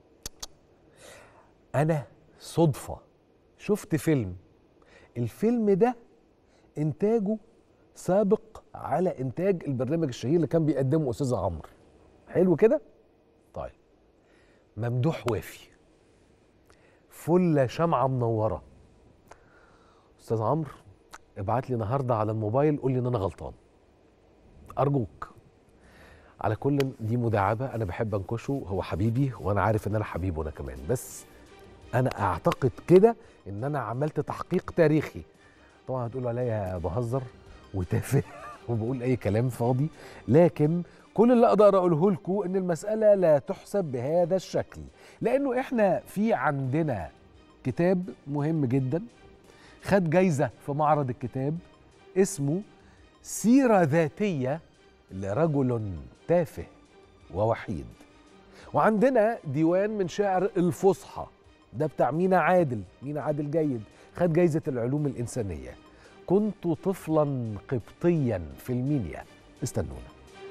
انا صدفه شفت فيلم الفيلم ده انتاجه سابق على انتاج البرنامج الشهير اللي كان بيقدمه استاذ عمرو حلو كده طيب ممدوح وافي فله شمعه منوره استاذ عمرو ابعت لي النهارده على الموبايل قول لي ان انا غلطان ارجوك على كل دي مداعبه انا بحب انكشه هو حبيبي وانا عارف ان انا حبيبه انا كمان بس انا اعتقد كده ان انا عملت تحقيق تاريخي طبعا هتقولوا عليا بهزر وتافه وبقول اي كلام فاضي لكن كل اللي اقدر اقوله لكم ان المساله لا تحسب بهذا الشكل لانه احنا في عندنا كتاب مهم جدا خد جايزه في معرض الكتاب اسمه سيره ذاتيه لرجل تافه ووحيد وعندنا ديوان من شعر الفصحى ده بتاع مينا عادل مينا عادل جيد خد جايزة العلوم الإنسانية كنت طفلا قبطيا في المينيا استنونا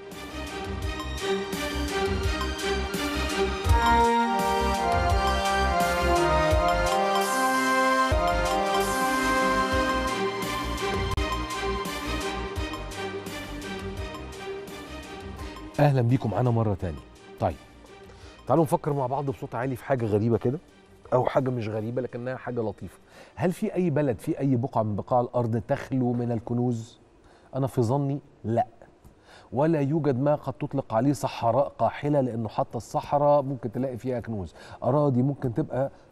أهلا بيكم معانا مرة تانية طيب تعالوا نفكر مع بعض بصوت عالي في حاجة غريبة كده أو حاجة مش غريبة لكنها حاجة لطيفة هل في أي بلد في أي بقعة من بقاع الأرض تخلو من الكنوز؟ أنا في ظني لا ولا يوجد ما قد تطلق عليه صحراء قاحلة لأنه حتى الصحراء ممكن تلاقي فيها كنوز أراضي ممكن تبقى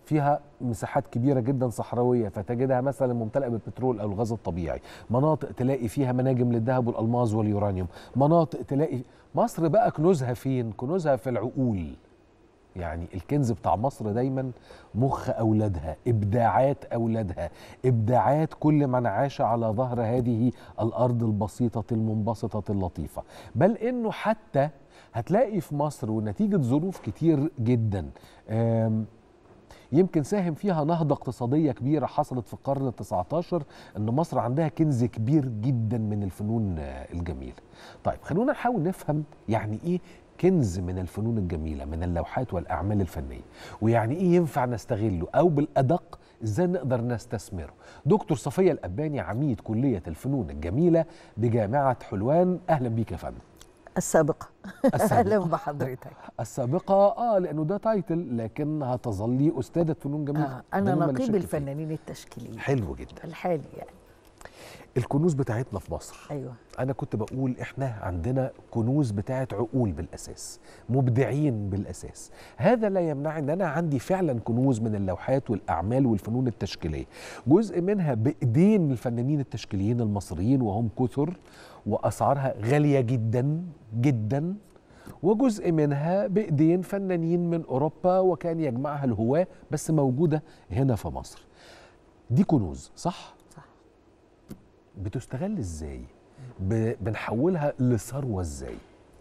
فيها مساحات كبيره جدا صحراويه فتجدها مثلا ممتلئه بالبترول او الغاز الطبيعي مناطق تلاقي فيها مناجم للذهب والالماس واليورانيوم مناطق تلاقي مصر بقى كنوزها فين كنوزها في العقول يعني الكنز بتاع مصر دايما مخ اولادها ابداعات اولادها ابداعات كل من عاش على ظهر هذه الارض البسيطه المنبسطه اللطيفه بل انه حتى هتلاقي في مصر ونتيجه ظروف كتير جدا آم، يمكن ساهم فيها نهضة اقتصادية كبيرة حصلت في القرن التسعة عشر أن مصر عندها كنز كبير جدا من الفنون آه، الجميلة طيب خلونا نحاول نفهم يعني إيه كنز من الفنون الجميلة من اللوحات والأعمال الفنية ويعني إيه ينفع نستغله أو بالأدق إزاي نقدر نستثمره دكتور صفية الأباني عميد كلية الفنون الجميلة بجامعة حلوان أهلا بيك يا فندم السابقة السابقة. أهلا بحضرتك السابقة اه لأنه ده تايتل لكن هتظلي أستاذة فنون جميلة آه أنا ده مما لا نقيب شك فيه. الفنانين التشكيليين حلو جدا الحالي يعني الكنوز بتاعتنا في مصر أيوه انا كنت بقول احنا عندنا كنوز بتاعت عقول بالاساس مبدعين بالاساس هذا لا يمنع ان انا عندي فعلا كنوز من اللوحات والاعمال والفنون التشكيليه جزء منها بايدين الفنانين التشكيليين المصريين وهم كثر واسعارها غاليه جدا جدا وجزء منها بايدين فنانين من اوروبا وكان يجمعها الهواه بس موجوده هنا في مصر دي كنوز صح صح بتستغل ازاي ب- بنحولها لثروه ازاي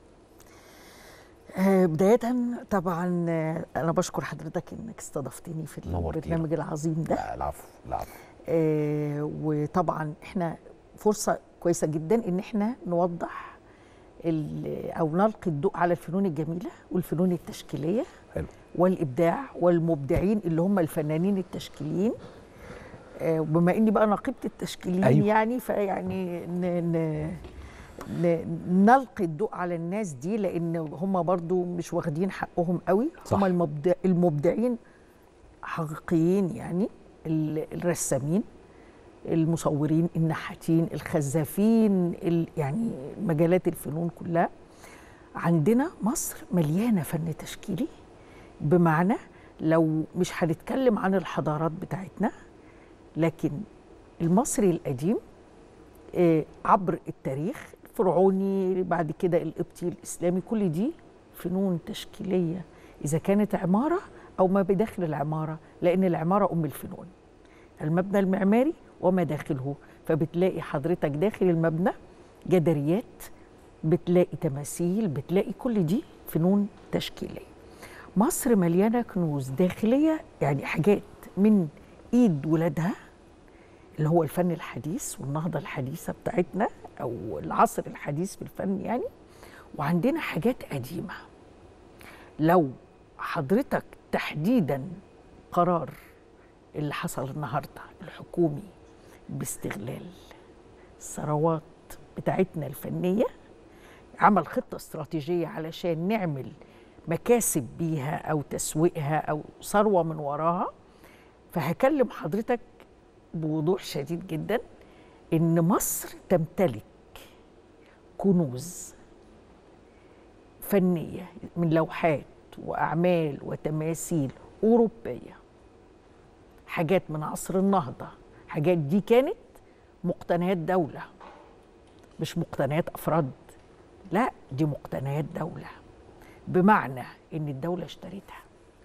آه، بداية طبعا آه، أنا بشكر حضرتك إنك استضفتني في نورتينا. البرنامج العظيم ده لا العفو العفو آه، وطبعا إحنا فرصة كويسة جدا إن إحنا نوضح ال- أو نلقي الضوء على الفنون الجميلة والفنون التشكيلية حلو والإبداع والمبدعين اللي هم الفنانين التشكيليين آه، وبما إني بقى نقيبة التشكيليين أيوة. أيوه. يعني فيعني ن... ن... ن- نلقي الضوء على الناس دي لان هم برضو مش واخدين حقهم قوي صح. هم المبدع المبدعين حقيقيين يعني ال- الرسامين المصورين النحاتين الخزافين ال- يعني مجالات الفنون كلها عندنا مصر مليانه فن تشكيلي بمعنى لو مش هنتكلم عن الحضارات بتاعتنا لكن المصري القديم آه، عبر التاريخ الفرعوني بعد كده القبطي الاسلامي كل دي فنون تشكيليه اذا كانت عماره او ما بداخل العماره لان العماره ام الفنون المبنى المعماري وما داخله فبتلاقي حضرتك داخل المبنى جداريات بتلاقي تماثيل بتلاقي كل دي فنون تشكيليه مصر مليانه كنوز داخليه يعني حاجات من ايد ولادها اللي هو الفن الحديث والنهضة الحديثة بتاعتنا أو العصر الحديث في الفن يعني وعندنا حاجات قديمة لو حضرتك تحديدا قرار اللي حصل النهاردة الحكومي باستغلال الثروات بتاعتنا الفنية عمل خطة استراتيجية علشان نعمل مكاسب بيها أو تسويقها أو ثروة من وراها فهكلم حضرتك بوضوح شديد جدا ان مصر تمتلك كنوز فنيه من لوحات واعمال وتماثيل اوروبيه حاجات من عصر النهضه حاجات دي كانت مقتنيات دوله مش مقتنيات افراد لا دي مقتنيات دوله بمعنى ان الدوله اشتريتها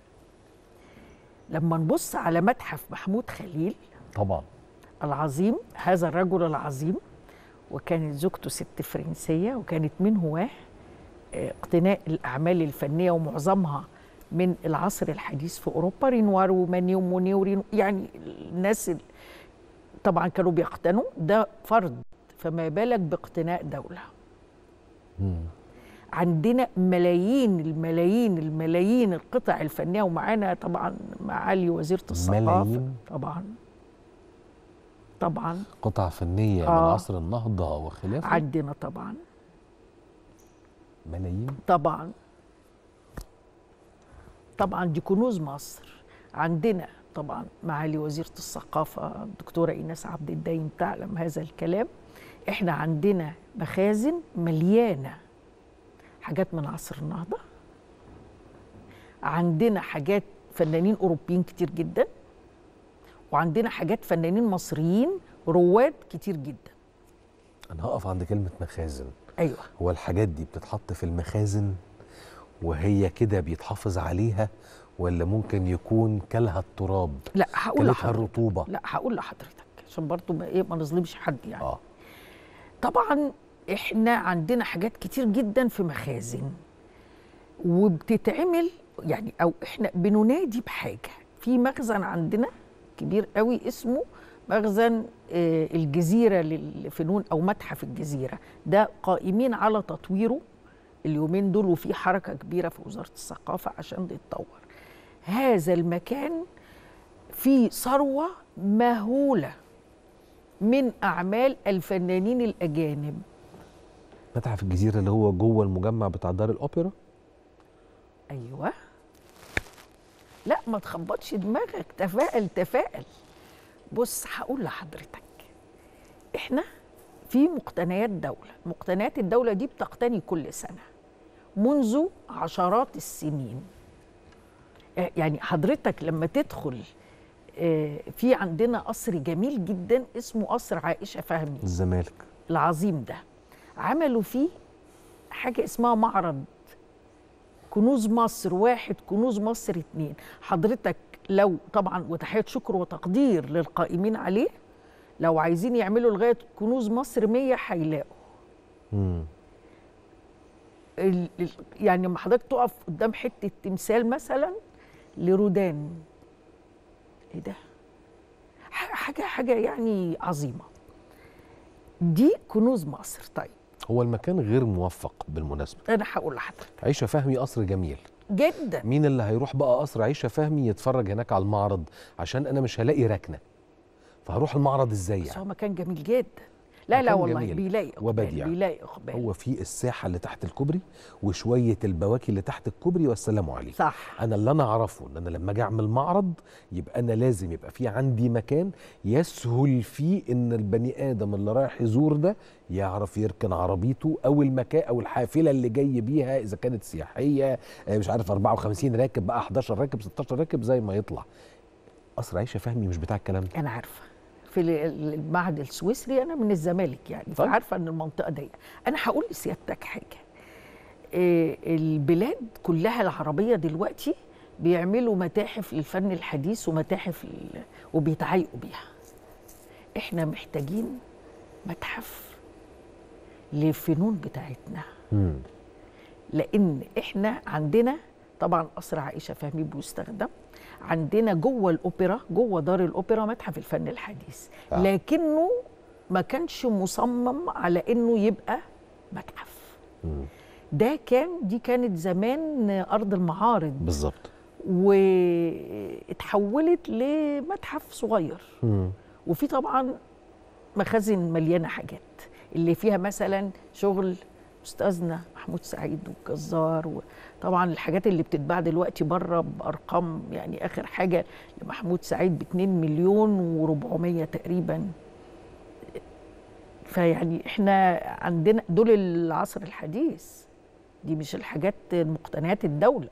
لما نبص على متحف محمود خليل طبعا العظيم هذا الرجل العظيم وكانت زوجته ست فرنسية وكانت من هواه آه، اقتناء الأعمال الفنية ومعظمها من العصر الحديث في أوروبا رينوار وماني وموني ورينو يعني الناس ال- طبعا كانوا بيقتنوا ده فرض فما بالك باقتناء دولة عندنا ملايين الملايين الملايين القطع الفنية ومعانا طبعا معالي وزيرة الثقافة ملايين؟ طبعا طبعا قطع فنيه من آه. عصر النهضه وخلافه عندنا طبعا ملايين طبعا طبعا دي كنوز مصر عندنا طبعا معالي وزيرة الثقافة الدكتورة إيناس عبد الدايم تعلم هذا الكلام احنا عندنا مخازن مليانة حاجات من عصر النهضة عندنا حاجات فنانين اوروبيين كتير جدا وعندنا حاجات فنانين مصريين رواد كتير جدا انا هقف عند كلمه مخازن ايوه هو الحاجات دي بتتحط في المخازن وهي كده بيتحافظ عليها ولا ممكن يكون كلها التراب لا هقول كلتها لحضرتك الرطوبه لا هقول لحضرتك عشان برضو ما ايه ما نظلمش حد يعني اه طبعا احنا عندنا حاجات كتير جدا في مخازن وبتتعمل يعني او احنا بننادي بحاجه في مخزن عندنا كبير قوي اسمه مخزن آه، الجزيره للفنون او متحف الجزيره ده قائمين على تطويره اليومين دول وفي حركه كبيره في وزاره الثقافه عشان يتطور هذا المكان فيه ثروه مهوله من اعمال الفنانين الاجانب متحف الجزيره اللي هو جوه المجمع بتاع دار الاوبرا ايوه لا ما تخبطش دماغك تفائل تفائل بص هقول لحضرتك احنا في مقتنيات دولة مقتنيات الدولة دي بتقتني كل سنة منذ عشرات السنين آه، يعني حضرتك لما تدخل آه، في عندنا قصر جميل جدا اسمه قصر عائشة فهمي الزمالك العظيم ده عملوا فيه حاجة اسمها معرض كنوز مصر واحد كنوز مصر اتنين حضرتك لو طبعا وتحية شكر وتقدير للقائمين عليه لو عايزين يعملوا لغاية كنوز مصر مية هيلاقوا مم. ال- ال- يعني لما حضرتك تقف قدام حتة تمثال مثلا لرودان ايه ده ح- حاجة حاجة يعني عظيمة دي كنوز مصر طيب هو المكان غير موفق بالمناسبه انا هقول لحضرتك عيشه فهمي قصر جميل جدا مين اللي هيروح بقى قصر عيشه فهمي يتفرج هناك على المعرض عشان انا مش هلاقي ركنه فهروح المعرض ازاي بس هو يعني مكان جميل جدا لا لا مكان والله جميل بيلاقي اقبال وبديع. بيلاقي اقبال هو في الساحه اللي تحت الكوبري وشويه البواكي اللي تحت الكوبري والسلام عليكم صح انا اللي انا اعرفه ان انا لما اجي اعمل معرض يبقى انا لازم يبقى في عندي مكان يسهل فيه ان البني ادم اللي رايح يزور ده يعرف يركن عربيته او المكان او الحافله اللي جاي بيها اذا كانت سياحيه آه، مش عارف 54 راكب بقى 11 راكب 16 راكب زي ما يطلع قصر عيشه فهمي مش بتاع الكلام ده انا عارفه في ال- المعهد السويسري انا من الزمالك يعني طيب. فعارفه ان المنطقه دي انا هقول لسيادتك حاجه إيه البلاد كلها العربيه دلوقتي بيعملوا متاحف للفن الحديث ومتاحف لل... وبيتعايقوا بيها احنا محتاجين متحف للفنون بتاعتنا مم. لان احنا عندنا طبعا قصر عائشه فهمي بيستخدم عندنا جوه الاوبرا جوه دار الاوبرا متحف الفن الحديث آه. لكنه ما كانش مصمم على انه يبقى متحف مم. ده كان دي كانت زمان ارض المعارض بالظبط واتحولت لمتحف صغير مم. وفي طبعا مخازن مليانه حاجات اللي فيها مثلا شغل استاذنا محمود سعيد والجزار وطبعا الحاجات اللي بتتباع دلوقتي بره بارقام يعني اخر حاجه لمحمود سعيد ب 2 مليون و400 تقريبا فيعني احنا عندنا دول العصر الحديث دي مش الحاجات مقتنيات الدوله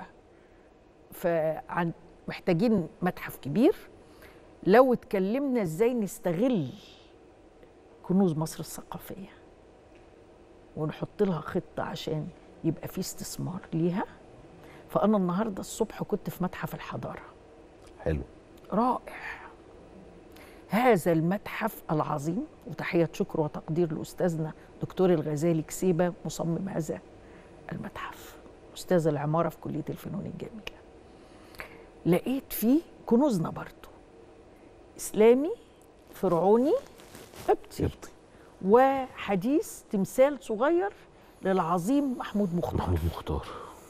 فمحتاجين متحف كبير لو اتكلمنا ازاي نستغل كنوز مصر الثقافيه ونحط لها خطه عشان يبقى في استثمار ليها فانا النهارده الصبح كنت في متحف الحضاره حلو رائع هذا المتحف العظيم وتحية شكر وتقدير لأستاذنا دكتور الغزالي كسيبة مصمم هذا المتحف أستاذ العمارة في كلية الفنون الجميلة لقيت فيه كنوزنا برضو إسلامي فرعوني قبطي قبطي وحديث تمثال صغير للعظيم محمود مختار محمود مختار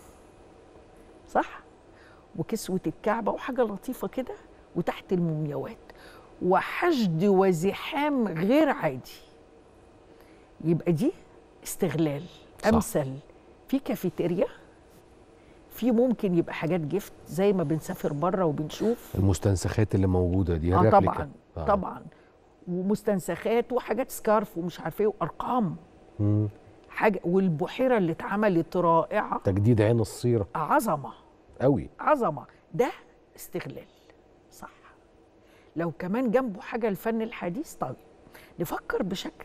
صح وكسوة الكعبة وحاجة لطيفة كده وتحت المومياوات وحشد وزحام غير عادي يبقى دي استغلال صح. أمثل في كافيتيريا في ممكن يبقى حاجات جفت زي ما بنسافر بره وبنشوف المستنسخات اللي موجوده دي اه الريبليكا. طبعا آه. طبعا ومستنسخات وحاجات سكارف ومش عارفه ايه وارقام مم. حاجه والبحيره اللي اتعملت رائعه تجديد عين الصيره عظمه قوي عظمه ده استغلال صح لو كمان جنبه حاجه الفن الحديث طيب نفكر بشكل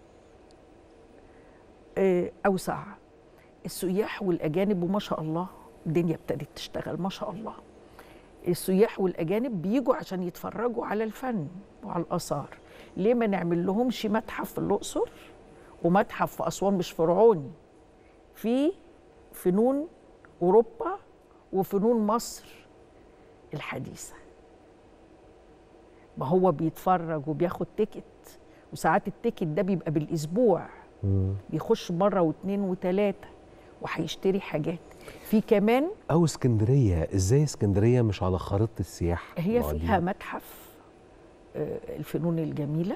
آه، اوسع السياح والاجانب وما شاء الله الدنيا ابتدت تشتغل ما شاء الله السياح والاجانب بيجوا عشان يتفرجوا على الفن وعلى الاثار ليه ما نعمل لهمش متحف في الاقصر ومتحف في اسوان مش فرعوني في فنون اوروبا وفنون مصر الحديثه ما هو بيتفرج وبياخد تيكت وساعات التيكت ده بيبقى بالاسبوع بيخش مره واثنين وثلاثه وهيشتري حاجات في كمان او اسكندريه ازاي اسكندريه مش على خريطه السياحه هي ما دي- فيها متحف آه، الفنون الجميله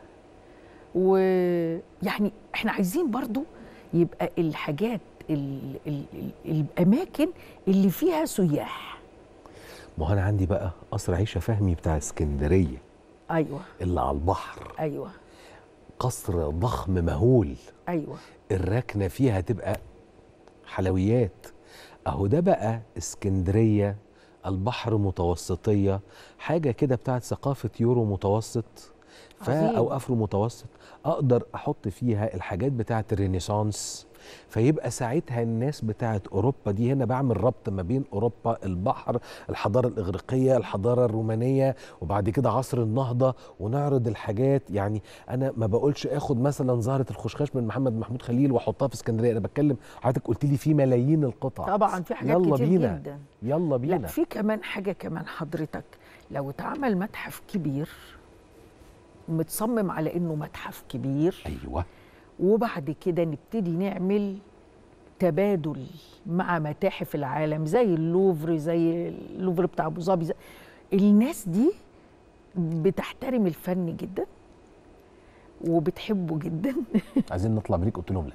ويعني احنا عايزين برضو يبقى الحاجات ال ال ال الاماكن اللي فيها سياح ما هو انا عندي بقى قصر عيشه فهمي بتاع اسكندريه ايوه اللي على البحر ايوه قصر ضخم مهول ايوه الركنه فيها تبقى حلويات اهو ده بقى اسكندريه البحر متوسطيه حاجه كده بتاعت ثقافه يورو متوسط ف عظيم. او افرو متوسط اقدر احط فيها الحاجات بتاعت الرينيسانس فيبقى ساعتها الناس بتاعت اوروبا دي هنا بعمل ربط ما بين اوروبا البحر الحضاره الاغريقيه الحضاره الرومانيه وبعد كده عصر النهضه ونعرض الحاجات يعني انا ما بقولش اخد مثلا زهره الخشخاش من محمد محمود خليل واحطها في اسكندريه انا بتكلم حضرتك قلت لي في ملايين القطع طبعا في حاجات يلا كتير بينا جدا يلا بينا لا في كمان حاجه كمان حضرتك لو اتعمل متحف كبير متصمم على انه متحف كبير ايوه وبعد كده نبتدي نعمل تبادل مع متاحف العالم زي اللوفر زي اللوفر بتاع ابو ظبي زي- الناس دي بتحترم الفن جدا وبتحبه جدا عايزين نطلع بريك قلت لهم لا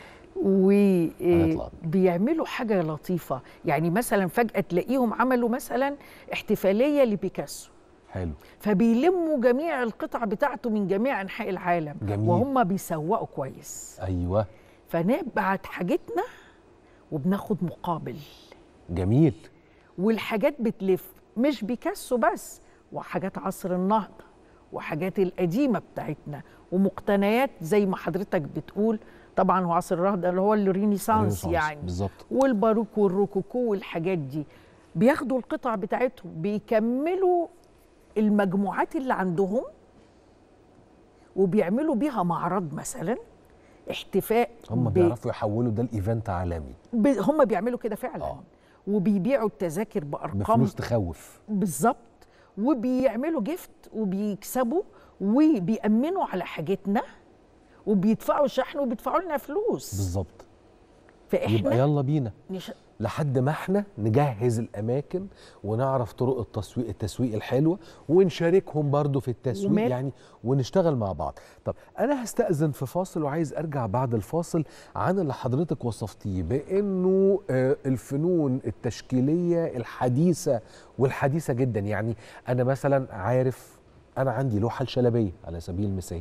هنطلع. وبيعملوا حاجه لطيفه يعني مثلا فجاه تلاقيهم عملوا مثلا احتفاليه لبيكاسو حلو فبيلموا جميع القطع بتاعته من جميع انحاء العالم جميل. وهم بيسوقوا كويس ايوه فنبعت حاجتنا وبناخد مقابل جميل والحاجات بتلف مش بيكاسو بس وحاجات عصر النهضه وحاجات القديمه بتاعتنا ومقتنيات زي ما حضرتك بتقول طبعا هو عصر النهضه اللي هو الرينيسانس رينيسانس، يعني بالظبط والباروك والروكوكو والحاجات دي بياخدوا القطع بتاعتهم بيكملوا المجموعات اللي عندهم وبيعملوا بيها معرض مثلا احتفاء هم ب- بيعرفوا يحولوا ده لايفنت عالمي ب... هم بيعملوا كده فعلا آه. وبيبيعوا التذاكر بارقام بفلوس تخوف بالظبط وبيعملوا جفت وبيكسبوا وبيأمنوا على حاجتنا وبيدفعوا شحن وبيدفعوا لنا فلوس بالظبط فاحنا يبقى يلا بينا نش... لحد ما احنا نجهز الاماكن ونعرف طرق التسويق التسويق الحلوه ونشاركهم برضو في التسويق ومال- يعني ونشتغل مع بعض طب انا هستأذن في فاصل وعايز ارجع بعد الفاصل عن اللي حضرتك وصفتيه بانه آه، الفنون التشكيليه الحديثه والحديثه جدا يعني انا مثلا عارف انا عندي لوحه لشلبيه على سبيل المثال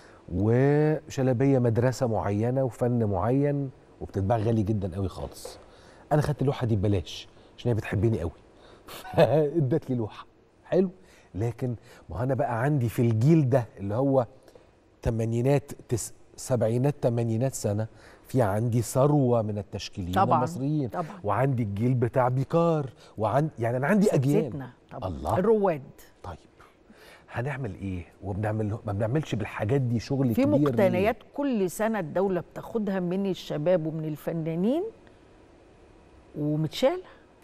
وشلبيه مدرسه معينه وفن معين وبتتباع غالي جدا قوي خالص انا خدت اللوحه دي ببلاش عشان هي بتحبني قوي ادت لي لوحه حلو لكن ما هو انا بقى عندي في الجيل ده اللي هو تمانينات تس سبعينات تمانينات سنه في عندي ثروه من التشكيليين طبعاً، المصريين طبعاً. وعندي الجيل بتاع بيكار وعند يعني انا عندي اجيال زيتنا طبعا الله. الرواد طيب هنعمل ايه وبنعمل ما بنعملش بالحاجات دي شغل في كبير ليه؟ مقتنيات كل سنه الدوله بتاخدها من الشباب ومن الفنانين ومتشاله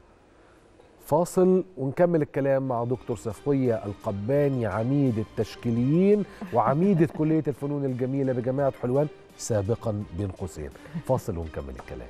فاصل ونكمل الكلام مع دكتور صفية القباني عميد التشكيليين وعميدة كلية الفنون الجميلة بجامعة حلوان سابقا بين قوسين فاصل ونكمل الكلام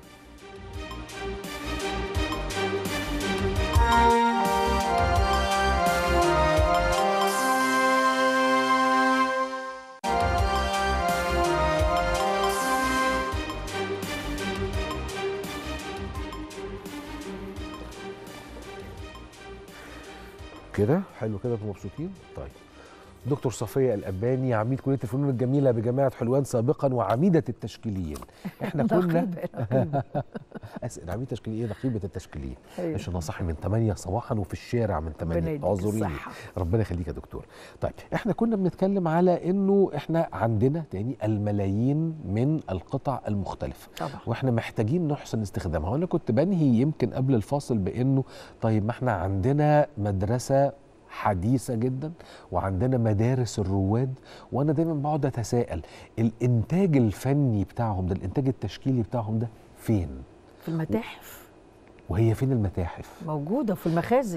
كده حلو كده انتوا مبسوطين طيب دكتور صفيه الاباني عميد كليه الفنون الجميله بجامعه حلوان سابقا وعميده التشكيليين احنا كنا نقيبة، نقيبة. اسال عميد تشكيليين نقيبه التشكيليين أيوة. عشان انا صاحي من 8 صباحا وفي الشارع من 8 يديك اعذريني الصحة. ربنا يخليك يا دكتور طيب احنا كنا بنتكلم على انه احنا عندنا تاني الملايين من القطع المختلفه طبعا واحنا محتاجين نحسن استخدامها وانا كنت بنهي يمكن قبل الفاصل بانه طيب ما احنا عندنا مدرسه حديثه جدا وعندنا مدارس الرواد وانا دايما بقعد اتساءل الانتاج الفني بتاعهم ده الانتاج التشكيلي بتاعهم ده فين في المتاحف وهي فين المتاحف موجودة في المخازن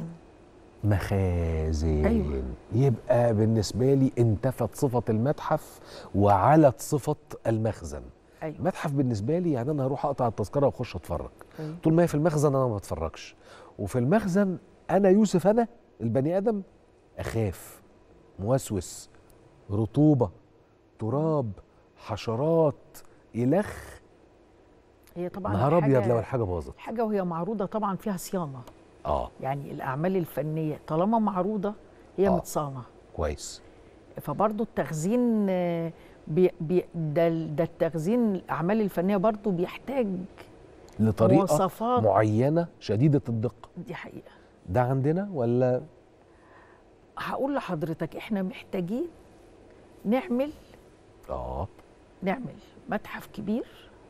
مخازن أيوة. يبقى بالنسبه لي انتفت صفه المتحف وعلت صفه المخزن أيوة. المتحف بالنسبه لي يعني انا هروح اقطع التذكره واخش اتفرج أيوة. طول ما هي في المخزن انا ما بتفرجش وفي المخزن انا يوسف انا البني ادم اخاف موسوس رطوبه تراب حشرات الخ هي طبعا نهار ابيض حاجة- لو الحاجه باظت حاجة وهي معروضة طبعا فيها صيانة اه يعني الأعمال الفنية طالما معروضة هي آه. متصانة كويس فبرضه التخزين آه، بي بي ده ده التخزين الأعمال الفنية برضه بيحتاج لطريقه مواصفات. معينه شديده الدقه دي حقيقة ده عندنا ولا هقول لحضرتك احنا محتاجين نعمل اه نعمل متحف كبير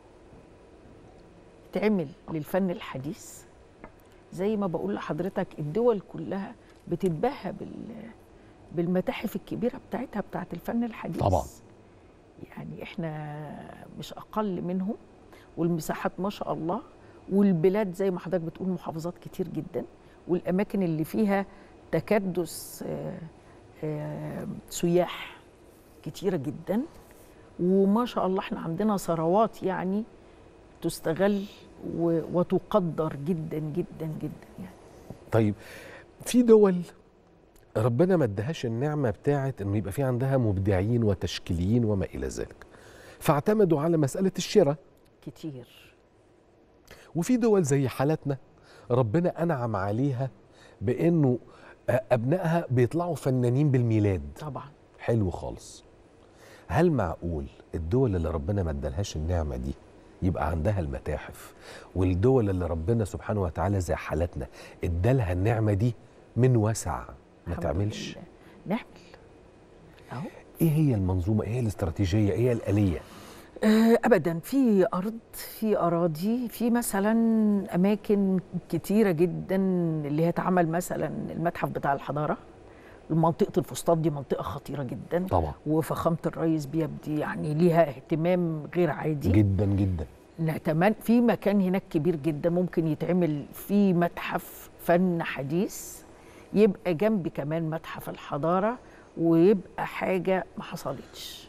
يتعمل للفن الحديث زي ما بقول لحضرتك الدول كلها بتتباهى بال بالمتاحف الكبيرة بتاعتها بتاعت الفن الحديث طبعا. يعني احنا مش أقل منهم والمساحات ما شاء الله والبلاد زي ما حضرتك بتقول محافظات كتير جدا والأماكن اللي فيها تكدس آه، آه، سياح كتيرة جدا وما شاء الله احنا عندنا ثروات يعني تستغل و- وتقدر جدا جدا جدا يعني طيب في دول ربنا ما ادهاش النعمه بتاعت انه يبقى في عندها مبدعين وتشكيليين وما الى ذلك فاعتمدوا على مساله الشراء كتير وفي دول زي حالتنا ربنا انعم عليها بانه آه، ابنائها بيطلعوا فنانين بالميلاد طبعا حلو خالص هل معقول الدول اللي ربنا ما ادالهاش النعمه دي يبقى عندها المتاحف والدول اللي ربنا سبحانه وتعالى زي حالتنا ادالها النعمه دي من وسع ما الحمد تعملش لله. نعمل اهو ايه هي المنظومه ايه هي الاستراتيجيه ايه هي الاليه آه، ابدا في ارض في اراضي في مثلا اماكن كتيره جدا اللي هي اتعمل مثلا المتحف بتاع الحضاره منطقه الفسطاط دي منطقه خطيره جدا طبعا وفخامه الرئيس بيبدي يعني ليها اهتمام غير عادي جدا جدا نتمنى في مكان هناك كبير جدا ممكن يتعمل فيه متحف فن حديث يبقى جنب كمان متحف الحضاره ويبقى حاجه ما حصلتش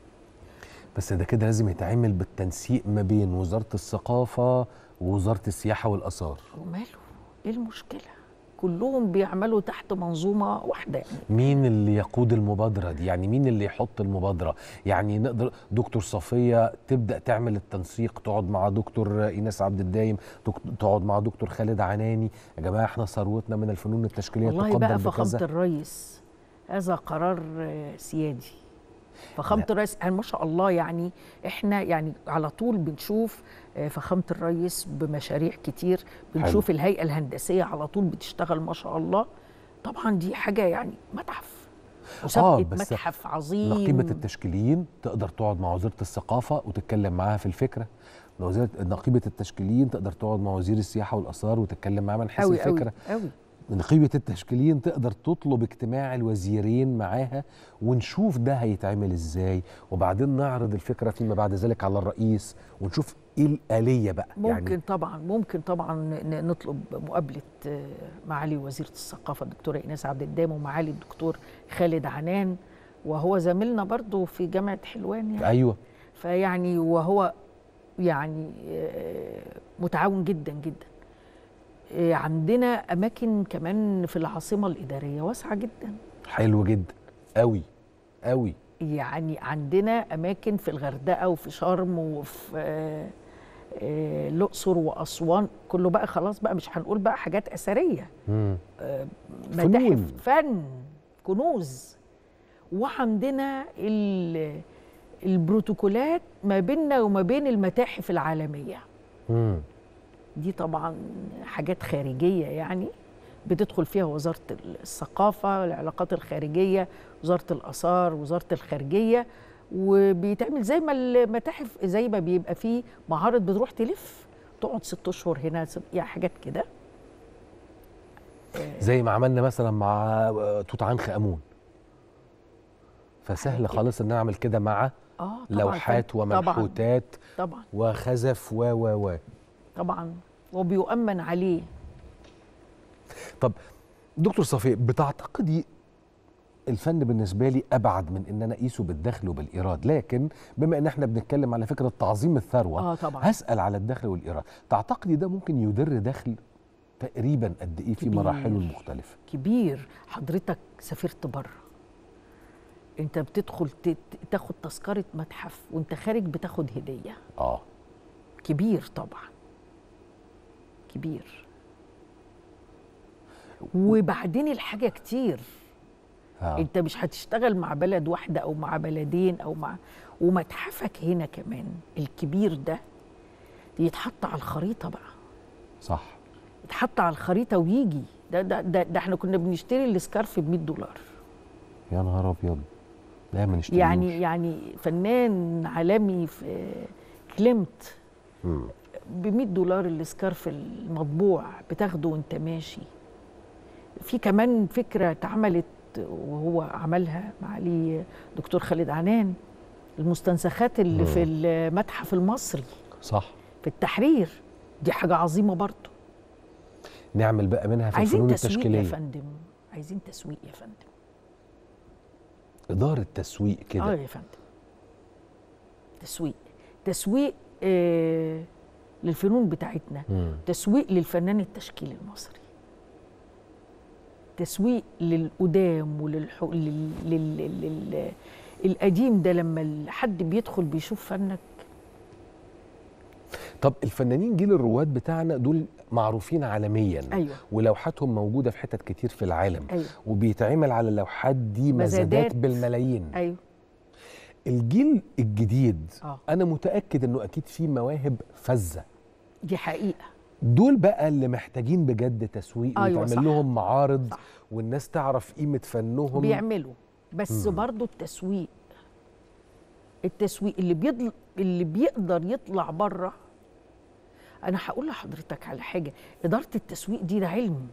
بس ده كده لازم يتعمل بالتنسيق ما بين وزاره الثقافه ووزاره السياحه والاثار وماله ايه المشكله كلهم بيعملوا تحت منظومه واحده يعني مين اللي يقود المبادرة دي يعني مين اللي يحط المبادرة يعني نقدر دكتور صفية تبدأ تعمل التنسيق تقعد مع دكتور إيناس عبد الدايم دك- تقعد مع دكتور خالد عناني يا جماعة احنا ثروتنا من الفنون التشكيلية والله تقدر بقى فخامه بكذا الرئيس هذا قرار آه، سيادي فخامه الرئيس يعني ما شاء الله يعني احنا يعني على طول بنشوف آه، فخامه الرئيس بمشاريع كتير بنشوف حلو. الهيئه الهندسيه على طول بتشتغل ما شاء الله طبعا دي حاجه يعني متحف مسابقه بس متحف عظيم نقيبة التشكيليين تقدر تقعد مع وزارة الثقافة وتتكلم معاها في الفكرة وزارة نقيبة التشكيليين تقدر تقعد مع وزير السياحة والآثار وتتكلم معاه من حيث قوي قوي الفكرة قوي نقيبة التشكيليين تقدر تطلب اجتماع الوزيرين معاها ونشوف ده هيتعمل ازاي وبعدين نعرض الفكرة فيما بعد ذلك على الرئيس ونشوف ايه الآلية بقى ممكن يعني طبعا ممكن طبعا ن- نطلب مقابله آه، معالي وزيره الثقافه الدكتوره ايناس عبد الدام ومعالي الدكتور خالد عنان وهو زميلنا برضو في جامعه حلوان يعني ايوه فيعني وهو يعني آه، متعاون جدا جدا آه، عندنا اماكن كمان في العاصمه الاداريه واسعه جدا حلو جدا قوي قوي يعني عندنا اماكن في الغردقه وفي شرم وفي آه، آه، الاقصر واسوان كله بقى خلاص بقى مش هنقول بقى حاجات اثريه مم. آه، فنون. متاحف فن كنوز وعندنا ال- البروتوكولات ما بيننا وما بين المتاحف العالميه مم. دي طبعا حاجات خارجيه يعني بتدخل فيها وزاره الثقافه العلاقات الخارجيه وزاره الاثار وزاره الخارجيه وبيتعمل زي ما المتاحف زي ما بيبقى فيه معارض بتروح تلف تقعد ست اشهر هنا ست- يعني حاجات كده زي ما عملنا مثلا مع آه، توت عنخ امون فسهل خالص ان نعمل كده مع اه طبعا لوحات طبعا ومنحوتات طبعا وخزف و و و طبعا وبيؤمن عليه طب دكتور صفي بتعتقدي الفن بالنسبة لي أبعد من إن أنا أقيسه بالدخل وبالإيراد لكن بما إن إحنا بنتكلم على فكرة تعظيم الثروة آه طبعاً. هسأل على الدخل والإيراد تعتقدي ده ممكن يدر دخل تقريبا قد إيه في كبير. مراحله المختلفة كبير حضرتك سافرت بره انت بتدخل ت- ت- تاخد تذكره متحف وانت خارج بتاخد هديه آه كبير طبعا كبير وبعدين الحاجه كتير ها. انت مش هتشتغل مع بلد واحده او مع بلدين او مع ومتحفك هنا كمان الكبير ده يتحط على الخريطه بقى صح يتحط على الخريطه ويجي ده ده ده, ده احنا كنا بنشتري السكارف ب 100 دولار يا نهار أبيض لا ما نشتريهوش. يعني يعني فنان عالمي في كليمت مم. ب 100 دولار السكارف المطبوع بتاخده وانت ماشي في كمان فكره اتعملت وهو عملها معالي دكتور خالد عنان المستنسخات اللي مم. في المتحف المصري صح في التحرير دي حاجه عظيمه برضه نعمل بقى منها في عايزين الفنون تسويق يا التشكيلية فندم عايزين تسويق يا فندم إدارة تسويق اه كده يا فندم تسويق تسويق آه للفنون بتاعتنا مم. تسويق للفنان التشكيلي المصري تسويق للقدام وللح لل... لل... لل... لل... القديم ده لما حد بيدخل بيشوف فنك طب الفنانين جيل الرواد بتاعنا دول معروفين عالميا أيوة. ولوحاتهم موجودة في حتت كتير في العالم أيوة. وبيتعمل على اللوحات دي مزادات مزادات. بالملايين ايوه الجيل الجديد آه. انا متاكد انه اكيد في مواهب فذه دي حقيقه دول بقى اللي محتاجين بجد تسويق أيوة ويتعمل صح. لهم معارض صح. والناس تعرف قيمه فنهم بيعملوا بس مم. برضو التسويق التسويق اللي بيضل اللي بيقدر يطلع بره انا هقول لحضرتك على حاجه اداره التسويق دي ده علم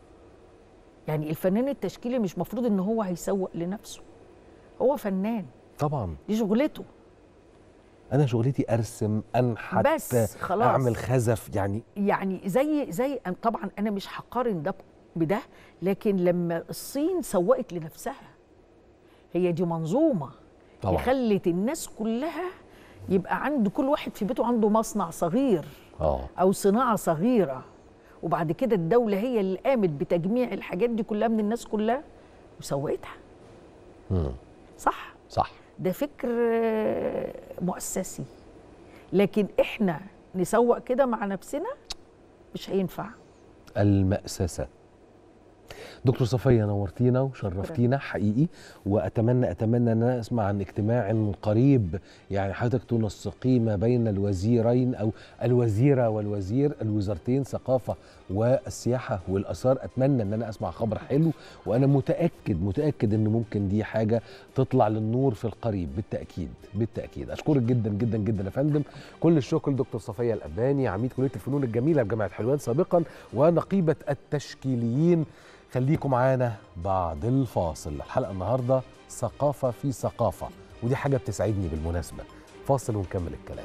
يعني الفنان التشكيلي مش مفروض ان هو هيسوق لنفسه هو فنان طبعا دي شغلته انا شغلتي ارسم انحت بس خلاص. اعمل خزف يعني يعني زي زي طبعا انا مش هقارن ده بده لكن لما الصين سوقت لنفسها هي دي منظومه طبعا. خلت الناس كلها يبقى عند كل واحد في بيته عنده مصنع صغير اه او صناعه صغيره وبعد كده الدوله هي اللي قامت بتجميع الحاجات دي كلها من الناس كلها وسوقتها مم. صح صح ده فكر آه، مؤسسي لكن احنا نسوق كده مع نفسنا مش هينفع المأسسة دكتور صفية نورتينا وشرفتينا حقيقي وأتمنى أتمنى أن أنا أسمع عن اجتماع قريب يعني حضرتك تنسقي ما بين الوزيرين أو الوزيرة والوزير الوزارتين ثقافة والسياحة والآثار أتمنى أن أنا أسمع خبر حلو وأنا متأكد متأكد أن ممكن دي حاجة تطلع للنور في القريب بالتأكيد بالتأكيد أشكرك جدا جدا جدا يا فندم كل الشكر لدكتور صفية الأباني عميد كلية الفنون الجميلة بجامعة حلوان سابقا ونقيبة التشكيليين خليكم معانا بعد الفاصل الحلقة النهاردة ثقافة في ثقافة ودي حاجة بتسعدني بالمناسبة فاصل ونكمل الكلام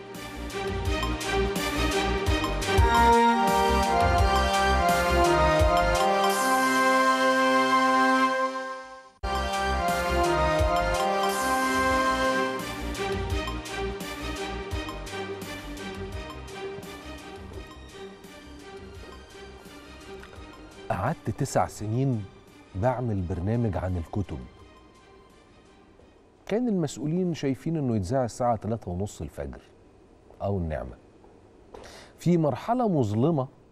قعدت تسع سنين بعمل برنامج عن الكتب كان المسؤولين شايفين انه يتذاع الساعة 3 ونص الفجر او النعمة في مرحلة مظلمة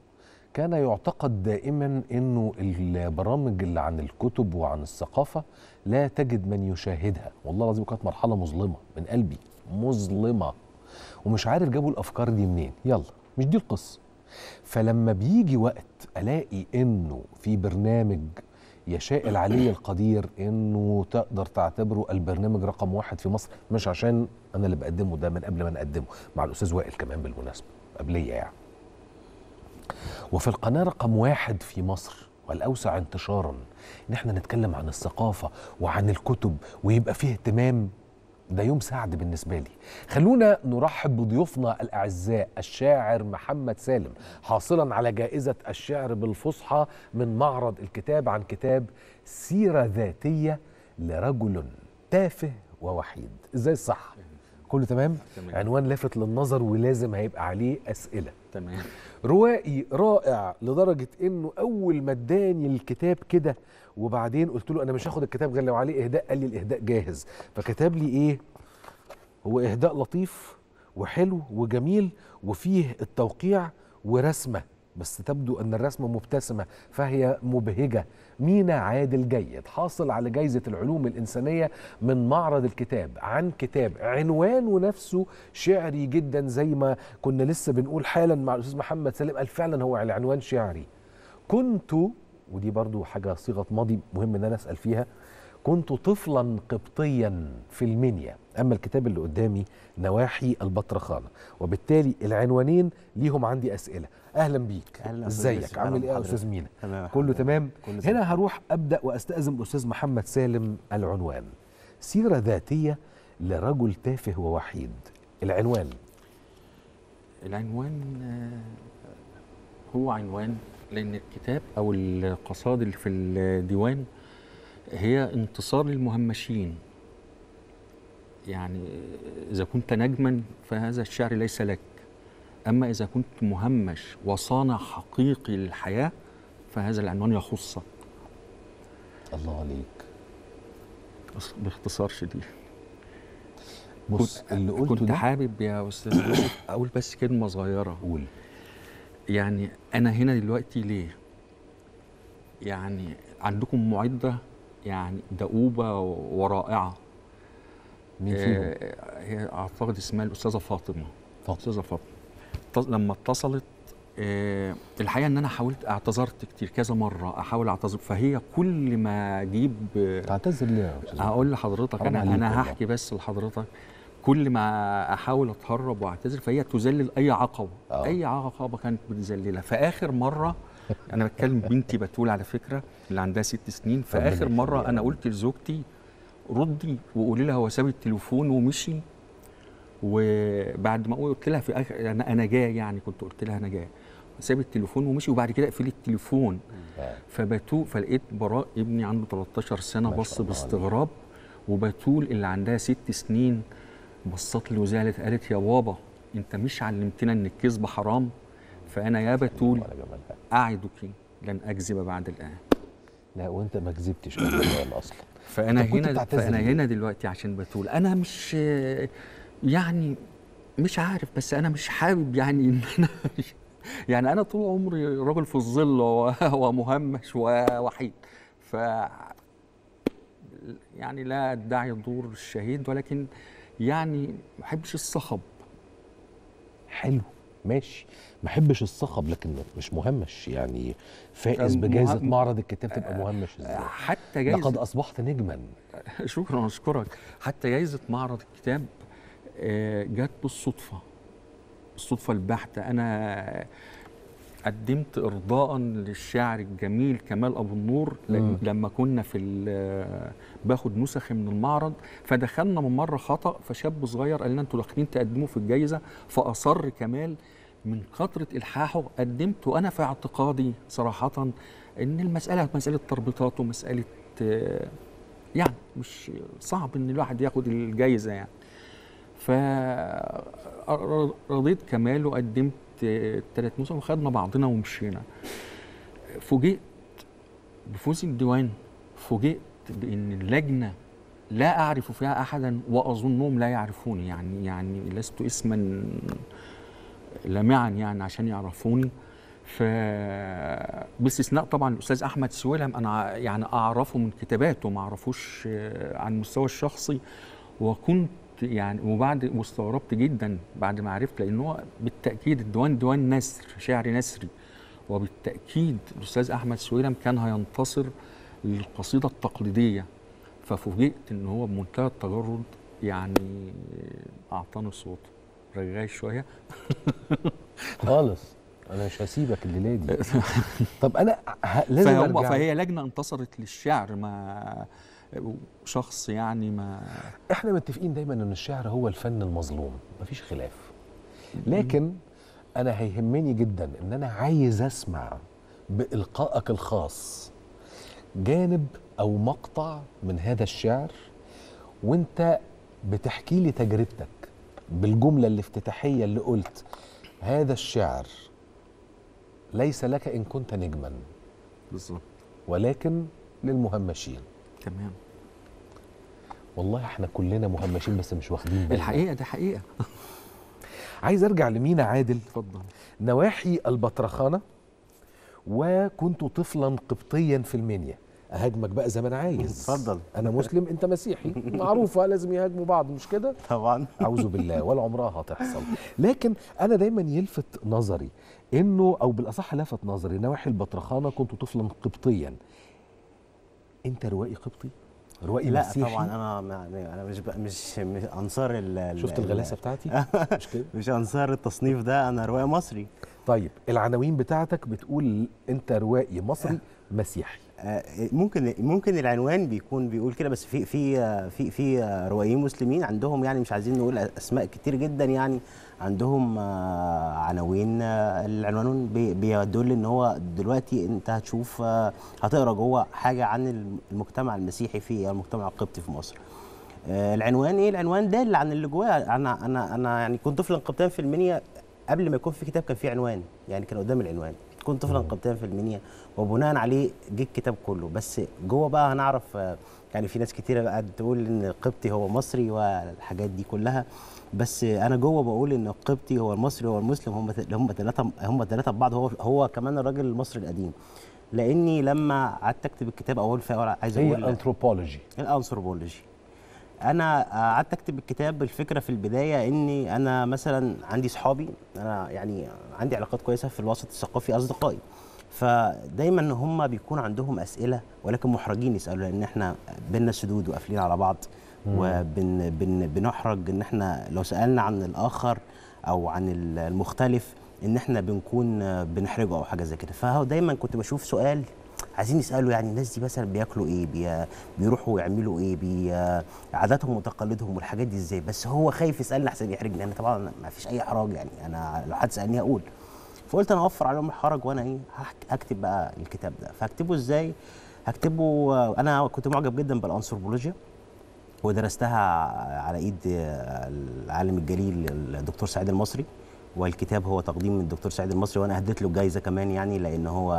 كان يعتقد دائما انه البرامج اللي عن الكتب وعن الثقافه لا تجد من يشاهدها والله العظيم كانت مرحله مظلمه من قلبي مظلمه ومش عارف جابوا الافكار دي منين يلا مش دي القصه فلما بيجي وقت الاقي انه في برنامج يشاء العلي القدير انه تقدر تعتبره البرنامج رقم واحد في مصر مش عشان انا اللي بقدمه ده من قبل ما نقدمه مع الاستاذ وائل كمان بالمناسبه قبليه يعني وفي القناه رقم واحد في مصر والاوسع انتشارا ان احنا نتكلم عن الثقافه وعن الكتب ويبقى فيه اهتمام ده يوم سعد بالنسبه لي خلونا نرحب بضيوفنا الاعزاء الشاعر محمد سالم حاصلا على جائزه الشعر بالفصحى من معرض الكتاب عن كتاب سيره ذاتيه لرجل تافه ووحيد ازاي الصح كله تمام؟, تمام عنوان لافت للنظر ولازم هيبقى عليه اسئله تمام روائي رائع لدرجه انه اول ما اداني الكتاب كده وبعدين قلت له انا مش هاخد الكتاب غير لو عليه اهداء قال لي الاهداء جاهز فكتب لي ايه هو اهداء لطيف وحلو وجميل وفيه التوقيع ورسمه بس تبدو ان الرسمه مبتسمه فهي مبهجه مينا عادل جيد حاصل على جائزه العلوم الانسانيه من معرض الكتاب عن كتاب عنوانه نفسه شعري جدا زي ما كنا لسه بنقول حالا مع الاستاذ محمد سالم قال فعلا هو العنوان شعري كنت ودي برضو حاجه صيغه ماضي مهم ان انا اسال فيها كنت طفلا قبطيا في المنيا اما الكتاب اللي قدامي نواحي البطرخانه وبالتالي العنوانين ليهم عندي اسئله اهلا بيك اهلا ازيك عامل ايه يا استاذ مينا كله تمام كله هنا هروح ابدا واستاذن الاستاذ محمد سالم العنوان سيره ذاتيه لرجل تافه ووحيد العنوان العنوان هو عنوان لان الكتاب او القصائد اللي في الديوان هي انتصار للمهمشين يعني إذا كنت نجما فهذا الشعر ليس لك أما إذا كنت مهمش وصانع حقيقي للحياة فهذا العنوان يخصك الله عليك باختصار شديد بص اللي قلته كنت ده حابب يا أستاذ يوسف أقول بس كلمة صغيرة قول يعني أنا هنا دلوقتي ليه؟ يعني عندكم معدة يعني دؤوبة ورائعة مين فيهم؟ آه، هي اعتقد اسمها الاستاذه فاطمه فاطمة. الاستاذه فاطمه اتص- لما اتصلت آه، الحقيقه ان انا حاولت اعتذرت كتير كذا مره احاول اعتذر فهي كل ما اجيب آه، تعتذر ليه يا أستاذ؟ هقول لحضرتك حرام انا عليك انا والله. هحكي بس لحضرتك كل ما احاول اتهرب واعتذر فهي تذلل اي عقبه آه. اي عقبه كانت بتذللها فاخر مره انا بتكلم بنتي بتول على فكره اللي عندها ست سنين ربنا فاخر مره يخليها. انا قلت لزوجتي ردي وقولي لها هو ساب التليفون ومشي وبعد ما قلت لها في اخر انا انا جاي يعني كنت قلت لها انا جاي ساب التليفون ومشي وبعد كده اقفلي التليفون آه. فبتول فلقيت براء ابني عنده 13 سنه ما بص شاء الله باستغراب وبتول اللي عندها ست سنين بصت لي وزعلت قالت يا بابا انت مش علمتنا ان الكذب حرام فانا يا بتول ولا جمالها. اعدك لن اكذب بعد الان لا وانت ما كذبتش ابدا اصلا فانا طب كنت هنا بتعتذر فانا ليه؟ هنا دلوقتي عشان بتول انا مش يعني مش عارف بس انا مش حابب يعني ان انا يعني انا طول عمري راجل في الظل و- ومهمش ووحيد ف يعني لا ادعي دور الشهيد ولكن يعني ما بحبش الصخب حلو ماشي ما احبش الصخب لكن مش مهمش يعني فائز مه- بجائزه معرض الكتاب تبقى مهمش ازاي حتى لقد جايزه اصبحت نجما شكرا اشكرك حتى جايزه معرض الكتاب آه، جت بالصدفه الصدفه البحته انا قدمت ارضاء للشاعر الجميل كمال ابو النور ل- مم. لما كنا في ال- باخد نسخ من المعرض فدخلنا من مره خطا فشاب صغير قال لنا انتوا داخلين تقدموا في الجائزه فاصر كمال من كثره الحاحه قدمت وانا في اعتقادي صراحه ان المساله مساله تربيطات ومساله آه، يعني مش صعب ان الواحد ياخد الجائزه يعني فرضيت كمال وقدمت ثلاث نسخ وخدنا بعضنا ومشينا فوجئت بفوز الديوان فوجئت بان اللجنه لا اعرف فيها احدا واظنهم لا يعرفوني يعني يعني لست اسما لامعا يعني عشان يعرفوني ف باستثناء طبعا الاستاذ احمد سويلم انا ع- يعني اعرفه من كتاباته ما اعرفوش آه، عن المستوى الشخصي وكنت يعني وبعد واستغربت جدا بعد ما عرفت لان هو بالتاكيد الديوان ديوان نثر شعر نثري وبالتاكيد الاستاذ احمد سويلم كان هينتصر للقصيده التقليديه ففوجئت ان هو بمنتهى التجرد يعني اعطاني الصوت رغاي شويه خالص انا مش هسيبك الليله دي طب انا ه- لازم فهم ارجع فهي لجنه انتصرت للشعر ما شخص يعني ما احنا متفقين دايما ان الشعر هو الفن المظلوم مفيش خلاف لكن انا هيهمني جدا ان انا عايز اسمع بالقائك الخاص جانب او مقطع من هذا الشعر وانت بتحكي لي تجربتك بالجمله الافتتاحيه اللي قلت هذا الشعر ليس لك ان كنت نجما بالظبط ولكن للمهمشين تمام والله احنا كلنا مهمشين بس مش واخدين بالنا الحقيقه دي حقيقه عايز ارجع لمينا عادل اتفضل نواحي البطرخانه وكنت طفلا قبطيا في المنيا اهاجمك بقى زي ما انا عايز اتفضل. انا مسلم انت مسيحي معروفه لازم يهاجموا بعض مش كده طبعا اعوذ بالله ولا عمرها هتحصل لكن انا دايما يلفت نظري انه او بالاصح لفت نظري نواحي البطرخانه كنت طفلا قبطيا انت روائي قبطي روائي لا مسيحي طبعا انا ما- انا مش بق- مش مش انصار ال- ال- شفت ال- الغلاسه بتاعتي مش كده مش انصار التصنيف ده انا روائي مصري طيب العناوين بتاعتك بتقول انت روائي مصري مسيحي آه، ممكن ممكن العنوان بيكون بيقول كده بس في في آه، في في آه، روائيين مسلمين عندهم يعني مش عايزين نقول اسماء كتير جدا يعني عندهم آه، عناوين آه، العنوان بي- بيدل ان هو دلوقتي انت هتشوف آه، هتقرا جوه حاجه عن المجتمع المسيحي في المجتمع القبطي في مصر آه، العنوان ايه العنوان دال عن اللي جواه انا انا انا يعني كنت طفلا قبطيا في المنيا قبل ما يكون في كتاب كان في عنوان يعني كان قدام العنوان كنت طفلا قبطيا في المنيا وبناء عليه جه الكتاب كله بس جوه بقى هنعرف آه، يعني في ناس كتيره بقى تقول ان القبطي هو مصري والحاجات دي كلها بس انا جوه بقول ان القبطي هو المصري هو المسلم هم هم ثلاثه هم ثلاثه ببعض هو هو كمان الراجل المصري القديم لاني لما قعدت اكتب الكتاب اول في اول عايز هي اقول الانثروبولوجي الانثروبولوجي انا قعدت اكتب الكتاب الفكره في البدايه اني انا مثلا عندي صحابي انا يعني عندي علاقات كويسه في الوسط الثقافي اصدقائي فدايما هم بيكون عندهم اسئله ولكن محرجين يسالوا لان احنا بينا سدود وقافلين على بعض وبن بن بنحرج ان احنا لو سالنا عن الاخر او عن المختلف ان احنا بنكون بنحرجه او حاجه زي كده فهو دايما كنت بشوف سؤال عايزين يسالوا يعني الناس دي مثلا بياكلوا ايه بي بيروحوا يعملوا ايه بي عاداتهم وتقاليدهم والحاجات دي ازاي بس هو خايف يسالني احسن يحرجني انا طبعا ما فيش اي احراج يعني انا لو حد سالني هقول فقلت انا اوفر عليهم الحرج وانا ايه هحك- هكتب بقى الكتاب ده فهكتبه ازاي هكتبه انا كنت معجب جدا بالانثروبولوجيا ودرستها على ايد العالم الجليل الدكتور سعيد المصري والكتاب هو تقديم من الدكتور سعيد المصري وانا اهديت له الجايزه كمان يعني لان هو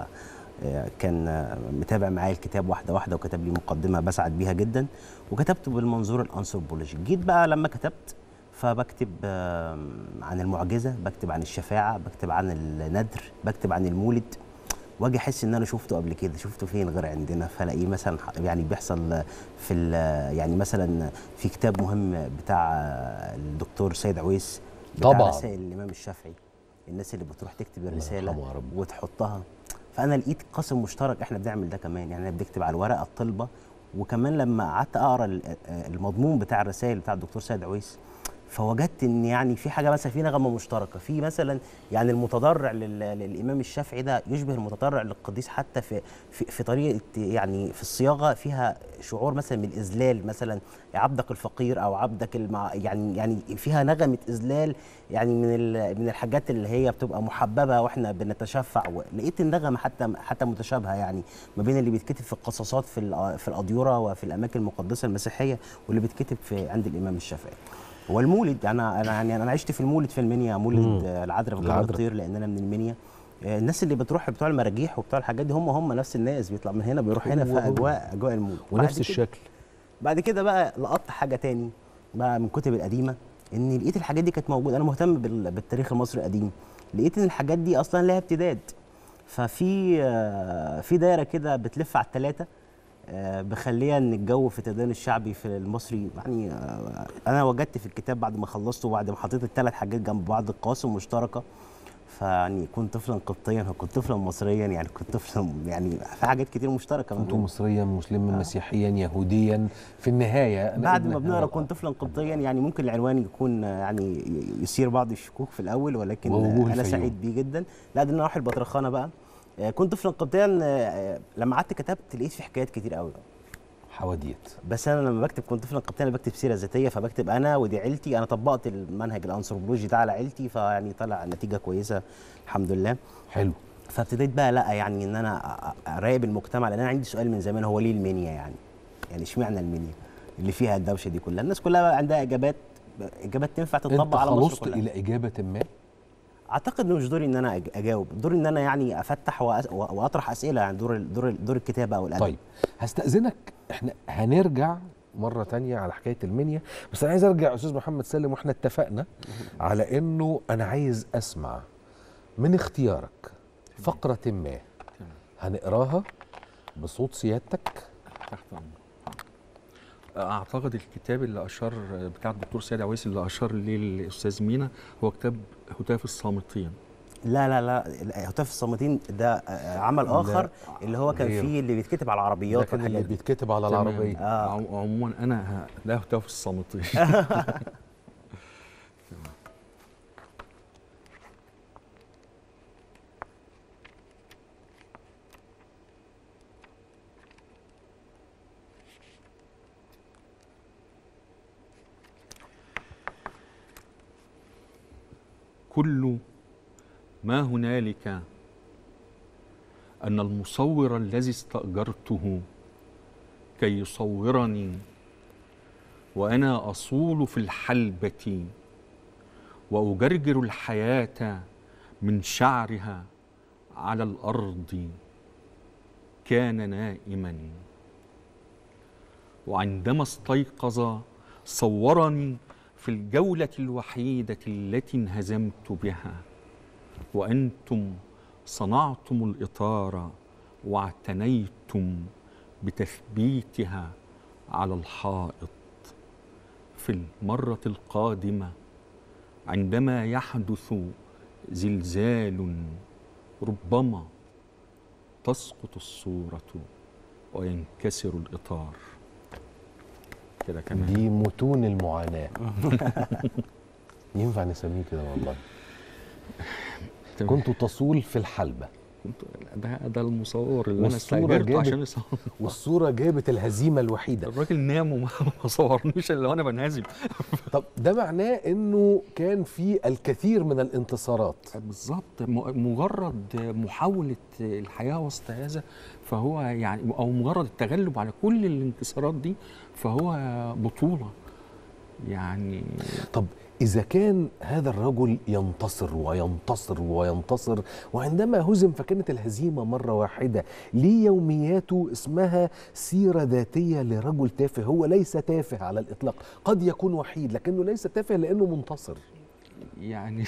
كان متابع معايا الكتاب واحده واحده وكتب لي مقدمه بسعد بيها جدا وكتبته بالمنظور الانثروبولوجي جيت بقى لما كتبت فبكتب آم، عن المعجزه بكتب عن الشفاعه بكتب عن الندر بكتب عن المولد واجي احس ان انا شفته قبل كده شفته فين غير عندنا فلاقيه مثلا ح- يعني بيحصل في ال- يعني مثلا في كتاب مهم بتاع الدكتور سيد عويس بتاع طبعاً. رسائل الامام الشافعي الناس اللي بتروح تكتب يرحمه الرساله يا رب. وتحطها فانا لقيت قاسم مشترك احنا بنعمل ده كمان يعني احنا بنكتب على الورقه الطلبه وكمان لما قعدت اقرا ال- المضمون بتاع الرسائل بتاع الدكتور سيد عويس فوجدت ان يعني في حاجه مثلا في نغمه مشتركه في مثلا يعني المتضرع لل- للامام الشافعي ده يشبه المتضرع للقديس حتى في في, في طريقه يعني في الصياغه فيها شعور مثلا من الاذلال مثلا عبدك الفقير او عبدك المع يعني يعني فيها نغمه اذلال يعني من ال- من الحاجات اللي هي بتبقى محببه واحنا بنتشفع لقيت النغمه حتى حتى متشابهه يعني ما بين اللي بيتكتب في القصصات في الأ- في الاديره وفي الاماكن المقدسه المسيحيه واللي بيتكتب في عند الامام الشافعي والمولد انا انا يعني انا عشت في المولد في المنيا مولد مم. آه، العذراء في جبل العذراء. الطير لان انا من المنيا آه، الناس اللي بتروح بتوع المراجيح وبتوع الحاجات دي هم هم نفس الناس بيطلع من هنا بيروح هنا هو في هو. اجواء اجواء المولد بعد ونفس كده- الشكل بعد كده بقى لقطت حاجه تاني بقى من الكتب القديمه ان لقيت الحاجات دي كانت موجوده انا مهتم بال- بالتاريخ المصري القديم لقيت ان الحاجات دي اصلا لها امتداد ففي آه، في دايره كده بتلف على الثلاثه بخليها ان الجو في التدين الشعبي في المصري يعني آه، انا وجدت في الكتاب بعد ما خلصته وبعد ما حطيت الثلاث حاجات جنب بعض القواسم مشتركه فيعني كنت طفلا قبطيا وكنت طفلا مصريا يعني كنت طفلا يعني في حاجات كتير مشتركه ما كنت بيننا. مصريا مسلما مسيحيا يهوديا في النهايه أنا بعد ابن ما بنقرا هذا. كنت طفلا قبطيا يعني ممكن العنوان يكون آه، يعني يثير بعض الشكوك في الاول ولكن ووجوه آه، انا الفيوم. سعيد بيه جدا لا ده انا اروح البطرخانه بقى آه، كنت طفلا قبطيا آه، لما قعدت كتبت لقيت في حكايات كتير قوي حواديت بس انا لما بكتب كنت طفلا قبطيا أنا بكتب سيره ذاتيه فبكتب انا ودي عيلتي انا طبقت المنهج الانثروبولوجي ده على عيلتي فيعني طلع نتيجه كويسه الحمد لله حلو فابتديت بقى لا يعني ان انا أ- أ- اراقب المجتمع لان انا عندي سؤال من زمان هو ليه المنيا يعني يعني اشمعنى المنيا اللي فيها الدوشه دي كلها الناس كلها بقى عندها اجابات اجابات تنفع انت تطبق على مصر خلصت كلها الى اجابه ما اعتقد انه مش دوري ان انا أج- اجاوب دوري ان انا يعني افتح وأس- و- واطرح اسئله عن دور ال- دور ال- دور الكتابه او الادب طيب هستأذنك احنا هنرجع مرة تانية على حكاية المنيا بس أنا عايز أرجع أستاذ محمد سالم وإحنا اتفقنا على إنه أنا عايز أسمع من اختيارك فقرة ما هنقراها بصوت سيادتك تحت أمرك. اعتقد الكتاب اللي اشار بتاع الدكتور سيد عويس اللي اشار ليه الاستاذ مينا هو كتاب هتاف الصامتين لا لا لا هتاف الصامتين ده آه، عمل لا، اخر اللي هو كان غيره. فيه اللي بيتكتب على العربيات ده كان اللي والحاجات دي. بيتكتب على تمام. العربية آه. عم- عموما انا ه- لا هتاف الصامتين كل ما هنالك ان المصور الذي استاجرته كي يصورني وانا اصول في الحلبه واجرجر الحياه من شعرها على الارض كان نائما وعندما استيقظ صورني في الجوله الوحيده التي انهزمت بها وانتم صنعتم الاطار واعتنيتم بتثبيتها على الحائط في المره القادمه عندما يحدث زلزال ربما تسقط الصوره وينكسر الاطار كده كمان دي متون المعاناة ينفع نسميه كده والله كنت تصول في الحلبة كنت ده ده المصور اللي انا والصورة استاجرته عشان جابت يصور والصورة جابت الهزيمة الوحيدة الراجل نام وما ما صورنيش الا وانا بنهزم طب ده معناه انه كان في الكثير من الانتصارات بالظبط م- مجرد محاولة الحياة وسط هذا فهو يعني أو مجرد التغلب على كل الانكسارات دي فهو بطولة يعني طب إذا كان هذا الرجل ينتصر وينتصر وينتصر وعندما هزم فكانت الهزيمة مرة واحدة ليه يومياته اسمها سيرة ذاتية لرجل تافه هو ليس تافه على الإطلاق قد يكون وحيد لكنه ليس تافه لأنه منتصر يعني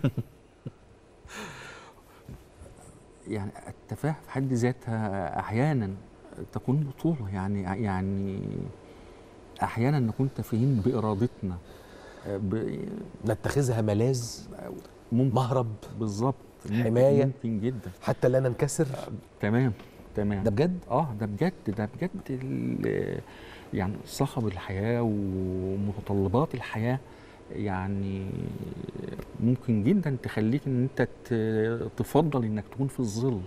يعني التفاهة في حد ذاتها أحيانا تكون بطولة يعني يعني أحيانا نكون تافهين بإرادتنا ب... نتخذها ملاذ ممكن مهرب بالظبط ممكن- حماية ممكن جدا حتى لا ننكسر تمام تمام ده بجد؟ اه ده بجد ده بجد ال- يعني صخب الحياه ومتطلبات الحياه يعني ممكن جدا تخليك ان انت ت- تفضل انك تكون في الظل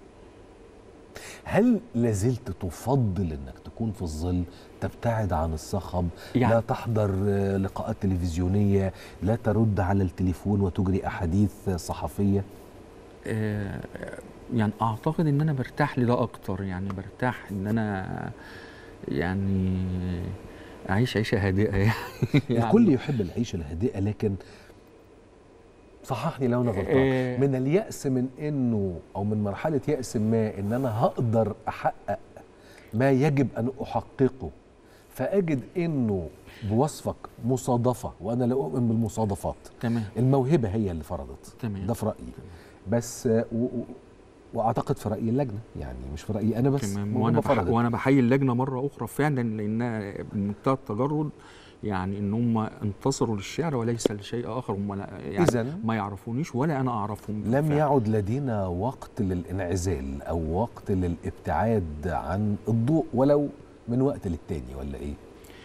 هل لازلت تفضل انك تكون في الظل تبتعد عن الصخب يعني- لا تحضر آه، لقاءات تلفزيونيه لا ترد على التليفون وتجري احاديث صحفيه آه، يعني اعتقد ان انا برتاح لده اكتر يعني برتاح ان انا يعني اعيش عيشه هادئه يعني الكل يحب العيشه الهادئه لكن صححني لو انا غلطان آه. من اليأس من انه او من مرحله يأس ما ان انا هقدر احقق ما يجب ان احققه فاجد انه بوصفك مصادفه وانا لا اؤمن بالمصادفات تمام الموهبه هي اللي فرضت تمام. ده في رايي بس آه، و... و... واعتقد في راي اللجنه يعني مش في رايي انا بس تمام موهبة وانا بح... فرضت. وانا بحيي اللجنه مره اخرى فعلا لانها بمنتهى التجرد يعني ان هم انتصروا للشعر وليس لشيء اخر هم لا- يعني إذن ما يعرفونيش ولا انا اعرفهم لم بالفعل. يعد لدينا وقت للانعزال او وقت للابتعاد عن الضوء ولو من وقت للتاني ولا ايه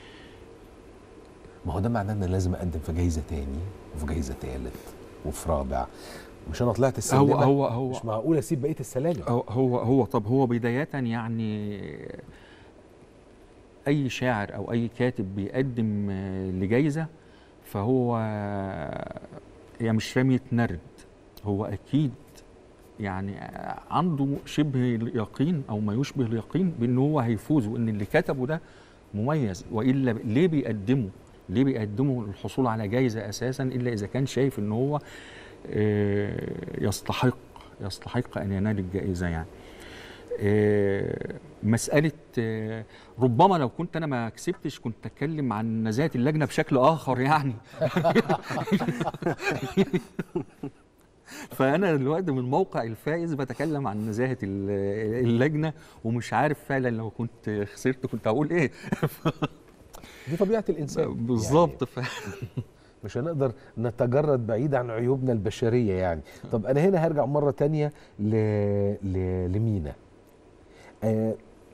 ما هو ده معناه ان أنا لازم اقدم في جايزه تاني وفي جايزه تالت وفي رابع مش انا طلعت السلمه هو هو هو مش معقول اسيب بقيه السلالم هو هو, هو طب هو بداية يعني أي شاعر أو أي كاتب بيقدم آه، لجايزة فهو آه، هي مش رمية نرد هو أكيد يعني آه، عنده شبه اليقين أو ما يشبه اليقين بأن هو هيفوز وأن اللي كتبه ده مميز وإلا ليه بيقدمه ليه بيقدمه للحصول على جايزة أساسا إلا إذا كان شايف أن هو آه، يستحق يستحق أن ينال الجائزة يعني آه، مسألة آه، ربما لو كنت أنا ما كسبتش كنت أتكلم عن نزاهة اللجنة بشكل آخر يعني فأنا دلوقتي من موقع الفائز بتكلم عن نزاهة ال- اللجنة ومش عارف فعلا لو كنت خسرت كنت هقول إيه دي طبيعه الانسان بالظبط ف... مش هنقدر نتجرد بعيد عن عيوبنا البشريه يعني طب انا هنا هرجع مره تانية ل... ل... لمينا آه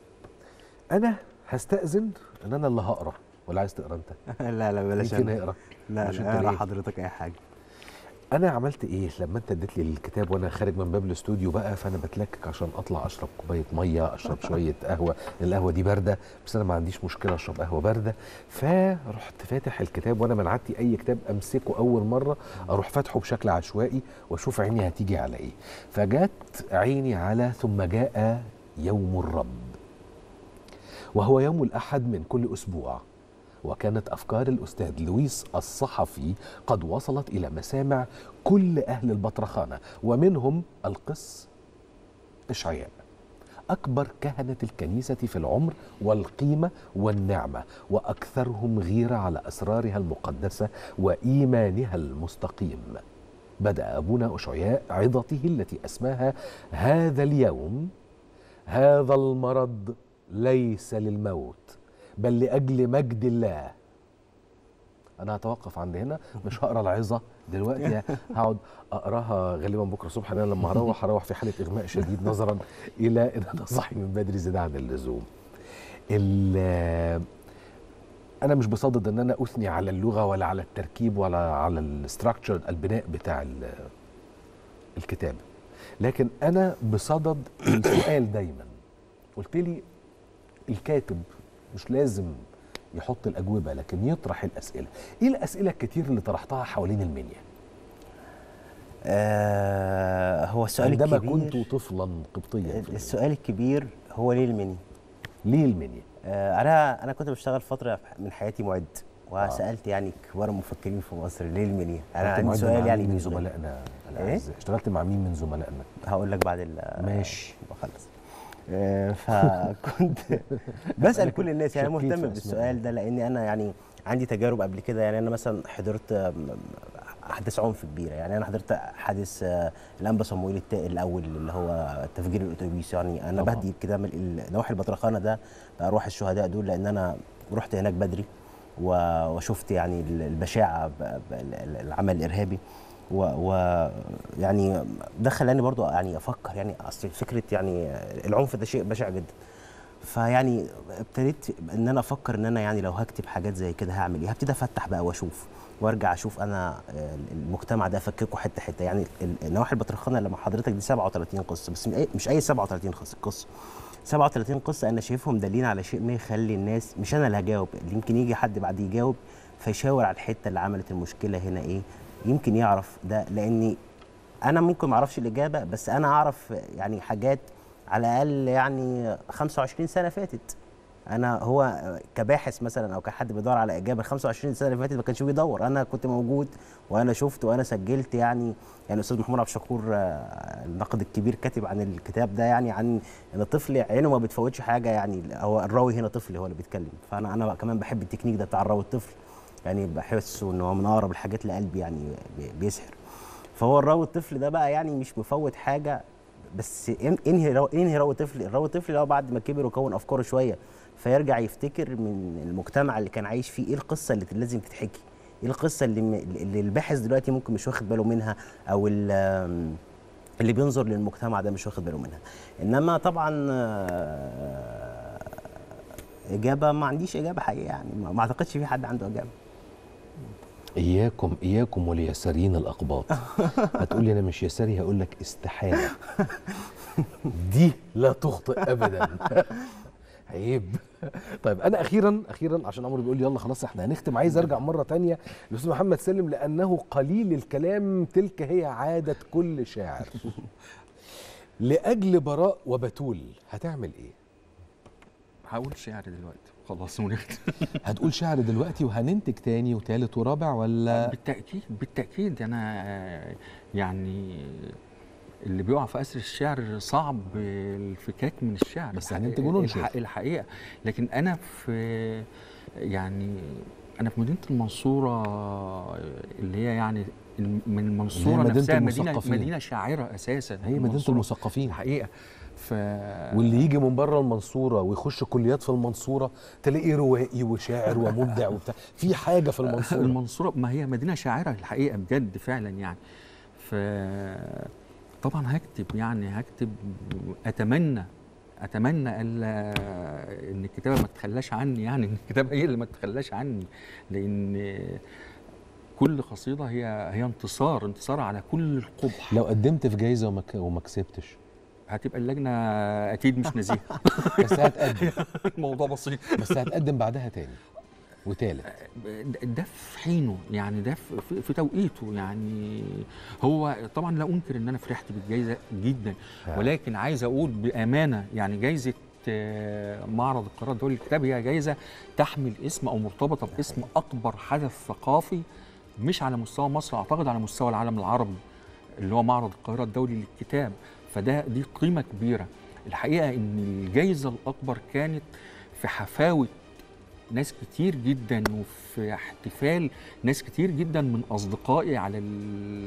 انا هستأذن ان انا اللي هقرا ولا عايز تقرا انت لا لا بلاش مين فينا أنا. يقرا لا مش لا انت اقرا ليه؟ حضرتك اي حاجه انا عملت ايه لما انت اديت لي الكتاب وانا خارج من باب الاستوديو بقى فانا بتلكك عشان اطلع اشرب كوبايه ميه اشرب شويه قهوه القهوه دي بارده بس انا ما عنديش مشكله اشرب قهوه بارده فرحت فاتح الكتاب وانا من عادتي اي كتاب امسكه اول مره اروح فاتحه بشكل عشوائي واشوف عيني هتيجي على ايه فجت عيني على ثم جاء يوم الرب وهو يوم الاحد من كل اسبوع وكانت افكار الاستاذ لويس الصحفي قد وصلت الى مسامع كل اهل البطرخانه ومنهم القس اشعياء اكبر كهنه الكنيسه في العمر والقيمه والنعمه واكثرهم غيره على اسرارها المقدسه وايمانها المستقيم بدا ابونا اشعياء عظته التي اسماها هذا اليوم هذا المرض ليس للموت بل لاجل مجد الله انا هتوقف عند هنا مش هقرا العظه دلوقتي هقعد اقراها غالبا بكره الصبح انا لما هروح هروح في حاله اغماء شديد نظرا الى ان انا صاحي من بدري زياده عن اللزوم ال- انا مش بصدد ان انا اثني على اللغه ولا على التركيب ولا على الاستراكشر البناء بتاع ال- الكتاب لكن انا بصدد السؤال دايما قلت لي الكاتب مش لازم يحط الاجوبه لكن يطرح الاسئله ايه الاسئله الكتير اللي طرحتها حوالين المنيا آه هو السؤال عندما الكبير كنت طفلا قبطيا في السؤال الكبير هو ليه المنيا؟ ليه المنيا؟ آه انا انا كنت بشتغل فتره من حياتي معد وسالت يعني كبار المفكرين في مصر ليه المنيا؟ انا اشتغلت عندي مع سؤال مين يعني من بالنسبة لي. زملائنا ايه؟ الأعزاء؟ اشتغلت مع مين من زملائنا؟ هقول لك بعد ال ماشي بخلص آه، فكنت بسال كل الناس يعني شكيت في مهتم أسمائهم. بالسؤال ده لاني انا يعني عندي تجارب قبل كده يعني انا مثلا حضرت آم، احداث عنف كبيره يعني انا حضرت حادث آه، الانبا صموئيل التا- الاول اللي هو تفجير الاتوبيس يعني انا طبعاً. بهدي كده من ال- نواحي البطرخانه ده بروح الشهداء دول لان انا رحت هناك بدري و- وشفت يعني ال- البشاعه ب- ب- ال- العمل الارهابي و, و يعني ده خلاني برضو يعني افكر يعني اصل فكره يعني العنف ده شيء بشع جدا فيعني ابتديت ان انا افكر ان انا يعني لو هكتب حاجات زي كده هعمل ايه هبتدي افتح بقى واشوف وارجع اشوف انا المجتمع ده افككه حته حته يعني ال- نواحي البطرخانه لما حضرتك دي 37 قصه بس مش أي- مش اي 37 قصه قصه 37 قصه انا شايفهم دالين على شيء ما يخلي الناس مش انا اللي هجاوب يمكن يجي حد بعد يجاوب فيشاور على الحته اللي عملت المشكله هنا ايه يمكن يعرف ده لاني انا ممكن ما اعرفش الاجابه بس انا اعرف يعني حاجات على الاقل يعني 25 سنه فاتت انا هو كباحث مثلا او كحد بيدور على اجابه ال 25 سنه اللي فاتت ما كانش بيدور انا كنت موجود وانا شفت وانا سجلت يعني يعني الاستاذ محمود عبد الشكور آه، الناقد الكبير كاتب عن الكتاب ده يعني عن ان الطفل عينه ما بتفوتش حاجه يعني هو الراوي هنا طفل هو اللي بيتكلم فانا انا كمان بحب التكنيك ده بتاع الراوي الطفل يعني بحسه ان هو من اقرب الحاجات لقلبي يعني بي- بيسحر فهو الراوي الطفل ده بقى يعني مش مفوت حاجه بس إن- انهي راوي انهي راوي طفل الراوي الطفل اللي هو بعد ما كبر وكون افكاره شويه فيرجع يفتكر من المجتمع اللي كان عايش فيه ايه القصه اللي لازم تتحكي ايه القصه اللي م- اللي الباحث دلوقتي ممكن مش واخد باله منها او ال- اللي بينظر للمجتمع ده مش واخد باله منها انما طبعا آه، اجابه ما عنديش اجابه حقيقيه يعني ما ما اعتقدش في حد عنده اجابه اياكم اياكم واليساريين الاقباط هتقول لي انا مش يساري هقول لك استحاله دي لا تخطئ ابدا عيب طيب انا اخيرا اخيرا عشان عمرو بيقول لي يلا خلاص احنا هنختم عايز ارجع مره تانية للاستاذ محمد سالم لانه قليل الكلام تلك هي عاده كل شاعر لاجل براء وبتول هتعمل ايه هقول شعر دلوقتي خلاص ونختم هتقول شعر دلوقتي وهننتج تاني وتالت ورابع ولا بالتاكيد بالتاكيد انا آه، يعني اللي بيقع في اسر الشعر صعب الفكاك من الشعر بس هننتج وننشر. الح- الحقيقه لكن انا في يعني انا في مدينه المنصوره اللي هي يعني من المنصوره مدينة نفسها مدينه المثقفين. مدينه شاعره اساسا هي مدينه المنصورة. المثقفين الحقيقه ف واللي يجي من بره المنصوره ويخش كليات في المنصوره تلاقيه روائي وشاعر ومبدع وبتاع في حاجه في المنصوره المنصورة ما هي مدينة شاعرة الحقيقة بجد فعلا يعني ف طبعا هكتب يعني هكتب اتمنى اتمنى الا ان الكتابه ما تتخلاش عني يعني ان الكتابه هي اللي ما تتخلاش عني لان كل قصيده هي هي انتصار انتصار على كل القبح لو قدمت في جايزه وما ك- وما كسبتش هتبقى اللجنه اكيد مش نزيهه بس هتقدم الموضوع بسيط بس هتقدم بعدها تاني وتالت ده في حينه يعني ده في- في, في توقيته يعني هو طبعا لا انكر ان انا فرحت بالجائزه جدا آه. ولكن عايز اقول بامانه يعني جائزه آه، معرض القاهره الدولي للكتاب هي جائزه تحمل اسم او مرتبطه باسم اكبر حدث ثقافي مش على مستوى مصر اعتقد على مستوى العالم العربي اللي هو معرض القاهره الدولي للكتاب فده دي قيمه كبيره الحقيقه ان الجائزه الاكبر كانت في حفاوه ناس كتير جدا وفي احتفال ناس كتير جدا من اصدقائي على ال-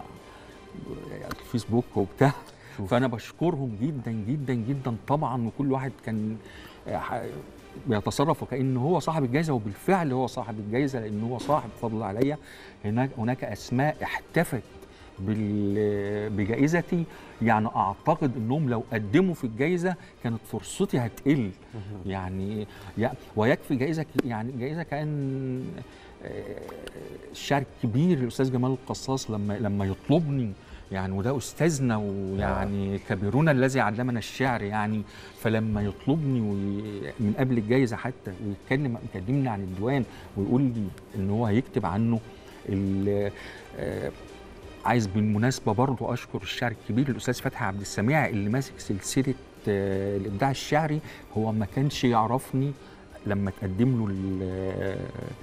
الفيسبوك وبتاع فانا بشكرهم جدا جدا جدا طبعا وكل واحد كان ح- بيتصرف وكانه هو صاحب الجائزه وبالفعل هو صاحب الجائزه لان هو صاحب فضل عليا هناك هناك اسماء احتفت بال- بجائزتي يعني اعتقد انهم لو قدموا في الجائزه كانت فرصتي هتقل يعني يا- ويكفي جائزه ك- يعني جائزه كان آه، الشاعر الكبير الاستاذ جمال القصاص لما لما يطلبني يعني وده استاذنا ويعني كبيرنا الذي علمنا الشعر يعني فلما يطلبني وي- من قبل الجائزه حتى ويتكلم يكلمني عن الديوان ويقول لي ان هو هيكتب عنه ال- آه، عايز بالمناسبه برضو اشكر الشاعر الكبير الاستاذ فتحي عبد السميع اللي ماسك سلسله آه، الابداع الشعري هو ما كانش يعرفني لما تقدم له ال- آه،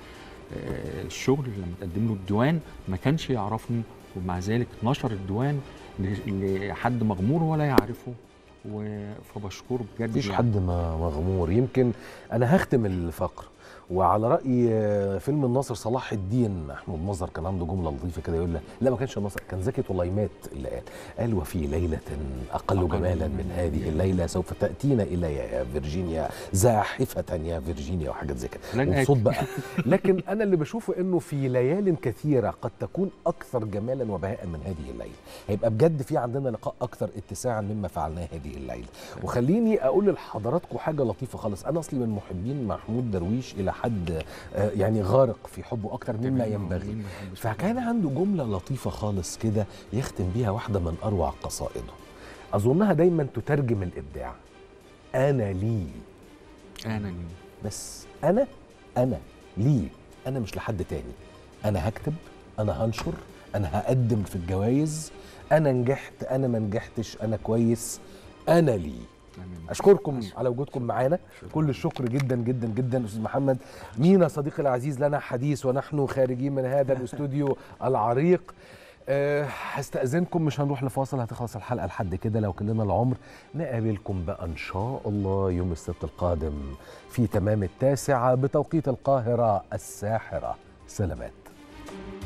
آه، الشغل لما تقدم له الديوان ما كانش يعرفني ومع ذلك نشر الديوان ل- لحد مغمور ولا يعرفه و- فبشكره بجد مفيش يعني. حد ما مغمور يمكن انا هختم الفقره وعلى راي آه، فيلم الناصر صلاح الدين محمود مظهر كان عنده جمله لطيفه كده يقول لك لا ما كانش الناصر كان زكي طليمات اللي قال قال وفي ليله اقل أقل جمالا من من هذه الليله سوف تاتينا الي يا فيرجينيا زاحفه يا فيرجينيا وحاجات زي كده لن وبصوت آتي. بقى لكن انا اللي بشوفه انه في ليال كثيره قد تكون اكثر جمالا وبهاء من هذه الليله هيبقى بجد في عندنا لقاء اكثر اتساعا مما فعلناه هذه الليله وخليني اقول لحضراتكم حاجه لطيفه خالص انا اصلي من محبين محمود درويش الى حد آه، يعني غارق في حبه اكتر مما ينبغي فكان عنده جمله لطيفه خالص كده يختم بيها واحده من اروع قصائده اظنها دايما تترجم الابداع انا لي انا لي بس انا انا لي انا مش لحد تاني انا هكتب انا هنشر انا هقدم في الجوائز انا نجحت انا ما نجحتش انا كويس انا لي اشكركم على وجودكم معانا كل الشكر جدا جدا جدا استاذ محمد مينا صديقي العزيز لنا حديث ونحن خارجين من هذا الاستوديو العريق أه هستأذنكم مش هنروح لفاصل هتخلص الحلقة لحد كده لو كلنا العمر نقابلكم بقى إن شاء الله يوم السبت القادم في تمام التاسعة بتوقيت القاهرة الساحرة سلامات